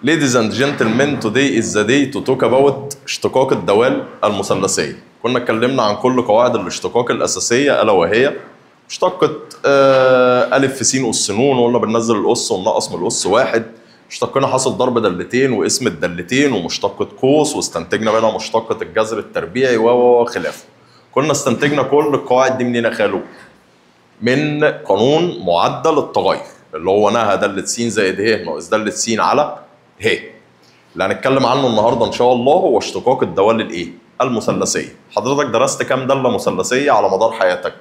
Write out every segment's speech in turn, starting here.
Ladies and gentlemen, today is the day to talk about اشتقاق الدوال المثلثية. كنا اتكلمنا عن كل قواعد الاشتقاق الأساسية ألا وهي اشتقت آه، ألف في س أس ن وقلنا بننزل الأس وننقص من الأس واحد اشتقنا حاصل ضرب دلتين واسم الدلتين ومشتقة قوس واستنتجنا منها مشتقة الجذر التربيعي و و وخلافه. كنا استنتجنا كل القواعد دي منين يا خالو؟ من قانون معدل التغير اللي هو نهى دالة س زائد ه ناقص دالة س على ه اللي هنتكلم عنه النهارده ان شاء الله هو اشتقاق الدوال الايه؟ المثلثيه. حضرتك درست كام داله مثلثيه على مدار حياتك؟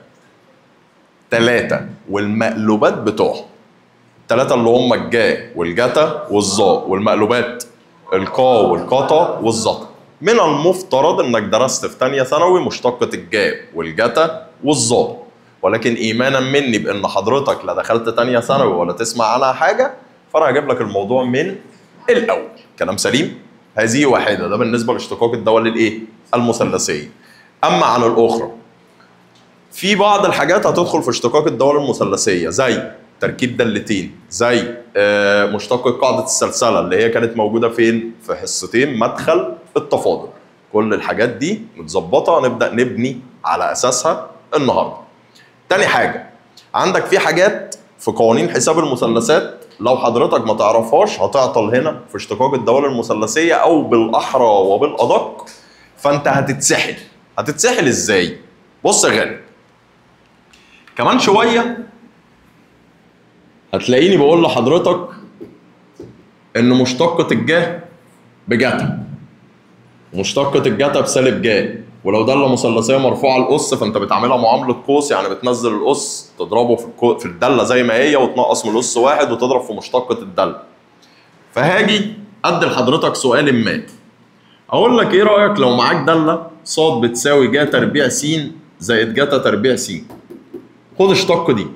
ثلاثة والمقلوبات بتوعهم. الثلاثة اللي هم الجا والجتا والظا والمقلوبات القا والقطا والزتا. من المفترض انك درست في ثانية ثانوي مشتقة الجا والجتا والظا. ولكن ايمانا مني بان حضرتك لا دخلت تانية ثانوي ولا تسمع عنها حاجة فانا هجيب لك الموضوع من الاول كلام سليم هذه واحده ده بالنسبه لاشتقاق الدوال الايه المثلثيه اما عن الاخرى في بعض الحاجات هتدخل في اشتقاق الدوال المثلثيه زي تركيب دالتين زي آه، مشتق قاعده السلسله اللي هي كانت موجوده فين في حصتين مدخل التفاضل كل الحاجات دي متظبطه نبدا نبني على اساسها النهارده تاني حاجه عندك في حاجات في قوانين حساب المثلثات لو حضرتك ما تعرفهاش هتعطل هنا في اشتقاق الدوال المثلثيه او بالاحرى وبالادق فانت هتتسحل هتتسحل ازاي بص يا غالي كمان شويه هتلاقيني بقول لحضرتك ان مشتقة الجاه بجتا ومشتقة الجتا بسالب جا ولو دالة مثلثية مرفوعة الأس فأنت بتعملها معاملة قوس يعني بتنزل الأس تضربه في الكو... في الدالة زي ما هي وتنقص من الأس واحد وتضرب في مشتقة الدالة. فهاجي أدي لحضرتك سؤال ما. أقول لك إيه رأيك لو معاك دالة ص بتساوي جا تربيع س زائد جتا تربيع س. خد اشتق دي.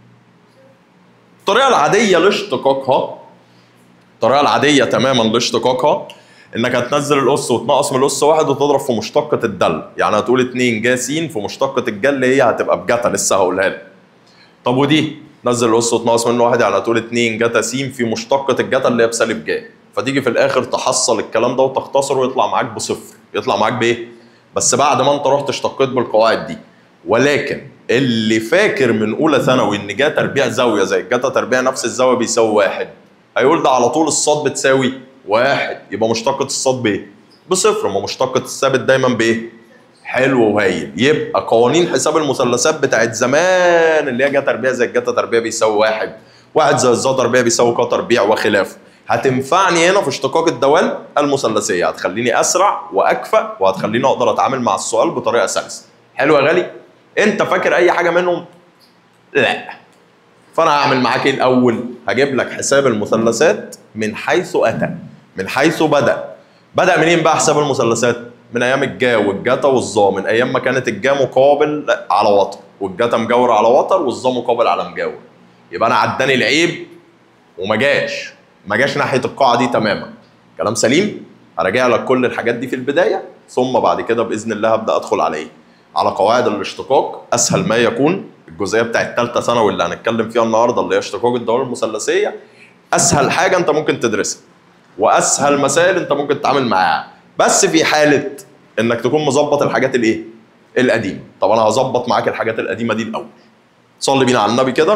الطريقة العادية لاشتقاقها الطريقة العادية تماما لاشتقاقها انك هتنزل الاس وتنقص من الاس واحد وتضرب في مشتقة الدل يعني هتقول 2 جا س في مشتقة الجا اللي هي هتبقى بجتا لسه هقولها لك طب ودي نزل الاس وتنقص منه واحد يعني هتقول 2 جتا س في مشتقة الجتا اللي هي بسالب جا فتيجي في الاخر تحصل الكلام ده وتختصر ويطلع معاك بصفر يطلع معاك بايه؟ بس بعد ما انت رحت اشتقيت بالقواعد دي ولكن اللي فاكر من اولى ثانوي ان جا تربيع زاويه زي الجتا تربيع نفس الزاويه بيساوي واحد هيقول ده على طول الصاد بتساوي واحد يبقى مشتقة الصاد بايه؟ بصفر ما مشتقة الثابت دايما بايه؟ حلو وهايل يبقى قوانين حساب المثلثات بتاعت زمان اللي هي جا تربيع زي الجتا تربيع بيساوي واحد واحد زي الظا تربيع بيساوي ك تربيع وخلافه هتنفعني هنا في اشتقاق الدوال المثلثيه هتخليني اسرع واكفأ وهتخليني اقدر اتعامل مع السؤال بطريقه سلسه حلو يا غالي انت فاكر اي حاجه منهم لا فانا هعمل معاك ايه الاول هجيب لك حساب المثلثات من حيث اتى من حيث بدا بدا منين بقى حساب المثلثات من ايام الجا والجتا والظا من ايام ما كانت الجا مقابل على وتر والجتا مجاور على وتر والظا مقابل على مجاور يبقى انا عداني العيب وما جاش ما جاش ناحيه القاعه دي تماما كلام سليم هراجع لك كل الحاجات دي في البدايه ثم بعد كده باذن الله هبدا ادخل على ايه على قواعد الاشتقاق اسهل ما يكون الجزئيه بتاعت ثالثه ثانوي اللي هنتكلم فيها النهارده اللي هي اشتقاق الدوال المثلثيه اسهل حاجه انت ممكن تدرسها واسهل مسائل انت ممكن تتعامل معاها بس في حاله انك تكون مظبط الحاجات الايه القديمه طب انا هظبط معاك الحاجات القديمه دي الاول صلي بينا على النبي كده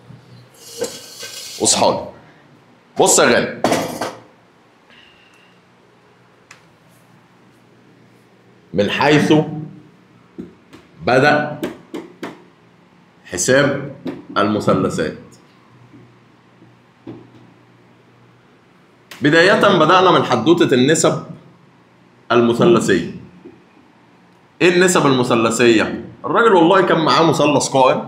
واصحى لي بص يا غالي من حيث بدأ حساب المثلثات بداية بدأنا من حدوتة النسب المثلثية ايه النسب المثلثية؟ الراجل والله كان معاه مثلث قائم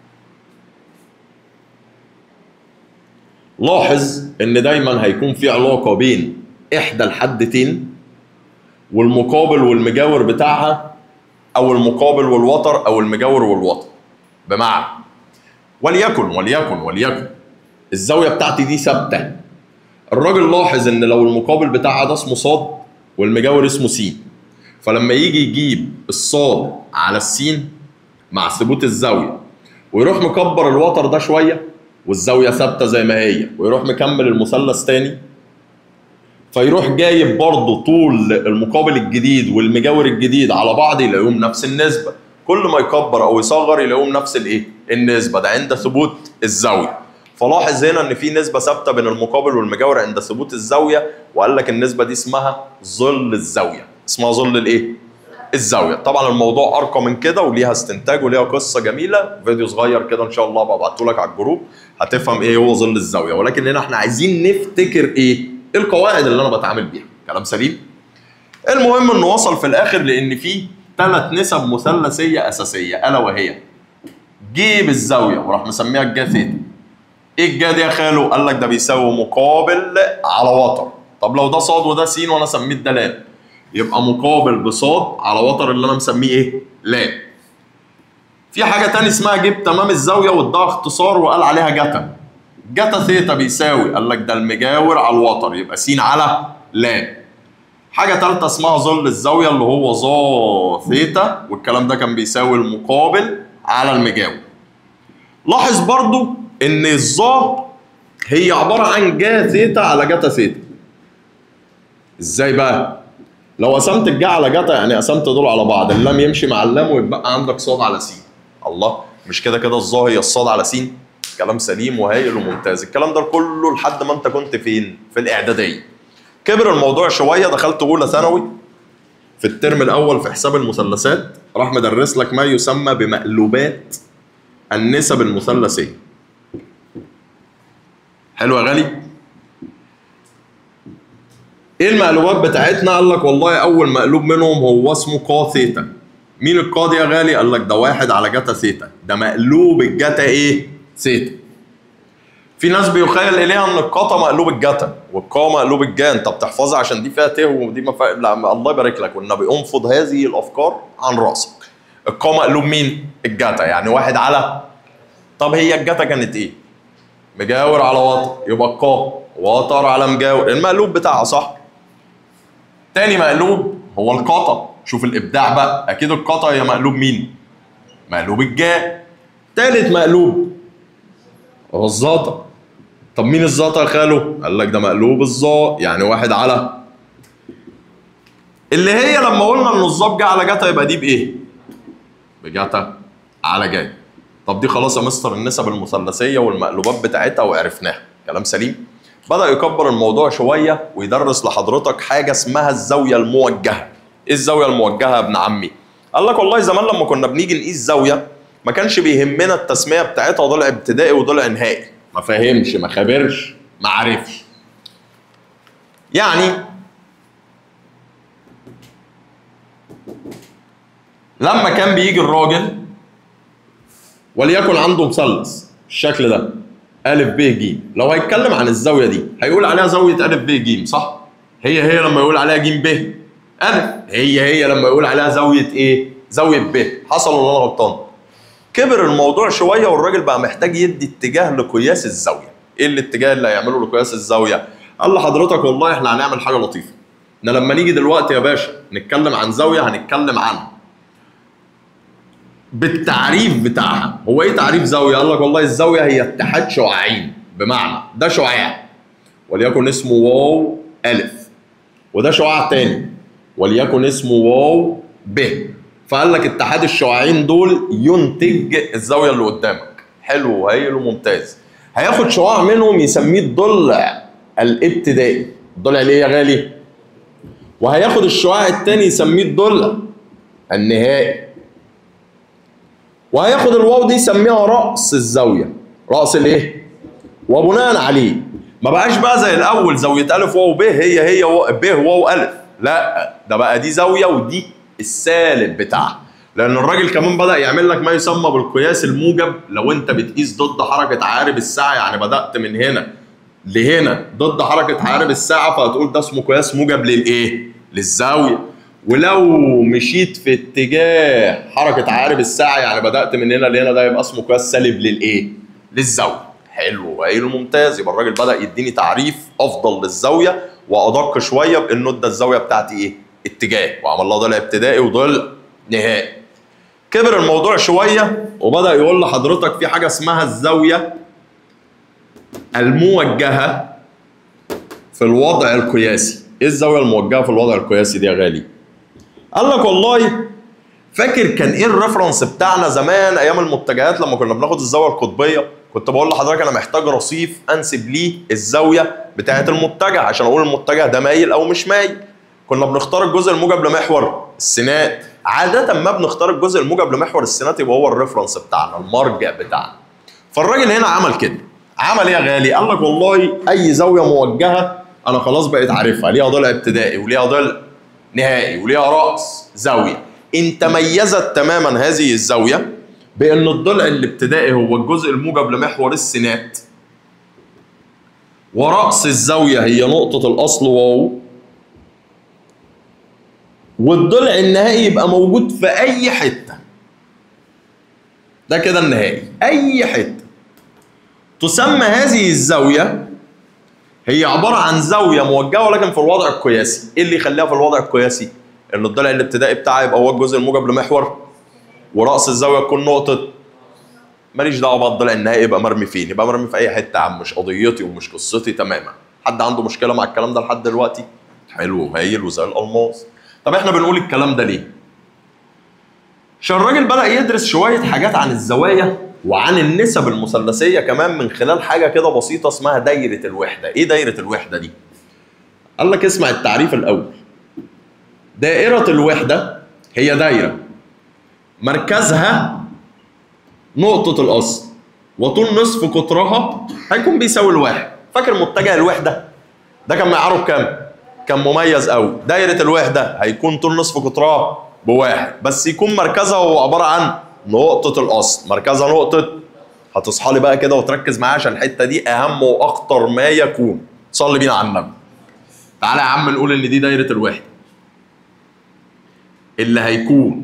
لاحظ ان دايما هيكون في علاقة بين احدى الحدتين والمقابل والمجاور بتاعها او المقابل والوتر او المجاور والوتر بمعنى وليكن وليكن وليكن الزاويه بتاعتي دي ثابته الراجل لاحظ ان لو المقابل بتاعها ده اسمه صاد والمجاور اسمه س فلما يجي يجيب الصاد على السين مع ثبوت الزاويه ويروح مكبر الوتر ده شويه والزاويه ثابته زي ما هي ويروح مكمل المثلث تاني فيروح جايب برضه طول المقابل الجديد والمجاور الجديد على بعض يلاقيهم نفس النسبه كل ما يكبر او يصغر يلاقيهم نفس الايه النسبه ده عند ثبوت الزاويه فلاحظ هنا ان في نسبه ثابته بين المقابل والمجاور عند ثبوت الزاويه وقال لك النسبه دي اسمها ظل الزاويه اسمها ظل الايه الزاويه طبعا الموضوع ارقى من كده وليها استنتاج وليها قصه جميله فيديو صغير كده ان شاء الله ببعته لك على الجروب هتفهم ايه هو ظل الزاويه ولكن هنا احنا عايزين نفتكر ايه القواعد اللي انا بتعامل بيها كلام سليم المهم انه وصل في الاخر لان في ثلاث نسب مثلثيه اساسيه الا وهي جيب الزاويه وراح مسميها الجا ثيتا ايه الجا دي يا خالو قال لك ده بيساوي مقابل على وتر طب لو ده صاد وده س وانا سميت ده لام يبقى مقابل بصاد على وتر اللي انا مسميه ايه لام في حاجه تاني اسمها جيب تمام الزاويه واداها اختصار وقال عليها جتا جتا ثيتا بيساوي قال لك ده المجاور على الوتر يبقى س على لام حاجه ثالثه اسمها ظل الزاويه اللي هو ظا ثيتا والكلام ده كان بيساوي المقابل على المجاور لاحظ برضو ان الظا هي عباره عن جا ثيتا على جتا ثيتا ازاي بقى لو قسمت الجا على جتا يعني قسمت دول على بعض اللام يمشي مع اللام ويبقى عندك صاد على س الله مش كده كده الظا هي الصاد على س كلام سليم وهايل وممتاز الكلام ده كله لحد ما انت كنت فين في الاعداديه كبر الموضوع شويه دخلت اولى ثانوي في الترم الاول في حساب المثلثات راح مدرس لك ما يسمى بمقلوبات النسب المثلثيه حلو يا غالي ايه المقلوبات بتاعتنا قال لك والله اول مقلوب منهم هو اسمه قا ثيتا مين القا دي يا غالي قال لك ده واحد على جتا ثيتا ده مقلوب الجتا ايه ثيتا في ناس بيخيل اليها ان القاطه مقلوب الجتا والقا مقلوب الجا انت بتحفظها عشان دي فيها ت ودي ما فيها لا الله يبارك لك والنبي انفض هذه الافكار عن راسك القا مقلوب مين الجتا يعني واحد على طب هي الجتا كانت ايه مجاور على وتر يبقى القا وتر على مجاور المقلوب بتاعها صح تاني مقلوب هو القطا شوف الابداع بقى اكيد القطا هي مقلوب مين مقلوب الجا تالت مقلوب هو الزاطة طب مين الزاطة يا خالو؟ قال لك ده مقلوب الظا يعني واحد على اللي هي لما قلنا ان الظا جه على جتا يبقى دي بايه؟ بجتا على جاي طب دي خلاص يا مستر النسب المثلثية والمقلوبات بتاعتها وعرفناها كلام سليم بدأ يكبر الموضوع شوية ويدرس لحضرتك حاجة اسمها الزاوية الموجهة ايه الزاوية الموجهة يا ابن عمي؟ قال لك والله زمان لما كنا بنيجي نقيس زاوية ما كانش بيهمنا التسميه بتاعتها ضلع ابتدائي وضلع نهائي ما فهمش ما خبرش ما عرفش يعني لما كان بيجي الراجل وليكن عنده مثلث الشكل ده أ ب ج لو هيتكلم عن الزاوية دي هيقول عليها زاوية أ ب ج صح؟ هي هي لما يقول عليها ج ب أ هي هي لما يقول عليها زاوية إيه؟ زاوية ب حصل ولا أنا غلطان؟ كبر الموضوع شويه والراجل بقى محتاج يدي اتجاه لقياس الزاويه ايه الاتجاه اللي هيعمله لقياس الزاويه قال لحضرتك والله احنا هنعمل حاجه لطيفه ان لما نيجي دلوقتي يا باشا نتكلم عن زاويه هنتكلم عنها بالتعريف بتاعها هو ايه تعريف زاويه قال لك والله الزاويه هي اتحاد شعاعين بمعنى ده شعاع وليكن اسمه واو الف وده شعاع تاني وليكن اسمه واو ب فقال لك اتحاد الشعاعين دول ينتج الزاويه اللي قدامك حلو وهايل وممتاز هياخد شعاع منهم يسميه الضلع الابتدائي الضلع ليه يا غالي وهياخد الشعاع التاني يسميه الضلع النهائي وهياخد الواو دي يسميها راس الزاويه راس الايه وبناء عليه ما بقاش بقى زي الاول زاويه الف واو ب هي هي ب واو الف لا ده بقى دي زاويه ودي السالب بتاعها لان الراجل كمان بدا يعمل لك ما يسمى بالقياس الموجب لو انت بتقيس ضد حركه عقارب الساعه يعني بدات من هنا لهنا ضد حركه عقارب الساعه فهتقول ده اسمه قياس موجب للايه للزاويه ولو مشيت في اتجاه حركه عقارب الساعه يعني بدات من هنا لهنا ده يبقى اسمه قياس سالب للايه للزاويه حلو وهايل وممتاز يبقى الراجل بدا يديني تعريف افضل للزاويه وادق شويه بانه ادى الزاويه بتاعتي ايه اتجاه وعمل لها ضلع ابتدائي وضلع نهائي كبر الموضوع شويه وبدا يقول لحضرتك في حاجه اسمها الزاويه الموجهه في الوضع القياسي ايه الزاويه الموجهه في الوضع القياسي دي يا غالي قال لك والله فاكر كان ايه الريفرنس بتاعنا زمان ايام المتجهات لما كنا بناخد الزاويه القطبيه كنت بقول لحضرتك انا محتاج رصيف انسب ليه الزاويه بتاعه المتجه عشان اقول المتجه ده مايل او مش مايل كنا بنختار الجزء الموجب لمحور السينات عاده ما بنختار الجزء الموجب لمحور السينات يبقى هو الريفرنس بتاعنا المرجع بتاعنا فالراجل هنا عمل كده عمل ايه يا غالي قال لك والله اي زاويه موجهه انا خلاص بقيت عارفها ليها ضلع ابتدائي وليها ضلع نهائي وليها راس زاويه ان تميزت تماما هذه الزاويه بان الضلع الابتدائي هو الجزء الموجب لمحور السينات ورأس الزاوية هي نقطة الأصل واو والضلع النهائي يبقى موجود في أي حتة ده كده النهائي أي حتة تسمى هذه الزاوية هي عبارة عن زاوية موجهة ولكن في الوضع القياسي إيه اللي يخليها في الوضع القياسي؟ إن الضلع الابتدائي بتاعها يبقى هو الجزء الموجب لمحور ورأس الزاوية تكون نقطة ماليش دعوه بقى الضلع النهائي يبقى مرمي فين يبقى مرمي في اي حته يا عم مش قضيتي ومش قصتي تماما حد عنده مشكله مع الكلام ده لحد دلوقتي حلو وهايل وزي الالماس طب احنا بنقول الكلام ده ليه عشان الراجل بدا يدرس شويه حاجات عن الزوايا وعن النسب المثلثيه كمان من خلال حاجه كده بسيطه اسمها دايره الوحده ايه دايره الوحده دي قال لك اسمع التعريف الاول دائره الوحده هي دايره مركزها نقطة الأصل وطول نصف قطرها هيكون بيساوي الواحد فاكر متجه الوحدة ده كان معياره بكام؟ كان مميز قوي دايرة الوحدة هيكون طول نصف قطرها بواحد بس يكون مركزها هو عبارة عن نقطة الأصل مركزها نقطة هتصحى لي بقى كده وتركز معايا عشان الحتة دي أهم وأخطر ما يكون صلي بينا على النبي تعالى يا عم نقول إن دي دايرة الوحدة اللي هيكون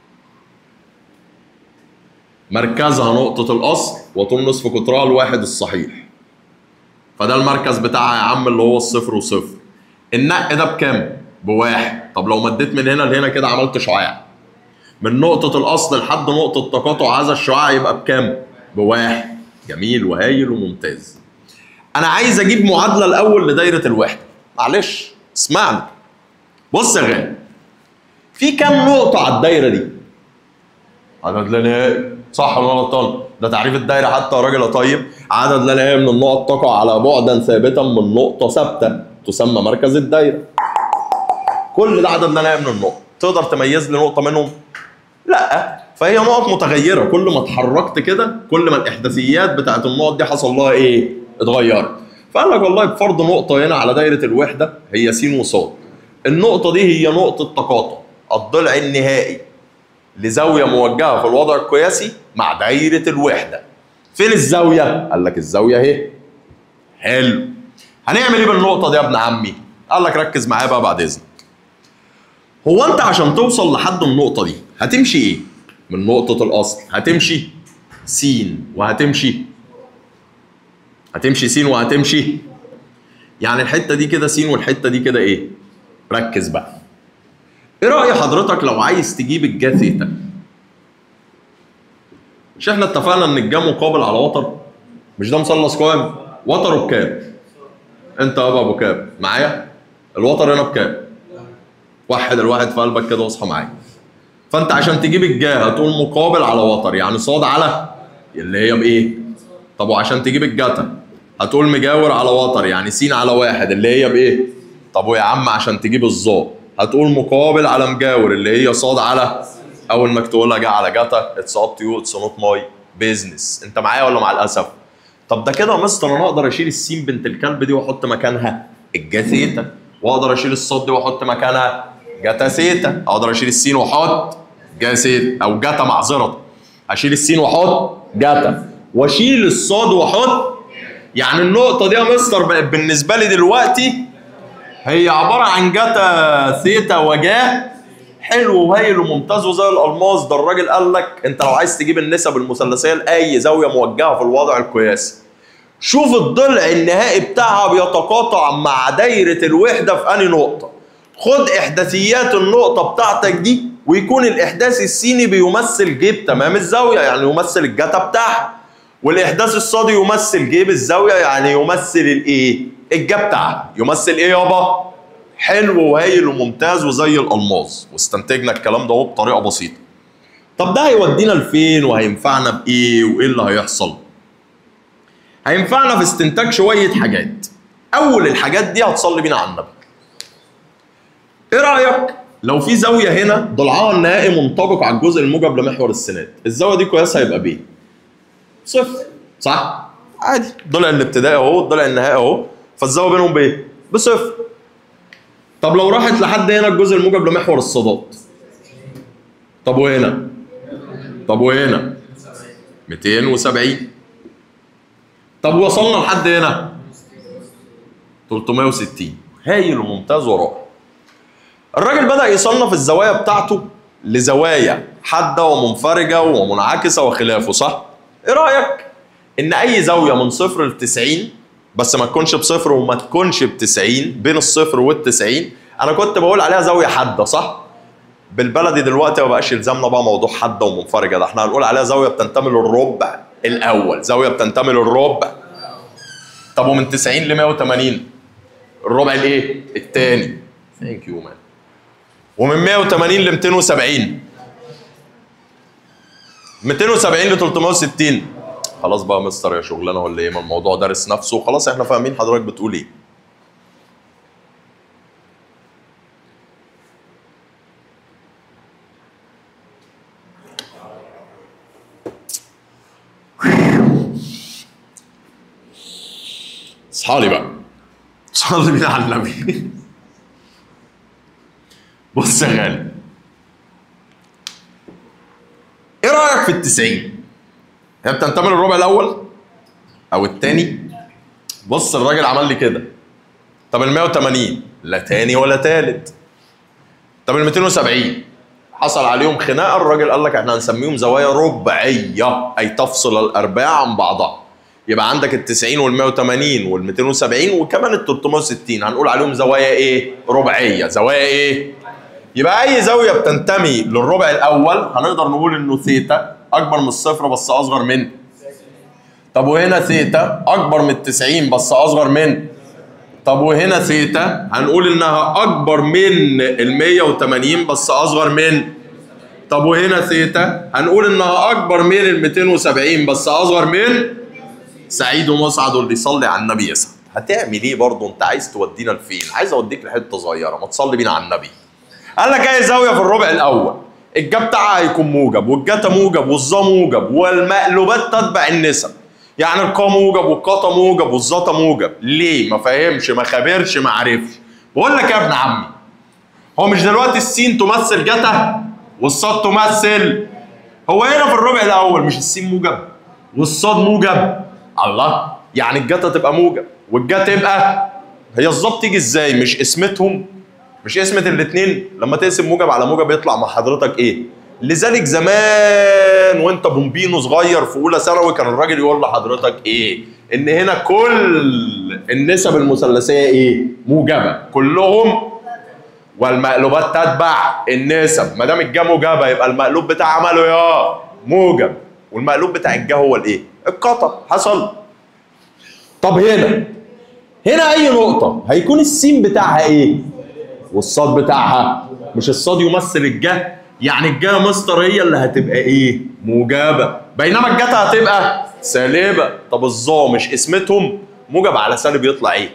مركزها نقطة الأصل وطول نصف قطرها الواحد الصحيح فده المركز بتاعها يا عم اللي هو الصفر وصفر النق ده بكام؟ بواحد طب لو مديت من هنا لهنا كده عملت شعاع من نقطة الأصل لحد نقطة تقاطع هذا الشعاع يبقى بكام؟ بواحد جميل وهايل وممتاز أنا عايز أجيب معادلة الأول لدايرة الوحدة معلش اسمعني بص يا غالي في كام نقطة على الدايرة دي؟ عدد لا نهائي صح ولا غلطان؟ ده تعريف الدايره حتى يا راجل يا طيب عدد لا نهائي من النقط تقع على بعدا ثابتا من نقطه ثابته تسمى مركز الدايره. كل ده عدد لا نهائي من النقط، تقدر تميز لي نقطه منهم؟ لا فهي نقط متغيره كل ما اتحركت كده كل ما الاحداثيات بتاعت النقط دي حصل لها ايه؟ اتغيرت. فقال لك والله بفرض نقطه هنا على دايره الوحده هي س وص. النقطه دي هي نقطه تقاطع الضلع النهائي لزاويه موجهه في الوضع القياسي مع دايره الوحده. فين الزاويه؟ قال لك الزاويه اهي. حلو. هنعمل ايه بالنقطه دي يا ابن عمي؟ قال لك ركز معايا بقى بعد اذنك. هو انت عشان توصل لحد النقطه دي هتمشي ايه؟ من نقطه الاصل هتمشي س وهتمشي هتمشي س وهتمشي يعني الحته دي كده س والحته دي كده ايه؟ ركز بقى. ايه رأي حضرتك لو عايز تجيب الجا ثيتا؟ مش احنا اتفقنا ان الجا مقابل على وتر؟ مش ده مثلث قائم؟ وتره بكام؟ انت يابا ابو كام؟ معايا؟ الوتر هنا بكام؟ وحد الواحد في قلبك كده واصحى معايا. فانت عشان تجيب الجا هتقول مقابل على وتر يعني صاد على اللي هي بايه؟ طب وعشان تجيب الجتا هتقول مجاور على وتر يعني س على واحد اللي هي بايه؟ طب ويا عم عشان تجيب الظا هتقول مقابل على مجاور اللي هي صاد على اول ما تقولها جه على جتا اتس اب تو يو اتس نوت ماي بيزنس انت معايا ولا مع الاسف طب ده كده يا مستر انا اقدر اشيل السين بنت الكلب دي واحط مكانها الجا ثيتا واقدر اشيل الصاد دي واحط مكانها جاتا ثيتا اقدر اشيل السين واحط جا ثيتا او جاتا معذره اشيل السين واحط جاتا واشيل الصاد واحط يعني النقطه دي يا مستر بقت بالنسبه لي دلوقتي هي عبارة عن جاتا ثيتا وجاه حلو وهايل وممتاز وزي الالماس ده الراجل قال لك انت لو عايز تجيب النسب المثلثيه لاي زاويه موجهه في الوضع القياسي شوف الضلع النهائي بتاعها بيتقاطع مع دايره الوحده في انهي نقطه خد احداثيات النقطه بتاعتك دي ويكون الاحداث السيني بيمثل جيب تمام الزاويه يعني يمثل الجتا بتاعها والاحداث الصادي يمثل جيب الزاويه يعني يمثل الايه الجا بتاعها يمثل ايه يابا حلو وهايل وممتاز وزي الالماظ واستنتجنا الكلام ده اهو بطريقه بسيطه طب ده هيودينا لفين وهينفعنا بايه وايه اللي هيحصل هينفعنا في استنتاج شويه حاجات اول الحاجات دي هتصلي بينا على النبي ايه رايك لو في زاويه هنا ضلعها النهائي منطبق على الجزء الموجب لمحور السناد الزاويه دي قياسها هيبقى ب صفر صح عادي الضلع الابتدائي اهو الضلع النهائي اهو فالزاويه بينهم بايه بصفر طب لو راحت لحد هنا الجزء الموجب لمحور الصادات طب وهنا طب وهنا 270 طب وصلنا لحد هنا 360 هايل وممتاز ورائع الراجل بدأ يصنف الزوايا بتاعته لزوايا حادة ومنفرجة ومنعكسة وخلافه صح؟ ايه رأيك؟ إن أي زاوية من صفر ل 90 بس ما تكونش بصفر وما تكونش ب 90 بين الصفر وال 90 أنا كنت بقول عليها زاوية حادة صح؟ بالبلدي دلوقتي ما بقاش يلزمنا بقى موضوع حادة ومنفرجة ده احنا هنقول عليها زاوية بتنتمي للربع الأول زاوية بتنتمي للربع طب ومن 90 ل 180 الربع الايه؟ الثاني ثانك يو مان ومن 180 ل 270 270 ل 360 خلاص بقى مستر يا شغلانه ولا ايه ما الموضوع دارس نفسه وخلاص احنا فاهمين حضرتك بتقول ايه اصحالي بقى صلي بينا على النبي بص يا غالي ايه رايك في التسعين هي بتنتمي للربع الاول او الثاني بص الراجل عمل لي كده طب ال 180 لا تاني ولا تالت طب ال 270 حصل عليهم خناقه الراجل قال لك احنا هنسميهم زوايا ربعيه اي تفصل الارباع عن بعضها يبقى عندك ال 90 وال 180 وال 270 وكمان ال 360 هنقول عليهم زوايا ايه؟ ربعيه، زوايا ايه؟ يبقى اي زاويه بتنتمي للربع الاول هنقدر نقول انه ثيتا اكبر من الصفر بس اصغر من طب وهنا ثيتا اكبر من ال 90 بس اصغر من طب وهنا ثيتا هنقول انها اكبر من ال 180 بس اصغر من طب وهنا ثيتا هنقول انها اكبر من ال 270 بس اصغر من سعيد ومسعد واللي يصلي على النبي يسعد هتعمل ايه برضه انت عايز تودينا لفين عايز اوديك لحته صغيره ما تصلي بينا على النبي قال لك اي زاويه في الربع الاول الجا بتاعها هيكون موجب والجتا موجب والظا موجب والمقلوبات تتبع النسب يعني القا موجب والقطا موجب والظتا موجب ليه ما فهمش ما خبرش ما عرفش بقول لك يا ابن عمي هو مش دلوقتي السين تمثل جتا والصاد تمثل هو هنا في الربع الاول مش السين موجب والصاد موجب الله يعني الجتا تبقى موجب والجا تبقى هي الظبط تيجي ازاي مش اسمتهم مش اسمة الاثنين لما تقسم موجب على موجب يطلع مع حضرتك ايه لذلك زمان وانت بومبينو صغير في اولى ثانوي كان الراجل يقول لحضرتك ايه ان هنا كل النسب المثلثيه ايه موجبه كلهم والمقلوبات تتبع النسب ما دام الجا موجبه يبقى المقلوب بتاع عمله يا موجب والمقلوب بتاع الجا هو الايه القطع حصل طب هنا هنا اي نقطه هيكون السين بتاعها ايه والصاد بتاعها مش الصاد يمثل الجا يعني الجا مستر هي اللي هتبقى ايه موجبه بينما الجتا هتبقى سالبه طب الظا مش اسمتهم موجب على سالب يطلع ايه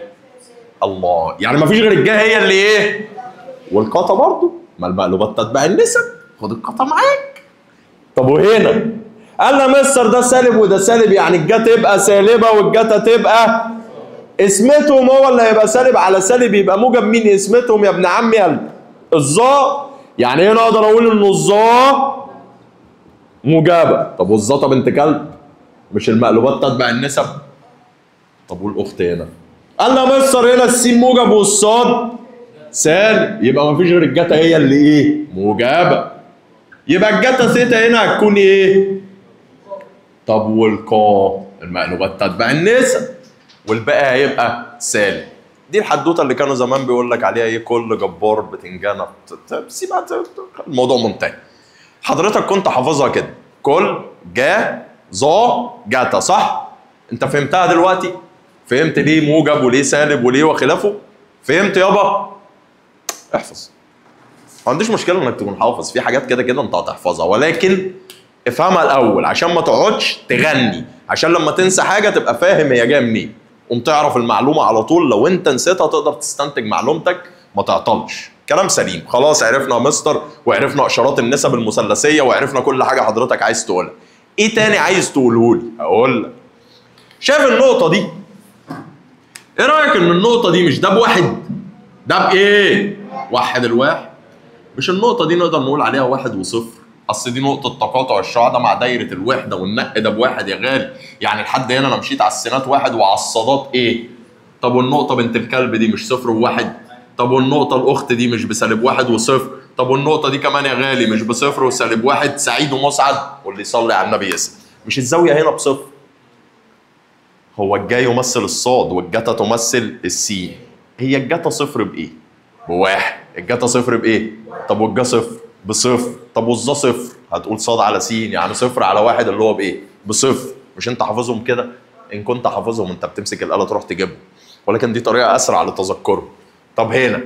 الله يعني ما فيش غير الجا هي اللي ايه والقطا برضو ما المقلوبات تتبع النسب خد القطا معاك طب وهنا قال لنا مستر ده سالب وده سالب يعني الجا تبقى سالبه والجتا تبقى اسمتهم هو اللي هيبقى سالب على سالب يبقى موجب مين اسمتهم يا ابن عمي يا الظا يعني هنا اقدر اقول ان الظا موجبه طب والظا بنت كلب مش المقلوبات تتبع النسب طب والاخت هنا قال لنا مستر هنا السين موجب والصاد سالب يبقى ما فيش غير الجتا هي اللي ايه موجبه يبقى الجتا ثيتا هنا هتكون ايه طب والقا المقلوبات تتبع النسب والباقي هيبقى سالب دي الحدوته اللي كانوا زمان بيقول لك عليها ايه كل جبار بتنجانه سيبها الموضوع منتهي حضرتك كنت حافظها كده كل جا ظا جاتا صح انت فهمتها دلوقتي فهمت ليه موجب وليه سالب وليه وخلافه فهمت يابا احفظ ما عنديش مشكله انك تكون حافظ في حاجات كده كده انت هتحفظها ولكن افهمها الاول عشان ما تقعدش تغني عشان لما تنسى حاجه تبقى فاهم هي جايه منين قوم تعرف المعلومه على طول لو انت نسيتها تقدر تستنتج معلومتك ما تعطلش كلام سليم خلاص عرفنا مستر وعرفنا اشارات النسب المثلثيه وعرفنا كل حاجه حضرتك عايز تقولها ايه تاني عايز تقوله لي اقول لك شايف النقطه دي ايه رايك ان النقطه دي مش ده بواحد ده بايه وحد الواحد مش النقطه دي نقدر نقول عليها واحد وصفر اصل دي نقطه تقاطع الشعاع ده مع دايره الوحده والنق ده بواحد يا غالي يعني لحد هنا انا مشيت على السينات واحد وعلى الصادات ايه طب والنقطه بنت الكلب دي مش صفر وواحد طب والنقطه الاخت دي مش بسالب واحد وصفر طب والنقطه دي كمان يا غالي مش بصفر وسالب واحد سعيد ومسعد واللي يصلي على النبي يسأل مش الزاويه هنا بصفر هو الجا يمثل الصاد والجتا تمثل السين هي الجتا صفر بايه بواحد الجتا صفر بايه طب والجا صفر بصفر طب والظا صفر هتقول صاد على سين يعني صفر على واحد اللي هو بايه بصفر مش انت حافظهم كده ان كنت حافظهم انت بتمسك الاله تروح تجيبهم ولكن دي طريقه اسرع لتذكرهم طب هنا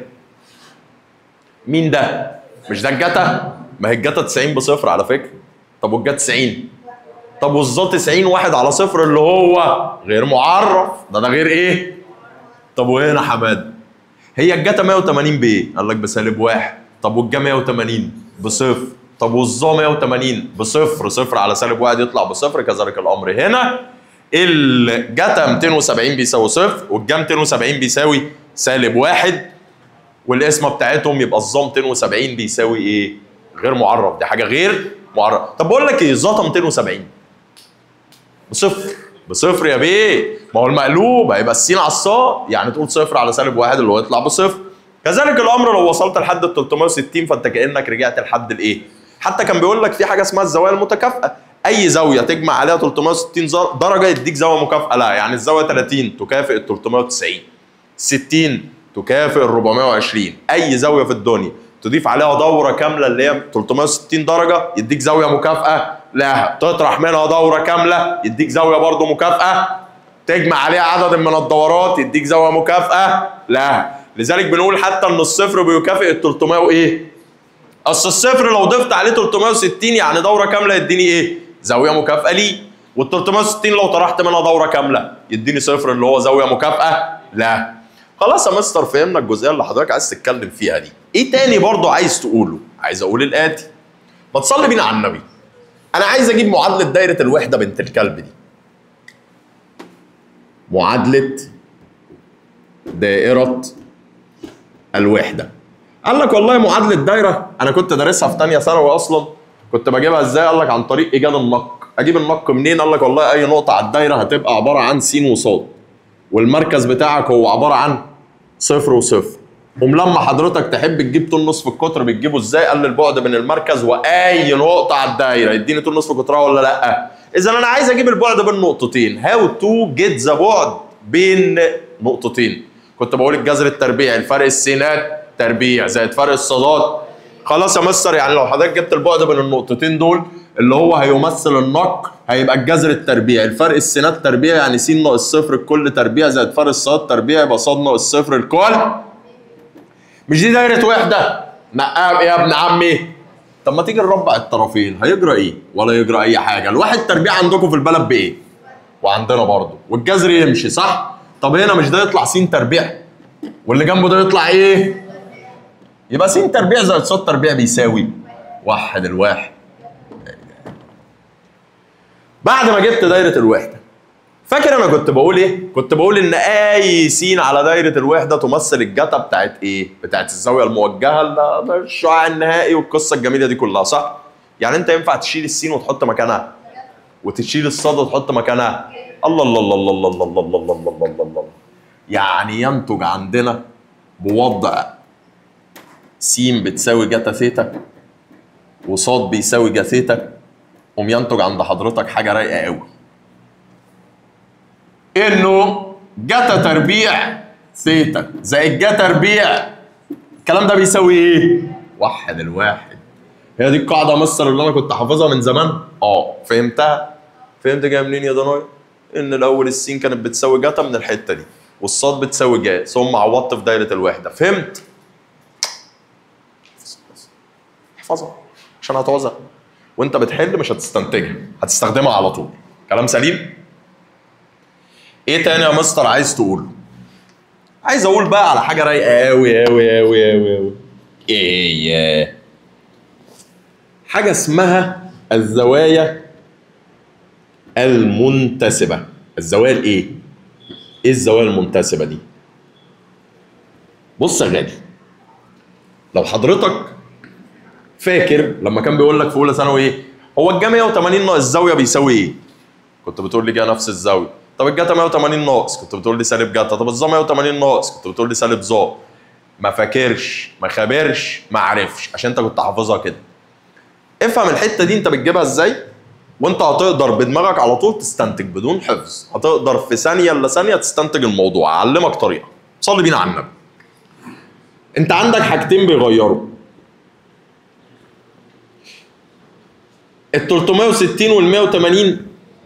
مين ده مش ده الجتا ما هي الجتا 90 بصفر على فكره طب والجا 90 طب والظا 90 واحد على صفر اللي هو غير معرف ده ده غير ايه طب وهنا حماد هي الجتا 180 بايه قال لك بسالب واحد طب والجا 180 بصفر طب والظا 180 بصفر صفر على سالب واحد يطلع بصفر كذلك الامر هنا الجتا 270 بيساوي صفر والجا 270 بيساوي سالب واحد والقسمه بتاعتهم يبقى الظا 270 بيساوي ايه؟ غير معرف دي حاجه غير معرف طب بقول لك ايه الظا 270 بصفر بصفر يا بيه ما هو المقلوب هيبقى السين على الصاد يعني تقول صفر على سالب واحد اللي هو يطلع بصفر كذلك الامر لو وصلت لحد ال 360 فانت كانك رجعت لحد الايه؟ حتى كان بيقول لك في حاجه اسمها الزوايا المتكافئه اي زاويه تجمع عليها 360 زر- درجه يديك زاويه مكافئه لا يعني الزاويه 30 تكافئ ال 390 60 تكافئ ال 420 اي زاويه في الدنيا تضيف عليها دوره كامله اللي هي 360 درجه يديك زاويه مكافئه لها تطرح منها دوره كامله يديك زاويه برضو مكافئه تجمع عليها عدد من الدورات يديك زاويه مكافئه لها لذلك بنقول حتى ان الصفر بيكافئ ال 300 وايه اصل الصفر لو ضفت عليه 360 يعني دوره كامله يديني ايه زاويه مكافئه ليه وال 360 لو طرحت منها دوره كامله يديني صفر اللي هو زاويه مكافئه لا خلاص يا مستر فهمنا الجزئيه اللي حضرتك عايز تتكلم فيها دي ايه تاني برضو عايز تقوله عايز اقول الاتي ما تصلي بينا على النبي انا عايز اجيب معادله دايره الوحده بنت الكلب دي معادله دائره الوحده قال لك والله معادله دايره انا كنت دارسها في ثانيه ثانوي اصلا كنت بجيبها ازاي قال لك عن طريق ايجاد النق اجيب النق منين قال لك والله اي نقطه على الدايره هتبقى عباره عن س وصاد والمركز بتاعك هو عباره عن صفر وصفر قوم لما حضرتك تحب تجيب طول نصف القطر بتجيبه ازاي قال لي البعد بين المركز واي نقطه على الدايره يديني طول نصف قطرها ولا لا اذا انا عايز اجيب البعد بين نقطتين هاو تو جيت ذا بعد بين نقطتين كنت بقول الجذر التربيعي الفرق السينات تربيع زائد فرق الصادات خلاص يا مستر يعني لو حضرتك جبت البعد بين النقطتين دول اللي هو هيمثل النق هيبقى الجذر التربيعي الفرق السينات تربيع يعني س ناقص صفر الكل تربيع زائد فرق الصاد تربيع يبقى صاد ناقص صفر الكل مش دي دايره وحده نقاب يا ابن عمي طب ما تيجي نربع الطرفين هيجرى ايه ولا يجرى اي حاجه الواحد تربيع عندكم في البلد بايه وعندنا برضه والجذر يمشي صح طب هنا مش ده يطلع س تربيع واللي جنبه ده يطلع ايه يبقى س تربيع زائد ص تربيع بيساوي واحد الواحد بعد ما جبت دايره الوحده فاكر انا كنت بقول ايه كنت بقول ان اي س على دايره الوحده تمثل الجتا بتاعت ايه بتاعت الزاويه الموجهه ل- للشعاع النهائي والقصه الجميله دي كلها صح يعني انت ينفع تشيل السين وتحط مكانها وتشيل الصاد وتحط مكانها الله الله الله الله الله الله الله الله الله الله الله الله يعني ينتج عندنا بوضع س بتساوي جتا ثيتا وصاد بيساوي جا ثيتا قوم ينتج عند حضرتك حاجه رايقه قوي انه جتا تربيع ثيتا زائد جا تربيع الكلام ده بيساوي ايه؟ وحد الواحد هي دي القاعده مصر اللي انا كنت حافظها من زمان اه فهمتها فهمت جايه منين يا دناي ان الاول السين كانت بتساوي جاتا من الحته دي والصاد بتساوي جا ثم عوضت في دايره الوحده فهمت احفظها عشان هتعوزها وانت بتحل مش هتستنتجها هتستخدمها على طول كلام سليم ايه تاني يا مستر عايز تقوله عايز اقول بقى على حاجه رايقه قوي قوي قوي قوي قوي ايه حاجه اسمها الزوايا المنتسبه الزوايا الايه ايه الزوايا المنتسبه دي بص يا غالي لو حضرتك فاكر لما كان بيقول لك في اولى ثانوي ايه هو الجا 180 ناقص الزاويه بيساوي ايه كنت بتقول لي جا نفس الزاويه طب الجاتا 180 ناقص كنت بتقول لي سالب جاتا طب الظا 180 ناقص كنت بتقول لي سالب ظا ما فاكرش ما خابرش ما عرفش عشان انت كنت حافظها كده افهم الحته دي انت بتجيبها ازاي وانت هتقدر بدماغك على طول تستنتج بدون حفظ هتقدر في ثانيه الا ثانيه تستنتج الموضوع اعلمك طريقه صلي بينا على النبي انت عندك حاجتين بيغيروا ال 360 وال 180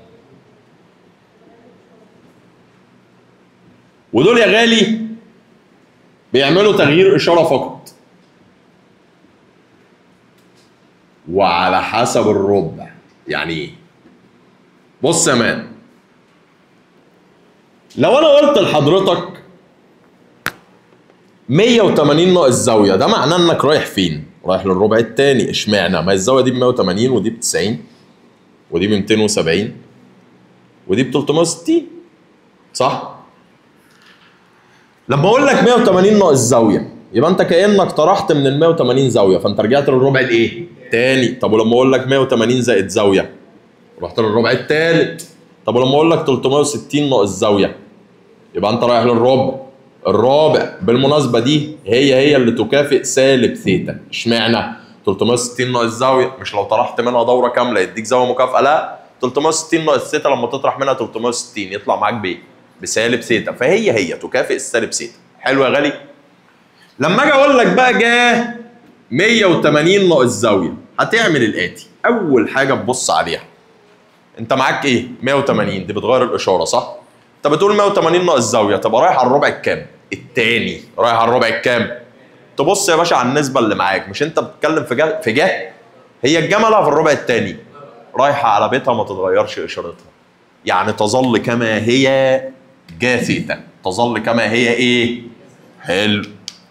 ودول يا غالي بيعملوا تغيير اشاره فقط وعلى حسب الربع يعني ايه بص يا مان لو انا قلت لحضرتك 180 ناقص زاويه ده معناه انك رايح فين رايح للربع الثاني اشمعنى ما الزاويه دي ب 180 ودي ب 90 ودي ب 270 ودي ب 360 صح لما اقول لك 180 ناقص زاويه يبقى انت كانك طرحت من ال 180 زاويه فانت رجعت للربع الايه تاني طب ولما اقول لك 180 زائد زاويه رحت للربع الثالث طب ولما اقول لك 360 ناقص زاويه يبقى انت رايح للربع الرابع بالمناسبه دي هي هي اللي تكافئ سالب ثيتا اشمعنى 360 ناقص زاويه مش لو طرحت منها دوره كامله يديك زاويه مكافئه لا 360 ناقص ثيتا لما تطرح منها 360 يطلع معاك بايه بسالب ثيتا فهي هي تكافئ السالب ثيتا حلو يا غالي لما اجي اقول لك بقى جاه 180 ناقص زاويه هتعمل الاتي اول حاجه تبص عليها انت معاك ايه 180 دي بتغير الاشاره صح انت بتقول 180 ناقص زاويه تبقى رايح على الربع الكام التاني رايح على الربع الكام تبص يا باشا على النسبه اللي معاك مش انت بتتكلم في جه في جه هي الجمله في الربع التاني رايحه على بيتها ما تتغيرش اشارتها يعني تظل كما هي جا ثيتا تظل كما هي ايه حلو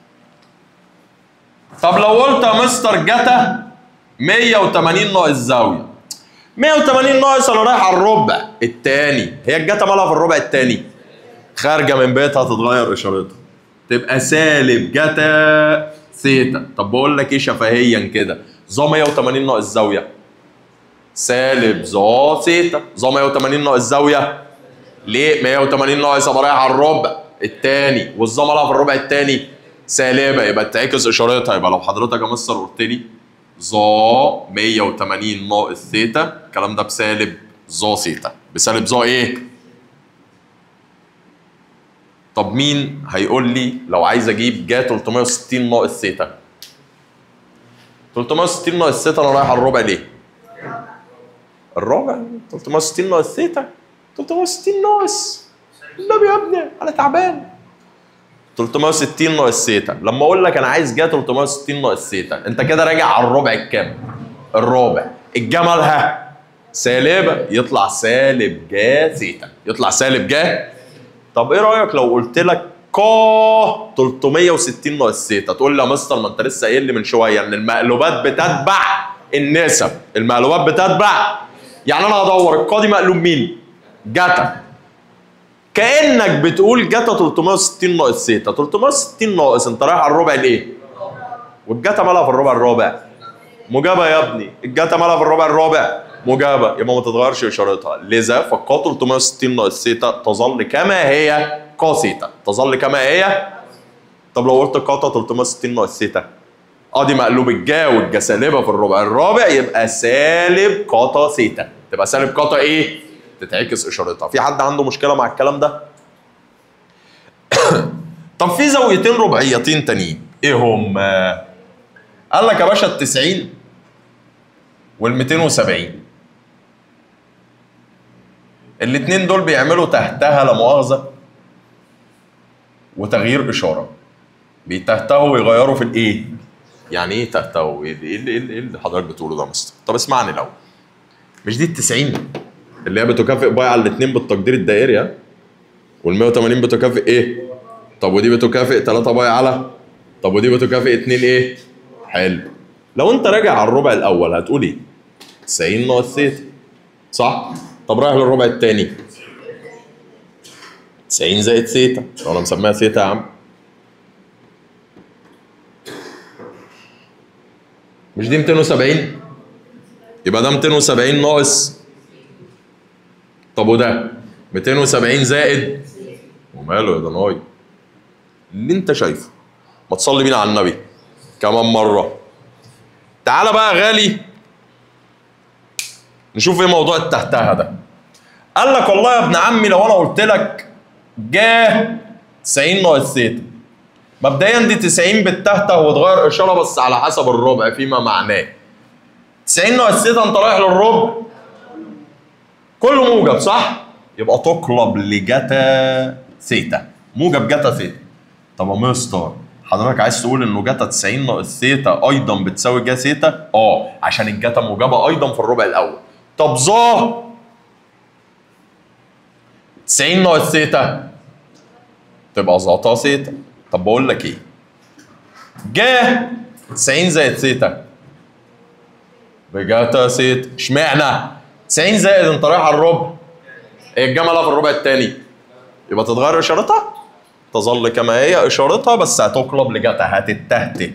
طب لو قلت يا مستر جتا 180 ناقص زاويه 180 ناقص انا رايح على الربع الثاني هي الجتا مالها في الربع الثاني خارجه من بيتها تتغير اشارتها تبقى سالب جتا ثيتا طب بقول لك ايه شفهيا كده ظا 180 ناقص زاويه سالب ظا ثيتا ظا 180 ناقص زاويه ليه 180 ناقص ابقى رايح على الربع الثاني والظا مالها في الربع الثاني سالبه يبقى تعكس اشارتها يبقى لو حضرتك يا مستر قلت لي ظا 180 ناقص ثيتا الكلام ده بسالب ظا ثيتا بسالب ظا ايه؟ طب مين هيقول لي لو عايز اجيب جا 360 ناقص ثيتا 360 ناقص ثيتا انا رايح على الربع ليه؟ الرابع 360 ناقص ثيتا 360 ناقص النبي يا ابني انا تعبان 360 ناقص ثيتا لما اقول لك انا عايز جا 360 ناقص ثيتا انت كده راجع على الربع الكام الرابع الجا مالها سالبه يطلع سالب جا ثيتا يطلع سالب جا طب ايه رايك لو قلت لك كا 360 ناقص ثيتا تقول لي يا مستر ما انت لسه قايل لي من شويه ان المقلوبات بتتبع النسب المقلوبات بتتبع يعني انا هدور القا دي مقلوب مين جتا كانك بتقول جتا 360 ناقص ثيتا 360 ناقص انت رايح على الربع الايه والجتا مالها في الربع الرابع مجابه يا ابني الجتا مالها في الربع الرابع مجابه يبقى ما تتغيرش اشارتها لذا فالقا 360 ناقص ثيتا تظل كما هي قا ثيتا تظل كما هي طب لو قلت قا 360 ناقص ثيتا اه دي مقلوب الجا والجا سالبه في الربع الرابع يبقى سالب قاطا ثيتا تبقى سالب قاطا ايه؟ تتعكس اشارتها في حد عنده مشكله مع الكلام ده؟ طب في زاويتين رباعيتين تانيين ايه هم؟ قال لك يا باشا ال 90 وال 270 الاتنين دول بيعملوا تحتها لا مؤاخذه وتغيير اشاره بيتهتهوا ويغيروا في الايه يعني ايه تهتهوا ايه ايه اللي, إيه اللي حضرتك بتقوله ده يا مستر طب اسمعني الاول مش دي ال 90 اللي هي بتكافئ باي على الاثنين بالتقدير الدائري ها وال 180 بتكافئ ايه طب ودي بتكافئ 3 باي على طب ودي بتكافئ 2 ايه حلو لو انت راجع على الربع الاول هتقول ايه 90 ناقص ثيتا صح طب رايح للربع الثاني 90 زائد ثيتا لو انا مسميها ثيتا يا عم مش دي 270 يبقى ده 270 ناقص طب وده 270 زائد وماله يا ضناي اللي انت شايفه ما تصلي بينا على النبي كمان مره تعالى بقى يا غالي نشوف ايه موضوع التهتهه ده قال لك والله يا ابن عمي لو انا قلت لك جاه 90 ناقص ثيتا مبدئيا دي 90 بالتهته وتغير اشاره بس على حسب الربع فيما معناه 90 ناقص ثيتا انت رايح للربع كله موجب صح؟ يبقى تقلب لجتا ثيتا موجب جتا ثيتا طب يا مستر حضرتك عايز تقول انه جتا 90 ناقص ثيتا ايضا بتساوي جا ثيتا؟ اه عشان الجتا موجبه ايضا في الربع الاول طب ظا 90 ناقص ثيتا تبقى ظاتا ثيتا طب بقول لك ايه جا 90 زائد ثيتا بجاتا ثيتا اشمعنى 90 زائد انت رايح على الربع هي الجمله في الربع الثاني يبقى تتغير اشارتها تظل كما هي اشارتها بس هتقلب لجاتا هتتهته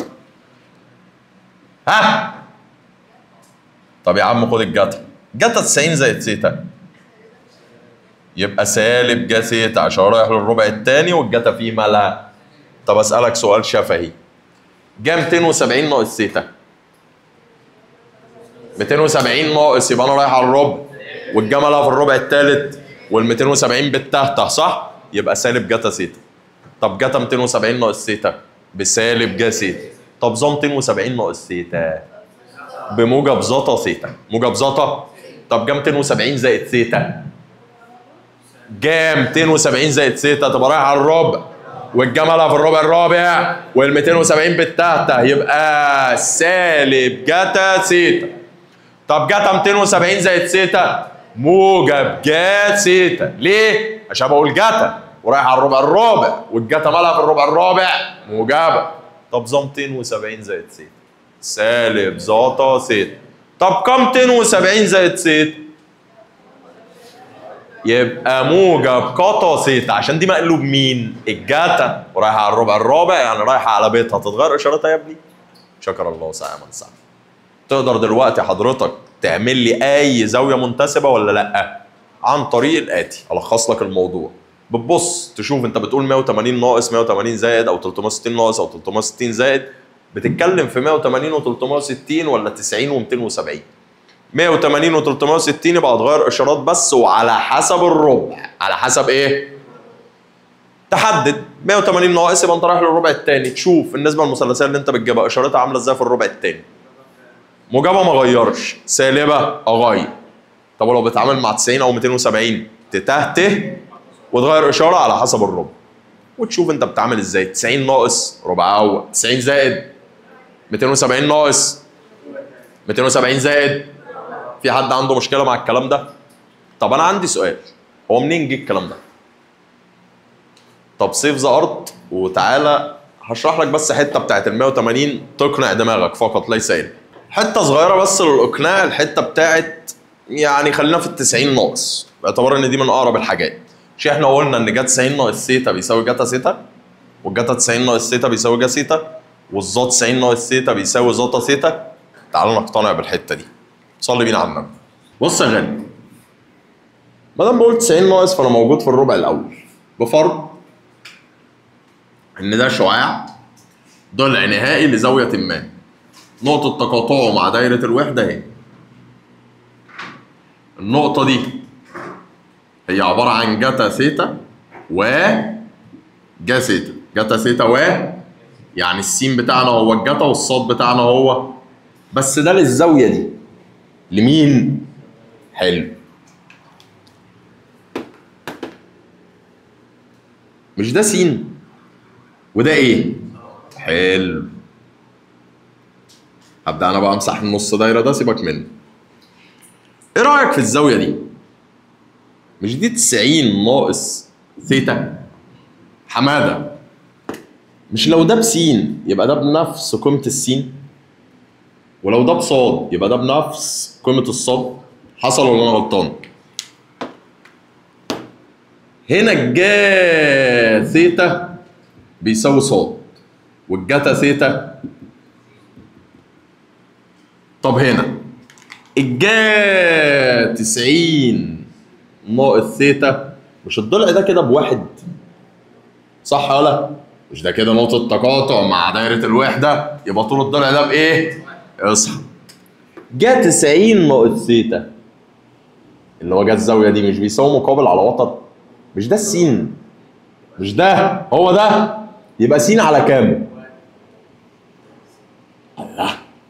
ها طب يا عم خد الجاتا جاتا 90 زائد ثيتا يبقى سالب جا ثيتا عشان رايح للربع الثاني والجاتا فيه مالها طب اسالك سؤال شفهي جا 270 ناقص ثيتا 270 ناقص يبقى انا رايح على الربع والجمله في الربع الثالث وال 270 بالتهته صح؟ يبقى سالب جاتا ثيتا طب جاتا 270 ناقص ثيتا بسالب جا ثيتا طب ظا 270 ناقص ثيتا بموجب زتا ثيتا موجب زتا طب جا 270 زائد ثيتا جا 270 زائد ثيتا تبقى رايح على الربع والجمله في الربع الرابع وال 270 بالتهته يبقى سالب جاتا ثيتا طب جاتا 270 زائد ثيتا موجب جا ثيتا ليه؟ عشان بقول جاتا ورايح على الربع الرابع والجاتا مالها في الربع الرابع موجبه طب ظا 270 زائد ثيتا سالب زاتا ثيتا طب كم 270 زائد ثيتا؟ يبقى موجب قطا ثيتا عشان دي مقلوب مين؟ الجاتا ورايحه على الربع الرابع يعني رايحه على بيتها تتغير اشارتها يا ابني؟ شكر الله سعى من سعى تقدر دلوقتي حضرتك تعمل لي اي زاويه منتسبه ولا لا؟ عن طريق الاتي الخص لك الموضوع بتبص تشوف انت بتقول 180 ناقص 180 زائد او 360 ناقص او 360 زائد بتتكلم في 180 و360 ولا 90 و270 180 و360 يبقى هتغير اشارات بس وعلى حسب الربع على حسب ايه تحدد 180 ناقص يبقى انت رايح للربع الثاني تشوف النسبه المثلثيه اللي انت بتجيبها اشارتها عامله ازاي في الربع الثاني موجبه ما اغيرش سالبه اغير طب ولو بتعامل مع 90 او 270 تتهته وتغير اشاره على حسب الربع وتشوف انت بتعامل ازاي 90 ناقص ربع اول 90 زائد 270 ناقص 270 زائد في حد عنده مشكله مع الكلام ده طب انا عندي سؤال هو منين جه الكلام ده طب سيف ذا ارت وتعالى هشرح لك بس حته بتاعت ال 180 تقنع دماغك فقط ليس الا حته صغيره بس للاقناع الحته بتاعت يعني خلينا في ال 90 ناقص باعتبار ان دي من اقرب الحاجات مش احنا قلنا ان جا 90 ناقص ثيتا بيساوي جاتا ثيتا والجاتا 90 ناقص ثيتا بيساوي جا ثيتا والظا 90 ناقص ثيتا بيساوي زاتا ثيتا تعالوا نقتنع بالحته دي صلي بينا على النبي بص يا غالي ما دام بقول 90 ناقص فانا موجود في الربع الاول بفرض ان ده شعاع ضلع نهائي لزاويه ما نقطه تقاطعه مع دايره الوحده اهي النقطه دي هي عباره عن جاتا ثيتا و جا ثيتا جاتا ثيتا و يعني السين بتاعنا هو الجاتا والصاد بتاعنا هو بس ده للزاويه دي لمين؟ حلو مش ده س وده ايه حلو هبدا انا بقى امسح النص دايره ده سيبك منه ايه رايك في الزاويه دي مش دي 90 ناقص ثيتا حماده مش لو ده بسين يبقى ده بنفس قيمه السين ولو ده بصاد يبقى ده بنفس قيمه الصاد حصل ولا انا غلطان هنا الجا ثيتا بيساوي صاد والجاتا ثيتا طب هنا الجا 90 ناقص ثيتا مش الضلع ده كده بواحد صح ولا مش ده كده نقطة تقاطع مع دايرة الوحدة يبقى طول الضلع ده بإيه؟ اصحى جا 90 ناقص ثيتا اللي هو جا الزاوية دي مش بيساوي مقابل على وتر مش ده السين مش ده هو ده يبقى س على كام؟ الله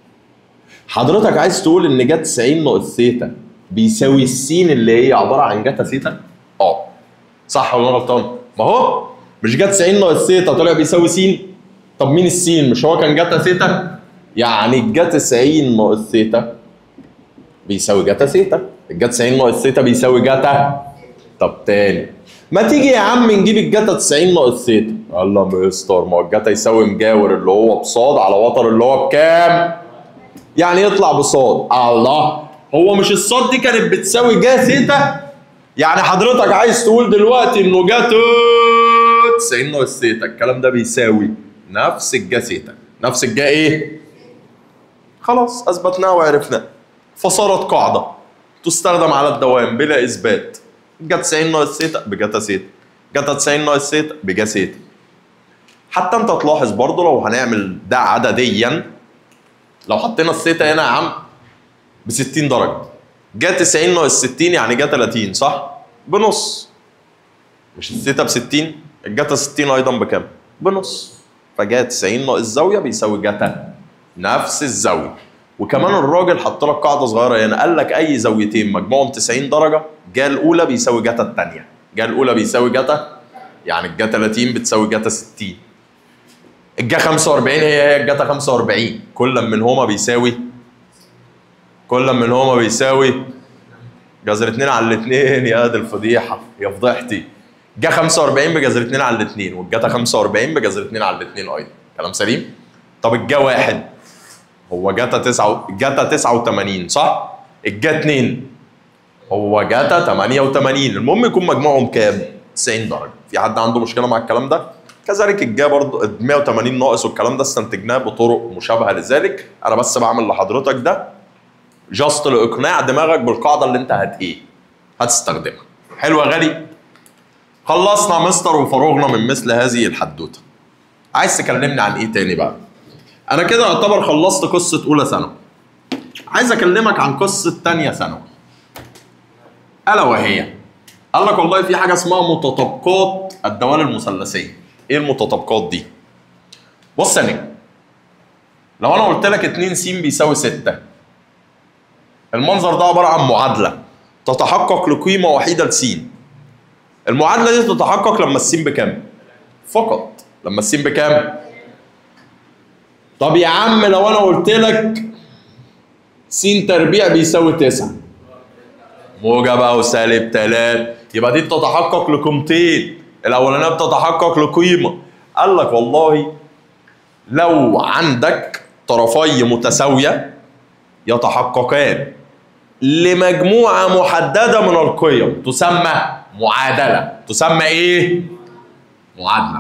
حضرتك عايز تقول ان جت 90 ناقص ثيتا بيساوي السين اللي هي عباره عن جتا ثيتا؟ اه صح ولا انا غلطان؟ ما هو مش جت 90 ناقص ثيتا طلع بيساوي س طب مين السين؟ مش هو كان جتا ثيتا؟ يعني الجا 90 ناقص ثيتا بيساوي جتا ثيتا الجا 90 ناقص ثيتا بيساوي جتا طب تاني ما تيجي يا عم نجيب الجتا 90 ناقص ثيتا الله مستر ما هو الجتا يساوي مجاور اللي هو بصاد على وتر اللي هو بكام؟ يعني يطلع بصاد الله هو مش الصاد دي كانت بتساوي جا ثيتا يعني حضرتك عايز تقول دلوقتي انه جا 90 ناقص ثيتا الكلام ده بيساوي نفس الجا ثيتا نفس الجا ايه خلاص اثبتناه وعرفناه فصارت قاعده تستخدم على الدوام بلا اثبات جا 90 ناقص ثيتا بجاتا ثيتا جاتا 90 ناقص ثيتا بجا ثيتا حتى انت تلاحظ برضو لو هنعمل ده عدديا لو حطينا الثيتا هنا يا عم ب 60 درجه جا 90 ناقص 60 يعني جا 30 صح؟ بنص مش الثيتا ب 60 الجاتا 60 ايضا بكام؟ بنص فجا 90 ناقص زاويه بيساوي جاتا نفس الزاويه وكمان الراجل حط لك قاعده صغيره هنا قال لك اي زاويتين مجموعهم 90 درجه جا الاولى بيساوي جاتا الثانيه جا الاولى بيساوي جاتا يعني الجا 30 بتساوي جاتا 60 الجا 45 هي هي الجاتا 45 كل منهما بيساوي كل منهما بيساوي جذر 2 على الاثنين يا دي الفضيحه يا فضيحتي جا 45 بجذر 2 على الاثنين والجاتا 45 بجذر 2 على الاثنين ايضا كلام سليم طب الجا واحد هو جاتا 9 جاتا 89 صح الجا 2 هو جاتا 88 المهم يكون مجموعهم كام 90 درجه في حد عنده مشكله مع الكلام ده كذلك الجا برضه 180 ناقص والكلام ده استنتجناه بطرق مشابهه لذلك انا بس بعمل لحضرتك ده جاست لاقناع دماغك بالقاعده اللي انت هت ايه هتستخدمها حلو يا غالي خلصنا مستر وفرغنا من مثل هذه الحدوته عايز تكلمني عن ايه تاني بقى انا كده اعتبر خلصت قصه اولى ثانوي عايز اكلمك عن قصه تانية ثانوي الا وهي قال لك والله في حاجه اسمها متطابقات الدوال المثلثيه ايه المتطابقات دي بص يا نجم لو انا قلت لك 2 س بيساوي 6 المنظر ده عباره عن معادله تتحقق لقيمه وحيده لس المعادله دي تتحقق لما السين بكام فقط لما السين بكام طب يا عم لو انا قلت لك س تربيع بيساوي 9 موجب او سالب 3 يبقى دي بتتحقق لقيمتين الاولانيه بتتحقق لقيمه قال لك والله لو عندك طرفي متساويه يتحققان لمجموعه محدده من القيم تسمى معادله تسمى ايه معادله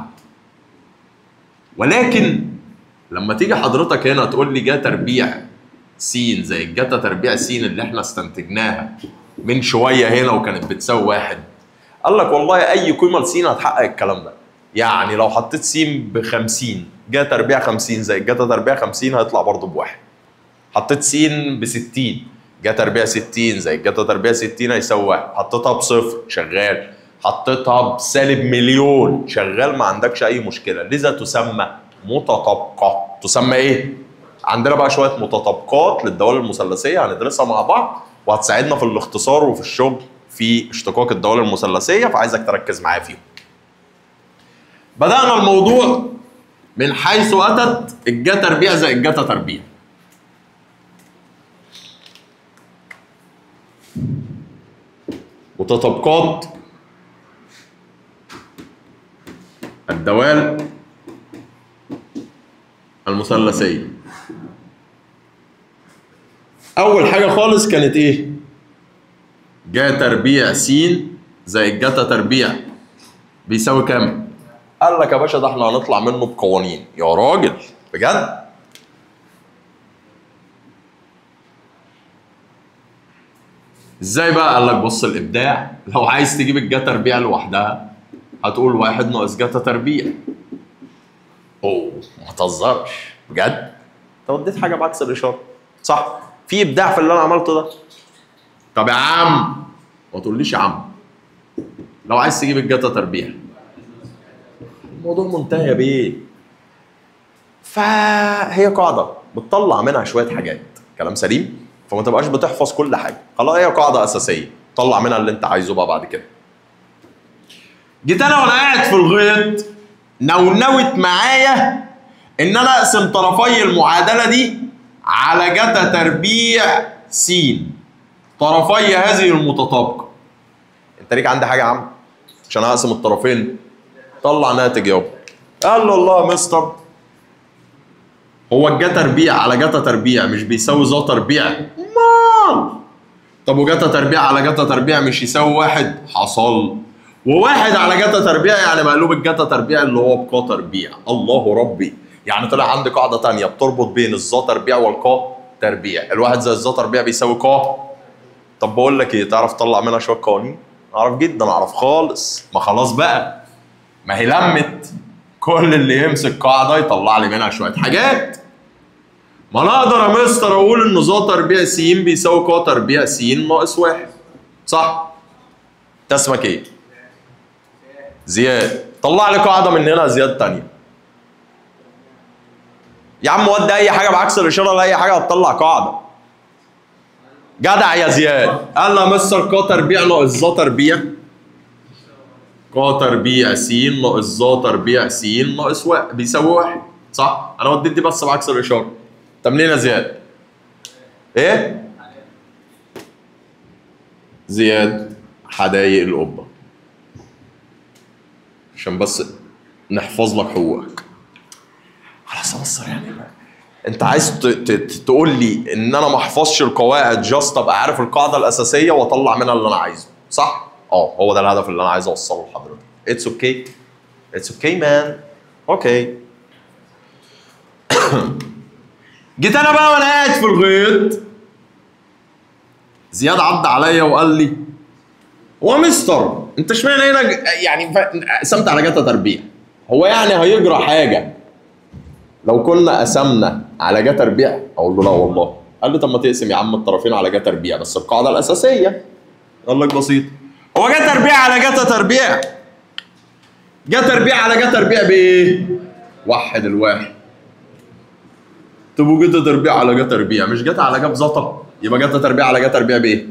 ولكن لما تيجي حضرتك هنا تقول لي جا تربيع س زي الجتا تربيع س اللي احنا استنتجناها من شويه هنا وكانت بتساوي واحد قال لك والله اي قيمه لس هتحقق الكلام ده يعني لو حطيت س ب 50 جا تربيع 50 زي الجتا تربيع 50 هيطلع برضه بواحد حطيت س ب 60 جا تربيع 60 زي الجتا تربيع 60 هيساوي واحد حطيتها بصفر شغال حطيتها بسالب مليون شغال ما عندكش اي مشكله لذا تسمى متطابقه تسمى ايه عندنا بقى شويه متطابقات للدوال المثلثيه هندرسها مع بعض وهتساعدنا في الاختصار وفي الشغل في اشتقاق الدوال المثلثيه فعايزك تركز معايا فيهم بدأنا الموضوع من حيث أتت الجا تربيع زائد الجتا تربيع متطابقات الدوال المثلثية أول حاجة خالص كانت إيه؟ جا تربيع س زائد جتا تربيع بيساوي كام؟ قال لك يا باشا ده احنا هنطلع منه بقوانين يا راجل بجد؟ ازاي بقى؟ قال لك بص الابداع لو عايز تجيب الجا تربيع لوحدها هتقول واحد ناقص جتا تربيع اوه ما تهزرش بجد؟ انت وديت حاجه بعكس الاشاره صح؟ في ابداع في اللي انا عملته ده طب يا عم ما تقوليش يا عم لو عايز تجيب الجتا تربيع الموضوع منتهي يا بيه فهي قاعده بتطلع منها شويه حاجات كلام سليم فما تبقاش بتحفظ كل حاجه خلاص هي قاعده اساسيه طلع منها اللي انت عايزه بقى بعد كده جيت انا وانا قاعد في الغيط نونوت معايا ان انا اقسم طرفي المعادله دي على جتا تربيع س طرفي هذه المتطابقه انت ليك عندي حاجه يا عم عشان اقسم الطرفين طلع ناتج يابا قال له الله يا مستر هو الجا تربيع على جتا تربيع مش بيساوي ذا تربيع امال طب وجتا تربيع على جتا تربيع مش يساوي واحد حصل وواحد على جتا تربيع يعني مقلوب الجتا تربيع اللي هو بقا تربيع الله ربي يعني طلع عندي قاعده تانية بتربط بين الظا تربيع والقا تربيع الواحد زي الظا تربيع بيساوي قا طب بقول لك ايه تعرف تطلع منها شويه قوانين اعرف جدا اعرف خالص ما خلاص بقى ما هي لمت كل اللي يمسك قاعده يطلع لي منها شويه حاجات ما انا اقدر يا مستر اقول ان ظا تربيع س بيساوي ق تربيع س ناقص واحد صح؟ انت اسمك ايه؟ زياد طلع لي قاعده من هنا زياد تانية يا عم ودي اي حاجه بعكس الاشاره لاي حاجه هتطلع قاعده جدع يا زياد قال له يا مستر ق تربيع ناقص ظا تربيع ق تربيع س ناقص ظا تربيع س ناقص واحد بيساوي واحد صح؟ انا وديت دي بس بعكس الاشاره طب منين يا زياد؟ ايه؟ زياد حدايق القبه عشان بس نحفظ لك حقوقك خلاص يا مستر يعني انت عايز ت- ت- تقول لي ان انا ما احفظش القواعد جاست ابقى عارف القاعده الاساسيه واطلع منها اللي انا عايزه صح اه هو ده الهدف اللي انا عايز اوصله لحضرتك اتس اوكي اتس اوكي مان اوكي جيت انا بقى وانا قاعد في الغيط زياد عدى عليا وقال لي هو مستر انت اشمعنى هنا ج- يعني ف- قسمت على جتا تربيع هو يعني هيجرى حاجه لو كنا قسمنا على جا تربيع اقول له لا والله قال لي طب ما تقسم يا عم الطرفين على جا تربيع بس القاعده الاساسيه قال لك بسيط هو جا تربيع على جتا تربيع جا تربيع على جا تربيع بايه؟ وحد الواحد طب وجتا تربيع على جا تربيع مش جتا على جا بزطه يبقى جتا تربيع على جا تربيع بايه؟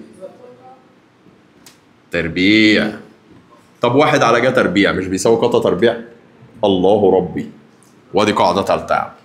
تربيع طب واحد على جا تربيع مش بيساوي قطة تربيع الله ربي وادي قاعدة تالتة يا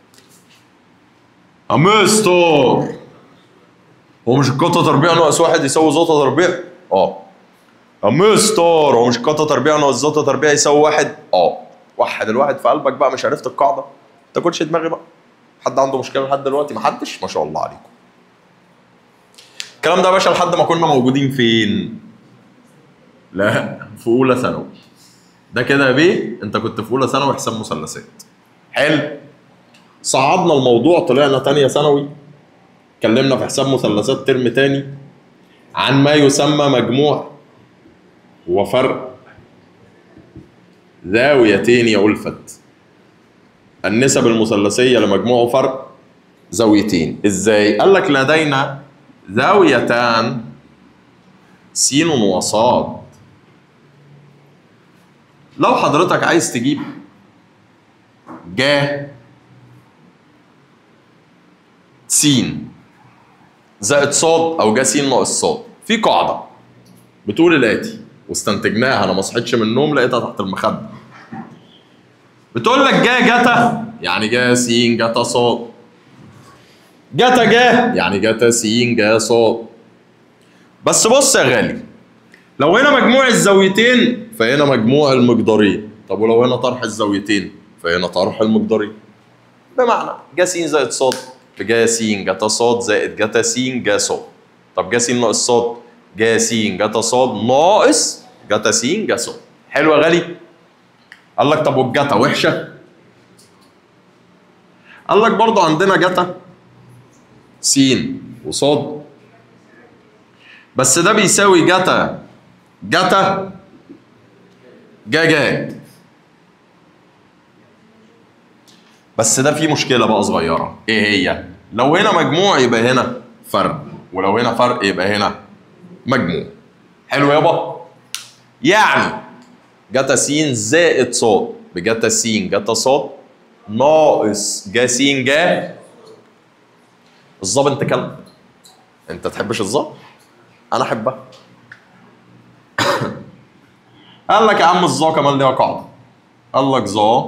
عم يا مستر هو مش القطة تربيع ناقص واحد يساوي زوطة تربيع؟ اه يا مستر هو مش قطة تربيع ناقص زوطة تربيع يساوي واحد؟ اه وحد الواحد في قلبك بقى مش عرفت القاعدة ما تاكلش دماغي بقى حد عنده مشكلة لحد دلوقتي محدش ما شاء الله عليكم الكلام ده يا باشا لحد ما كنا موجودين فين؟ لا في اولى ثانوي ده كده يا بيه انت كنت في اولى ثانوي حساب مثلثات حلو صعدنا الموضوع طلعنا تانية ثانوي اتكلمنا في حساب مثلثات ترم تاني عن ما يسمى مجموع وفرق زاويتين يا ألفت النسب المثلثية لمجموع وفرق زاويتين ازاي؟ قال لك لدينا زاويتان س وصاد لو حضرتك عايز تجيب جا س زائد صاد او جا س ناقص صاد في قاعده بتقول الاتي واستنتجناها انا ما صحيتش من النوم لقيتها تحت المخده بتقول لك جا جتا يعني جا س جتا صاد جتا جا يعني جتا س جا صاد بس بص يا غالي لو هنا مجموع الزاويتين فهنا مجموع المقدارين طب ولو هنا طرح الزاويتين فهنا طرح المقدارين بمعنى جا س زائد ص بجا س جتا ص زائد جتا س جا ص طب جا س ناقص ص جا س جتا ص ناقص جتا س جا ص حلو يا غالي قال لك طب والجتا وحشه قال لك برضه عندنا جتا س وصاد بس ده بيساوي جتا جتا جا جا بس ده فيه مشكلة بقى صغيرة ايه هي؟ لو هنا مجموع يبقى هنا فرق ولو هنا فرق يبقى هنا مجموع حلو يابا يعني جتا س زائد ص بجتا س جتا ص ناقص جا س جا الظا انت كلب انت تحبش الظا انا احبها قال لك يا عم الظا كمان ليها قاعده قال لك ظا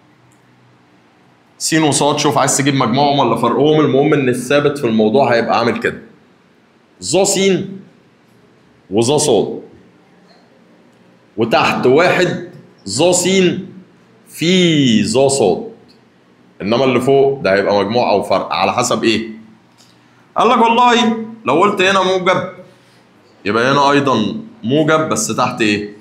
س وصاد شوف عايز تجيب مجموعهم ولا فرقهم المهم ان الثابت في الموضوع هيبقى عامل كده ظا س وظا صاد وتحت واحد ظا س في ظا صاد انما اللي فوق ده هيبقى مجموع او فرق على حسب ايه قال لك والله لو قلت هنا موجب يبقى هنا ايضا موجب بس تحت ايه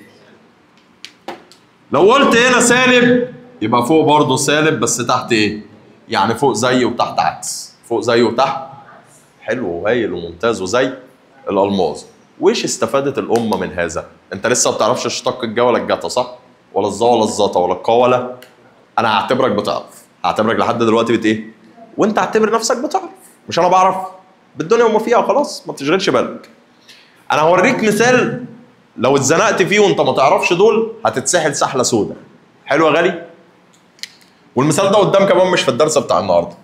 لو قلت هنا سالب يبقى فوق برضه سالب بس تحت ايه يعني فوق زي وتحت عكس فوق زي وتحت حلو وهايل وممتاز وزي الالماظ وايش استفادت الامه من هذا انت لسه ما بتعرفش اشتق الجا ولا الجتا صح ولا الظا ولا الزتا ولا القا ولا انا هعتبرك بتعرف هعتبرك لحد دلوقتي بت ايه وانت اعتبر نفسك بتعرف مش انا بعرف بالدنيا وما فيها خلاص ما تشغلش بالك انا هوريك مثال لو اتزنقت فيه وانت ما تعرفش دول هتتسحل سحله سودة حلو يا غالي والمثال ده قدام كمان مش في الدرس بتاع النهارده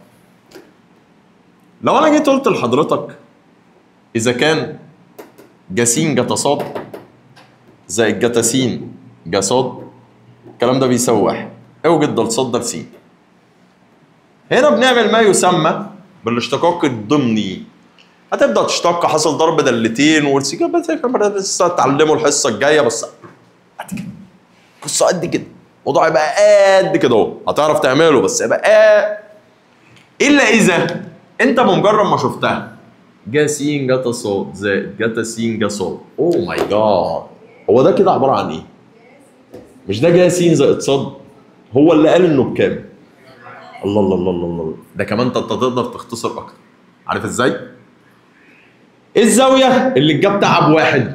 لو انا جيت قلت لحضرتك اذا كان جاسين جتا صاد زائد جتا س جا صاد الكلام ده بيساوي واحد اوجد ده لصاد ده لسين هنا بنعمل ما يسمى بالاشتقاق الضمني هتبدا تشتق حاصل ضرب دلتين والسيجا لسه هتعلمه الحصه الجايه بس قد كده قصه قد كده الموضوع يبقى قد كده اهو هتعرف تعمله بس يبقى قد الا اذا انت بمجرد ما شفتها جا س جتا صاد زائد جتا س جا صاد اوه ماي جاد هو ده كده عباره عن ايه؟ مش ده جا س زائد صاد هو اللي قال انه بكام؟ الله الله الله الله الله ده كمان انت أنت تقدر تختصر اكتر عارف ازاي؟ ايه الزاويه اللي الجاب تعب واحد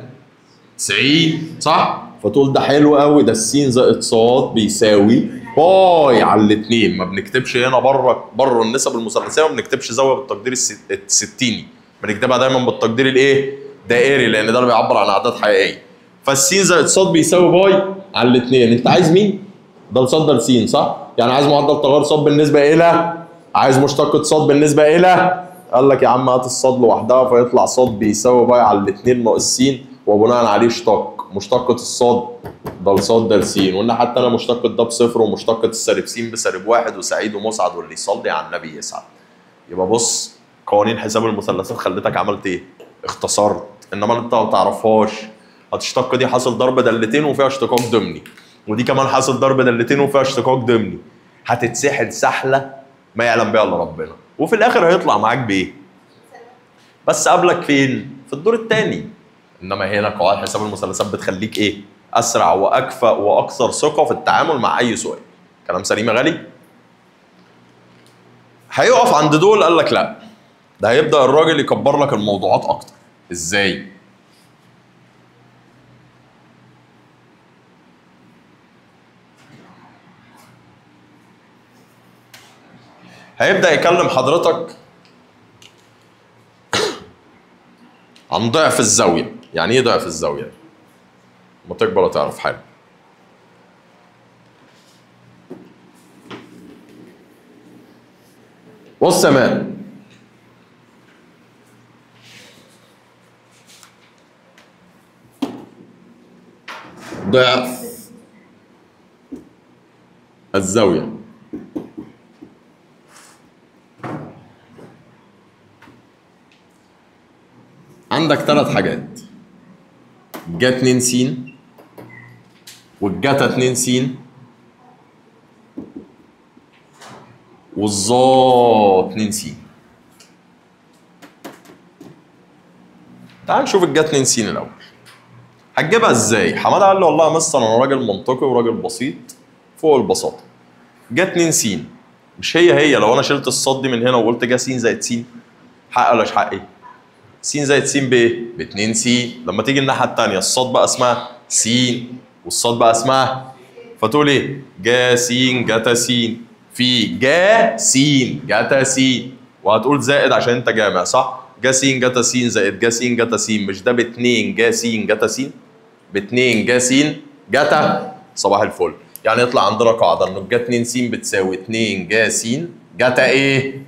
90 صح؟ فتقول ده حلو قوي ده السين زائد صاد بيساوي باي على الاثنين ما بنكتبش هنا بره بره النسب المثلثيه ما بنكتبش زاويه بالتقدير الست- الستيني بنكتبها دايما بالتقدير الايه؟ دائري لان ده اللي بيعبر عن اعداد حقيقيه فالسين زائد صاد بيساوي باي على الاثنين انت عايز مين؟ ده لصاد ده لسين صح؟ يعني عايز معدل تغير صاد بالنسبه الى عايز مشتقة صاد بالنسبه الى قال لك يا عم هات الصاد لوحدها فيطلع صاد بيساوي باي على الاثنين ناقص س وبناء عليه اشتق مشتقة الصاد ده لصاد ده لسين والناحية التانية مشتقة ده بصفر ومشتقة السالب س بسالب واحد وسعيد ومسعد واللي يصلي على النبي يسعد يبقى بص قوانين حساب المثلثات خلتك عملت ايه؟ اختصرت انما انت ما تعرفهاش هتشتق دي حاصل ضرب دلتين وفيها اشتقاق ضمني ودي كمان حاصل ضرب دلتين وفيها اشتقاق ضمني هتتسحل سحله ما يعلم بها الا ربنا وفي الاخر هيطلع معاك بايه؟ بس قبلك فين؟ في الدور الثاني انما هنا قواعد حساب المثلثات بتخليك ايه؟ اسرع واكفأ واكثر ثقه في التعامل مع اي سؤال. كلام سليم يا غالي؟ هيقف عند دول قال لك لا ده هيبدا الراجل يكبر لك الموضوعات اكتر. ازاي؟ هيبدا يكلم حضرتك عن ضعف الزاويه يعني ايه ضعف الزاويه ما تكبر تعرف حاجه بص يا مان ضعف الزاوية عندك ثلاث حاجات جا 2 س والجتا 2 س والظا 2 س تعال نشوف الجا 2 س الاول هتجيبها ازاي؟ حماده قال له والله يا مستر انا راجل منطقي وراجل بسيط فوق البساطه جا 2 س مش هي هي لو انا شلت الصاد دي من هنا وقلت جا س زائد س حق ولا مش حق ايه؟ س زائد س بايه؟ ب 2 س لما تيجي الناحيه الثانيه الصاد بقى اسمها س والصاد بقى اسمها فتقول ايه؟ جا س جتا س في جا س جتا س وهتقول زائد عشان انت جامع صح؟ جا س جتا س زائد جا س جتا س مش ده ب 2 جا س جتا س؟ ب 2 جا س جتا صباح الفل يعني يطلع عندنا قاعده انه جا 2 س بتساوي 2 جا س جتا ايه؟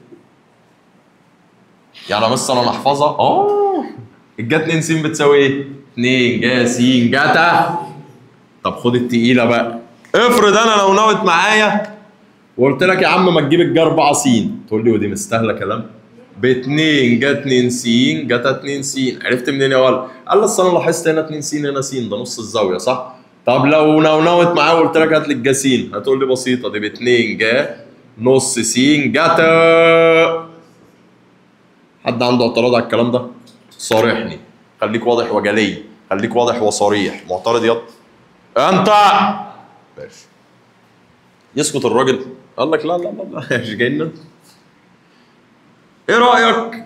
يعني مثلا انا احفظها اه الجا 2 س بتساوي ايه؟ 2 جا س جتا طب خد التقيله بقى افرض انا لو نوت معايا وقلت لك يا عم ما تجيب الجا 4 س تقول لي ودي مستاهله كلام ب 2 جا 2 س جتا 2 س عرفت منين يا ولد؟ قال لي اصل انا لاحظت هنا 2 س هنا س ده نص الزاويه صح؟ طب لو لو نوت معاه وقلت لك هات لي الجا س هتقول لي بسيطه دي ب 2 جا نص س جتا حد عنده اعتراض على الكلام ده؟ صارحني خليك واضح وجلي خليك واضح وصريح معترض يا انت ماشي يسكت الراجل قال لك لا لا لا لا مش جاي لنا ايه رايك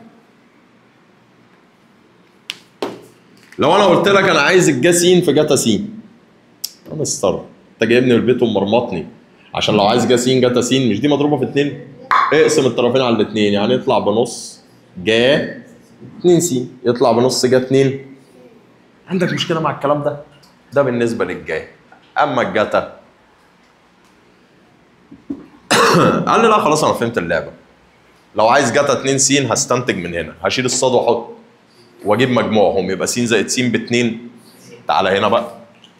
لو انا قلت لك انا عايز الجا س في جتا س انا مستر انت جايبني من البيت ومرمطني عشان لو عايز جا س جتا س مش دي مضروبه في اتنين اقسم الطرفين على الاتنين يعني يطلع بنص جا 2 س يطلع بنص جا 2 عندك مشكله مع الكلام ده ده بالنسبه للجا اما الجتا قال لي لا خلاص انا فهمت اللعبه لو عايز جتا 2 س هستنتج من هنا هشيل الصاد واحط واجيب مجموعهم يبقى س زائد س ب 2 تعالى هنا بقى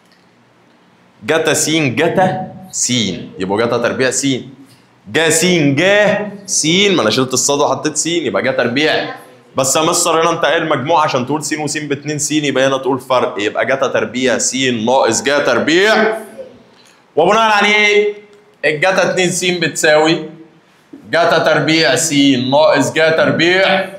جتا س جتا س يبقى جتا تربيع س جا س جا س ما انا شلت الصاد وحطيت س يبقى جا تربيع بس يا مستر هنا انت قايل مجموع عشان تقول س وس ب 2 س يبقى هنا تقول فرق يبقى جتا تربيع س ناقص جا تربيع وبناء عليه الجتا 2 س بتساوي جتا تربيع س ناقص جا تربيع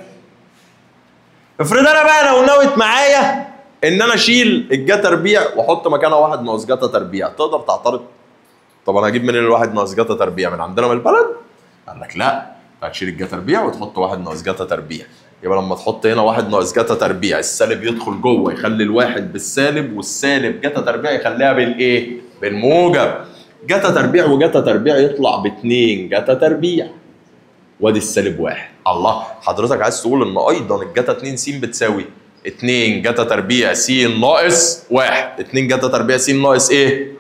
افرض انا بقى لو نويت معايا ان انا اشيل الجا تربيع واحط مكانها واحد ناقص جتا تربيع تقدر تعترض؟ طب انا هجيب منين الواحد ناقص جتا تربيع من عندنا من البلد؟ قال لك لا هتشيل الجا تربيع وتحط واحد ناقص جتا تربيع يبقى لما تحط هنا واحد ناقص جتا تربيع السالب يدخل جوه يخلي الواحد بالسالب والسالب جتا تربيع يخليها بالايه؟ بالموجب جتا تربيع وجتا تربيع يطلع باتنين جتا تربيع وادي السالب واحد الله حضرتك عايز تقول ان ايضا الجتا 2 س بتساوي 2 جتا تربيع س ناقص 1 2 جتا تربيع س ناقص ايه؟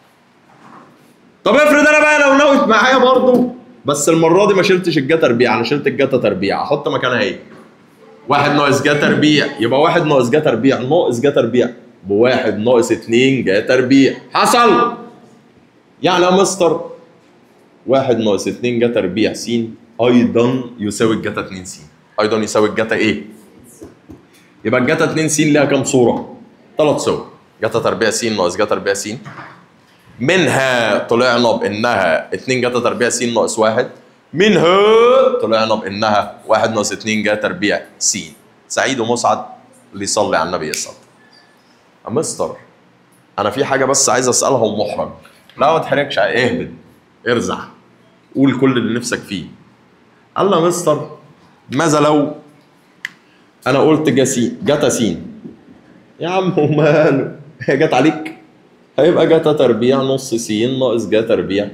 طب افرض انا بقى لو نوت معايا برضو بس المره دي ما شلتش الجا تربيع انا شلت الجتا تربيع احط مكانها ايه؟ واحد ناقص جا تربيع يبقى واحد ناقص جا تربيع ناقص جا تربيع بواحد ناقص 2 جا تربيع حصل يعني يا مستر واحد ناقص 2 جا تربيع س ايضا يساوي الجتا 2 س ايضا يساوي الجتا ايه؟ يبقى الجتا 2 س ليها كام صوره؟ ثلاث صور جتا تربيع س ناقص جتا تربيع س منها طلعنا بانها 2 جتا تربيع س ناقص 1 منها طلعنا بانها 1 ناقص 2 جتا تربيع س سعيد ومسعد اللي يصلي على النبي يصلي يا مستر انا في حاجه بس عايز اسالها ومحرج لا ما تحرجش اهبد ارزع قول كل اللي نفسك فيه قال له يا مستر ماذا لو انا قلت جاسين جتا سين يا عم وماله هي جت عليك هيبقى جتا تربيع نص س ناقص جا تربيع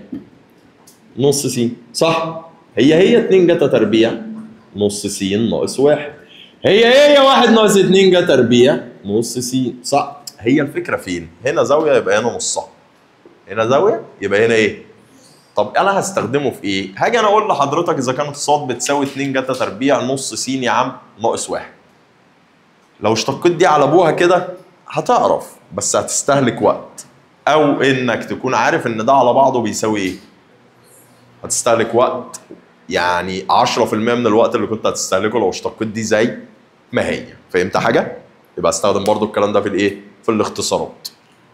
نص س صح هي هي 2 جتا تربيع نص س ناقص واحد هي هي واحد ناقص 2 جا تربيع نص س صح هي الفكره فين هنا زاويه يبقى هنا نصها هنا زاويه يبقى هنا ايه طب انا هستخدمه في ايه؟ هاجي انا اقول لحضرتك اذا كانت صاد بتساوي 2 جتا تربيع نص س يا عم ناقص واحد. لو اشتقيت دي على ابوها كده هتعرف بس هتستهلك وقت. او انك تكون عارف ان ده على بعضه بيساوي ايه هتستهلك وقت يعني 10% من الوقت اللي كنت هتستهلكه لو اشتقيت دي زي ما هي فهمت حاجه يبقى استخدم برضو الكلام ده في الايه في الاختصارات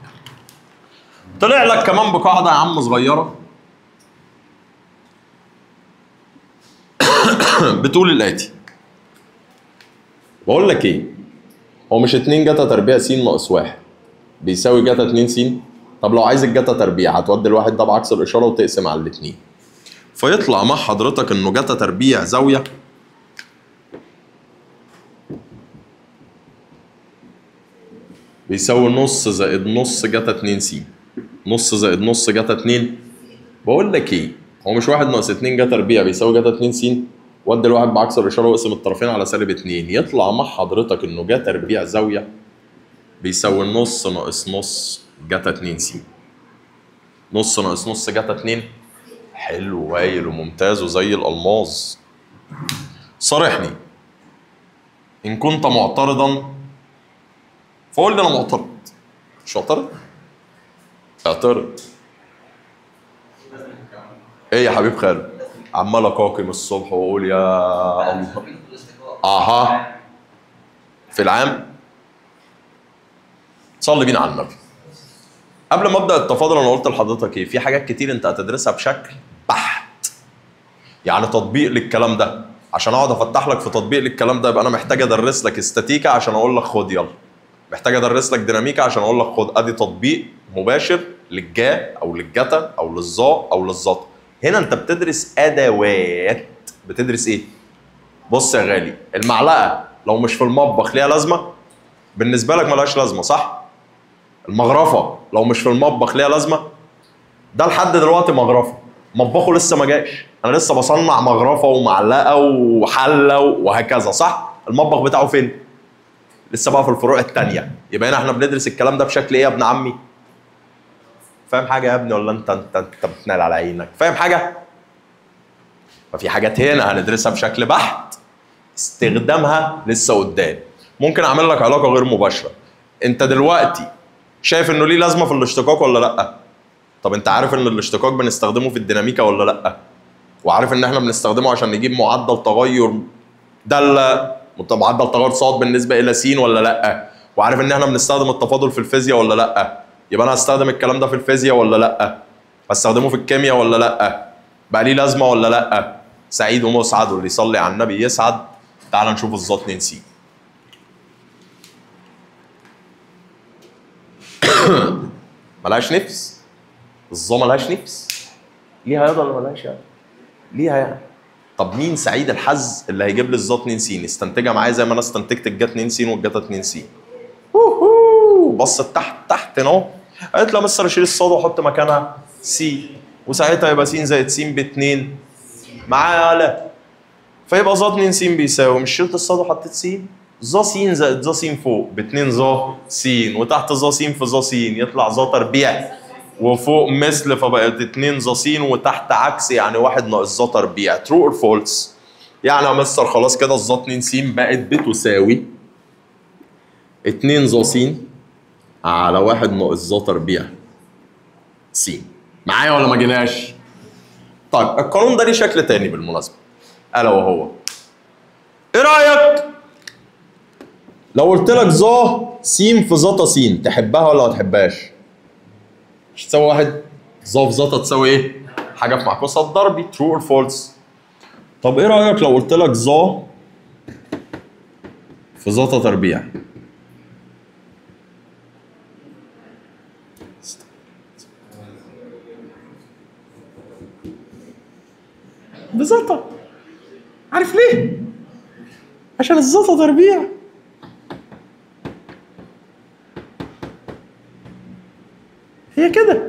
طلع لك كمان بقاعده يا عم صغيره بتقول الاتي بقول لك ايه هو مش 2 جتا تربيع س ناقص 1 بيساوي جتا 2 س طب لو عايز الجتا تربيع هتودي الواحد ده بعكس الاشاره وتقسم على الاثنين فيطلع مع حضرتك انه جتا تربيع زاويه بيساوي نص زائد نص جتا 2 س نص زائد نص جتا 2 بقول لك ايه هو مش واحد ناقص 2 جتا تربيع بيساوي جتا 2 س ودي الواحد بعكس الاشاره واقسم الطرفين على سالب 2 يطلع مع حضرتك انه جتا تربيع زاويه بيساوي نص ناقص نص جتا 2 س نص ناقص نص جتا 2 حلو وهايل وممتاز وزي الالماظ صارحني ان كنت معترضا فقول لي انا معترض مش معترض اعترض ايه يا حبيب خالد عمال اقاقم الصبح واقول يا الله اها في العام صلي بينا على النبي قبل ما ابدا التفاضل انا قلت لحضرتك ايه في حاجات كتير انت هتدرسها بشكل بحت يعني تطبيق للكلام ده عشان اقعد افتح لك في تطبيق للكلام ده يبقى انا محتاج ادرس لك استاتيكا عشان اقول لك خد يلا محتاج ادرس لك ديناميكا عشان اقول لك خد ادي تطبيق مباشر للجا او للجتا او للظا او للظتا هنا انت بتدرس ادوات بتدرس ايه بص يا غالي المعلقه لو مش في المطبخ ليها لازمه بالنسبه لك ملهاش لازمه صح المغرفه لو مش في المطبخ ليها لازمه ده لحد دلوقتي مغرفه مطبخه لسه ما جاش انا لسه بصنع مغرفه ومعلقه وحله وهكذا صح المطبخ بتاعه فين لسه بقى في الفروع التانية يبقى هنا احنا بندرس الكلام ده بشكل ايه يا ابن عمي فاهم حاجه يا ابني ولا انت انت انت بتنال على عينك فاهم حاجه ففي حاجات هنا هندرسها بشكل بحت استخدامها لسه قدام ممكن اعمل لك علاقه غير مباشره انت دلوقتي شايف انه ليه لازمه في الاشتقاق ولا لا طب انت عارف ان الاشتقاق بنستخدمه في الديناميكا ولا لا وعارف ان احنا بنستخدمه عشان نجيب معدل تغير داله معدل تغير صاد بالنسبه الى س ولا لا وعارف ان احنا بنستخدم التفاضل في الفيزياء ولا لا يبقى انا هستخدم الكلام ده في الفيزياء ولا لا هستخدمه في الكيمياء ولا لا بقى ليه لازمه ولا لا سعيد ومسعد واللي يصلي على النبي يسعد تعال نشوف الظا 2 س ملهاش نفس الظا ملهاش نفس ليها يد ولا ملهاش يد؟ ليها يعني طب مين سعيد الحظ اللي هيجيب لي الظا 2 س استنتجها معايا زي ما انا استنتجت الجا 2 س والجتا 2 س بصت تحت تحت هنا اهو قالت له يا مستر شيل الصاد واحط مكانها س وساعتها يبقى س زائد س ب 2 معايا لا فيبقى ظا 2 س بيساوي مش شلت الصاد وحطيت س ظا س زائد ظا س فوق ب 2 ظا س وتحت ظا س في ظا س يطلع ظا تربيع وفوق مثل فبقت 2 ظا س وتحت عكس يعني واحد ناقص ظا تربيع ترو اور فولس يعني يا مستر خلاص كده الظا 2 س بقت بتساوي 2 ظا س على واحد ناقص ظا تربيع س معايا ولا ما جيناش؟ طيب القانون ده ليه شكل تاني بالمناسبة ألا وهو إيه رأيك لو قلت لك ظا س في ظا س تحبها ولا ما تحبهاش؟ مش تساوي واحد ظا في ظا تساوي إيه؟ حاجة في معكوسها الضربي ترو اور فولس طب إيه رأيك لو قلت لك ظا في ظا تربيع بزطة عارف ليه؟ عشان الزطة تربيع هي كده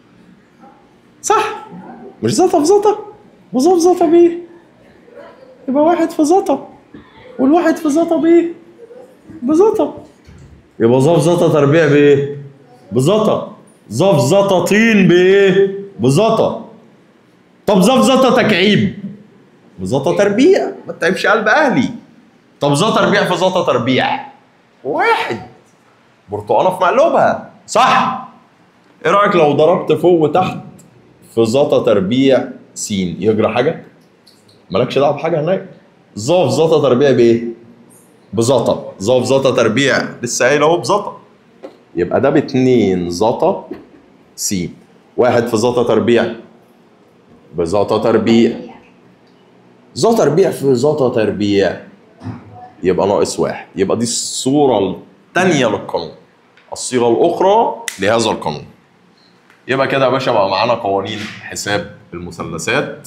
صح مش زطة في زطة وظا في زطة بيه يبقى واحد في زطة والواحد في زطة بيه بزطة يبقى ظا في زطة تربيع بإيه؟ بزطة ظا في زطة طين بإيه؟ بزطة طب ظا في زطة تكعيب بزطة تربيع ما تتعبش قلب أهلي طب ظا تربيع في زطة تربيع واحد برتقانة في مقلوبها صح ايه رايك لو ضربت فوق وتحت في زتا تربيع س يجرى حاجه مالكش دعوه بحاجه هناك ظا في زتا تربيع بايه بزتا ظا في زتا تربيع لسه قايل اهو بزتا يبقى ده باتنين زتا س واحد في زتا تربيع بزتا تربيع زتا تربيع في زتا تربيع يبقى ناقص واحد يبقى دي الصورة الثانية للقانون الصيغة الأخرى لهذا القانون يبقى كده يا باشا بقى معانا قوانين حساب المثلثات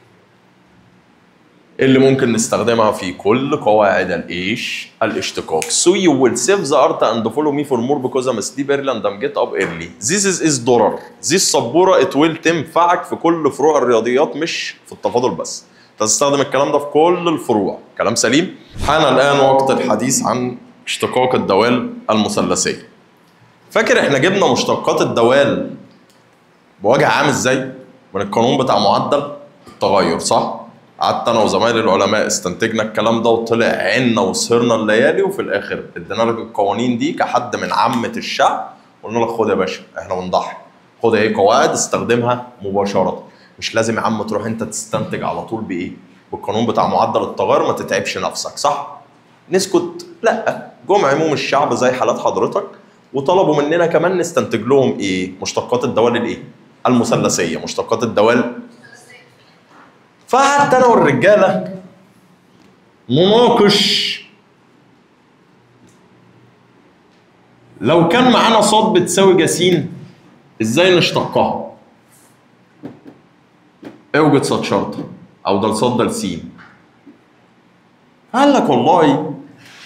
اللي ممكن نستخدمها في كل قواعد الايش الاشتقاق so you will save the art and follow me for more because I'm asleep early and I'm get up early this is is درر دي السبوره it will تنفعك في كل فروع الرياضيات مش في التفاضل بس تستخدم الكلام ده في كل الفروع كلام سليم حان الان وقت الحديث عن اشتقاق الدوال المثلثيه فاكر احنا جبنا مشتقات الدوال بوجه عام ازاي من القانون بتاع معدل التغير صح قعدت انا وزمايلي العلماء استنتجنا الكلام ده وطلع عنا وسهرنا الليالي وفي الاخر ادينا لك القوانين دي كحد من عامه الشعب قلنا لك خد يا باشا احنا بنضحي خد ايه قواعد استخدمها مباشره مش لازم يا عم تروح انت تستنتج على طول بايه بالقانون بتاع معدل التغير ما تتعبش نفسك صح نسكت لا جم عموم الشعب زي حالات حضرتك وطلبوا مننا كمان نستنتج لهم ايه مشتقات الدوال الايه المثلثيه مشتقات الدوال فقعدت انا والرجاله نناقش لو كان معانا صاد بتساوي جسيم ازاي نشتقها اوجد صاد شرطه او ده الصاد ده لسين قال لك والله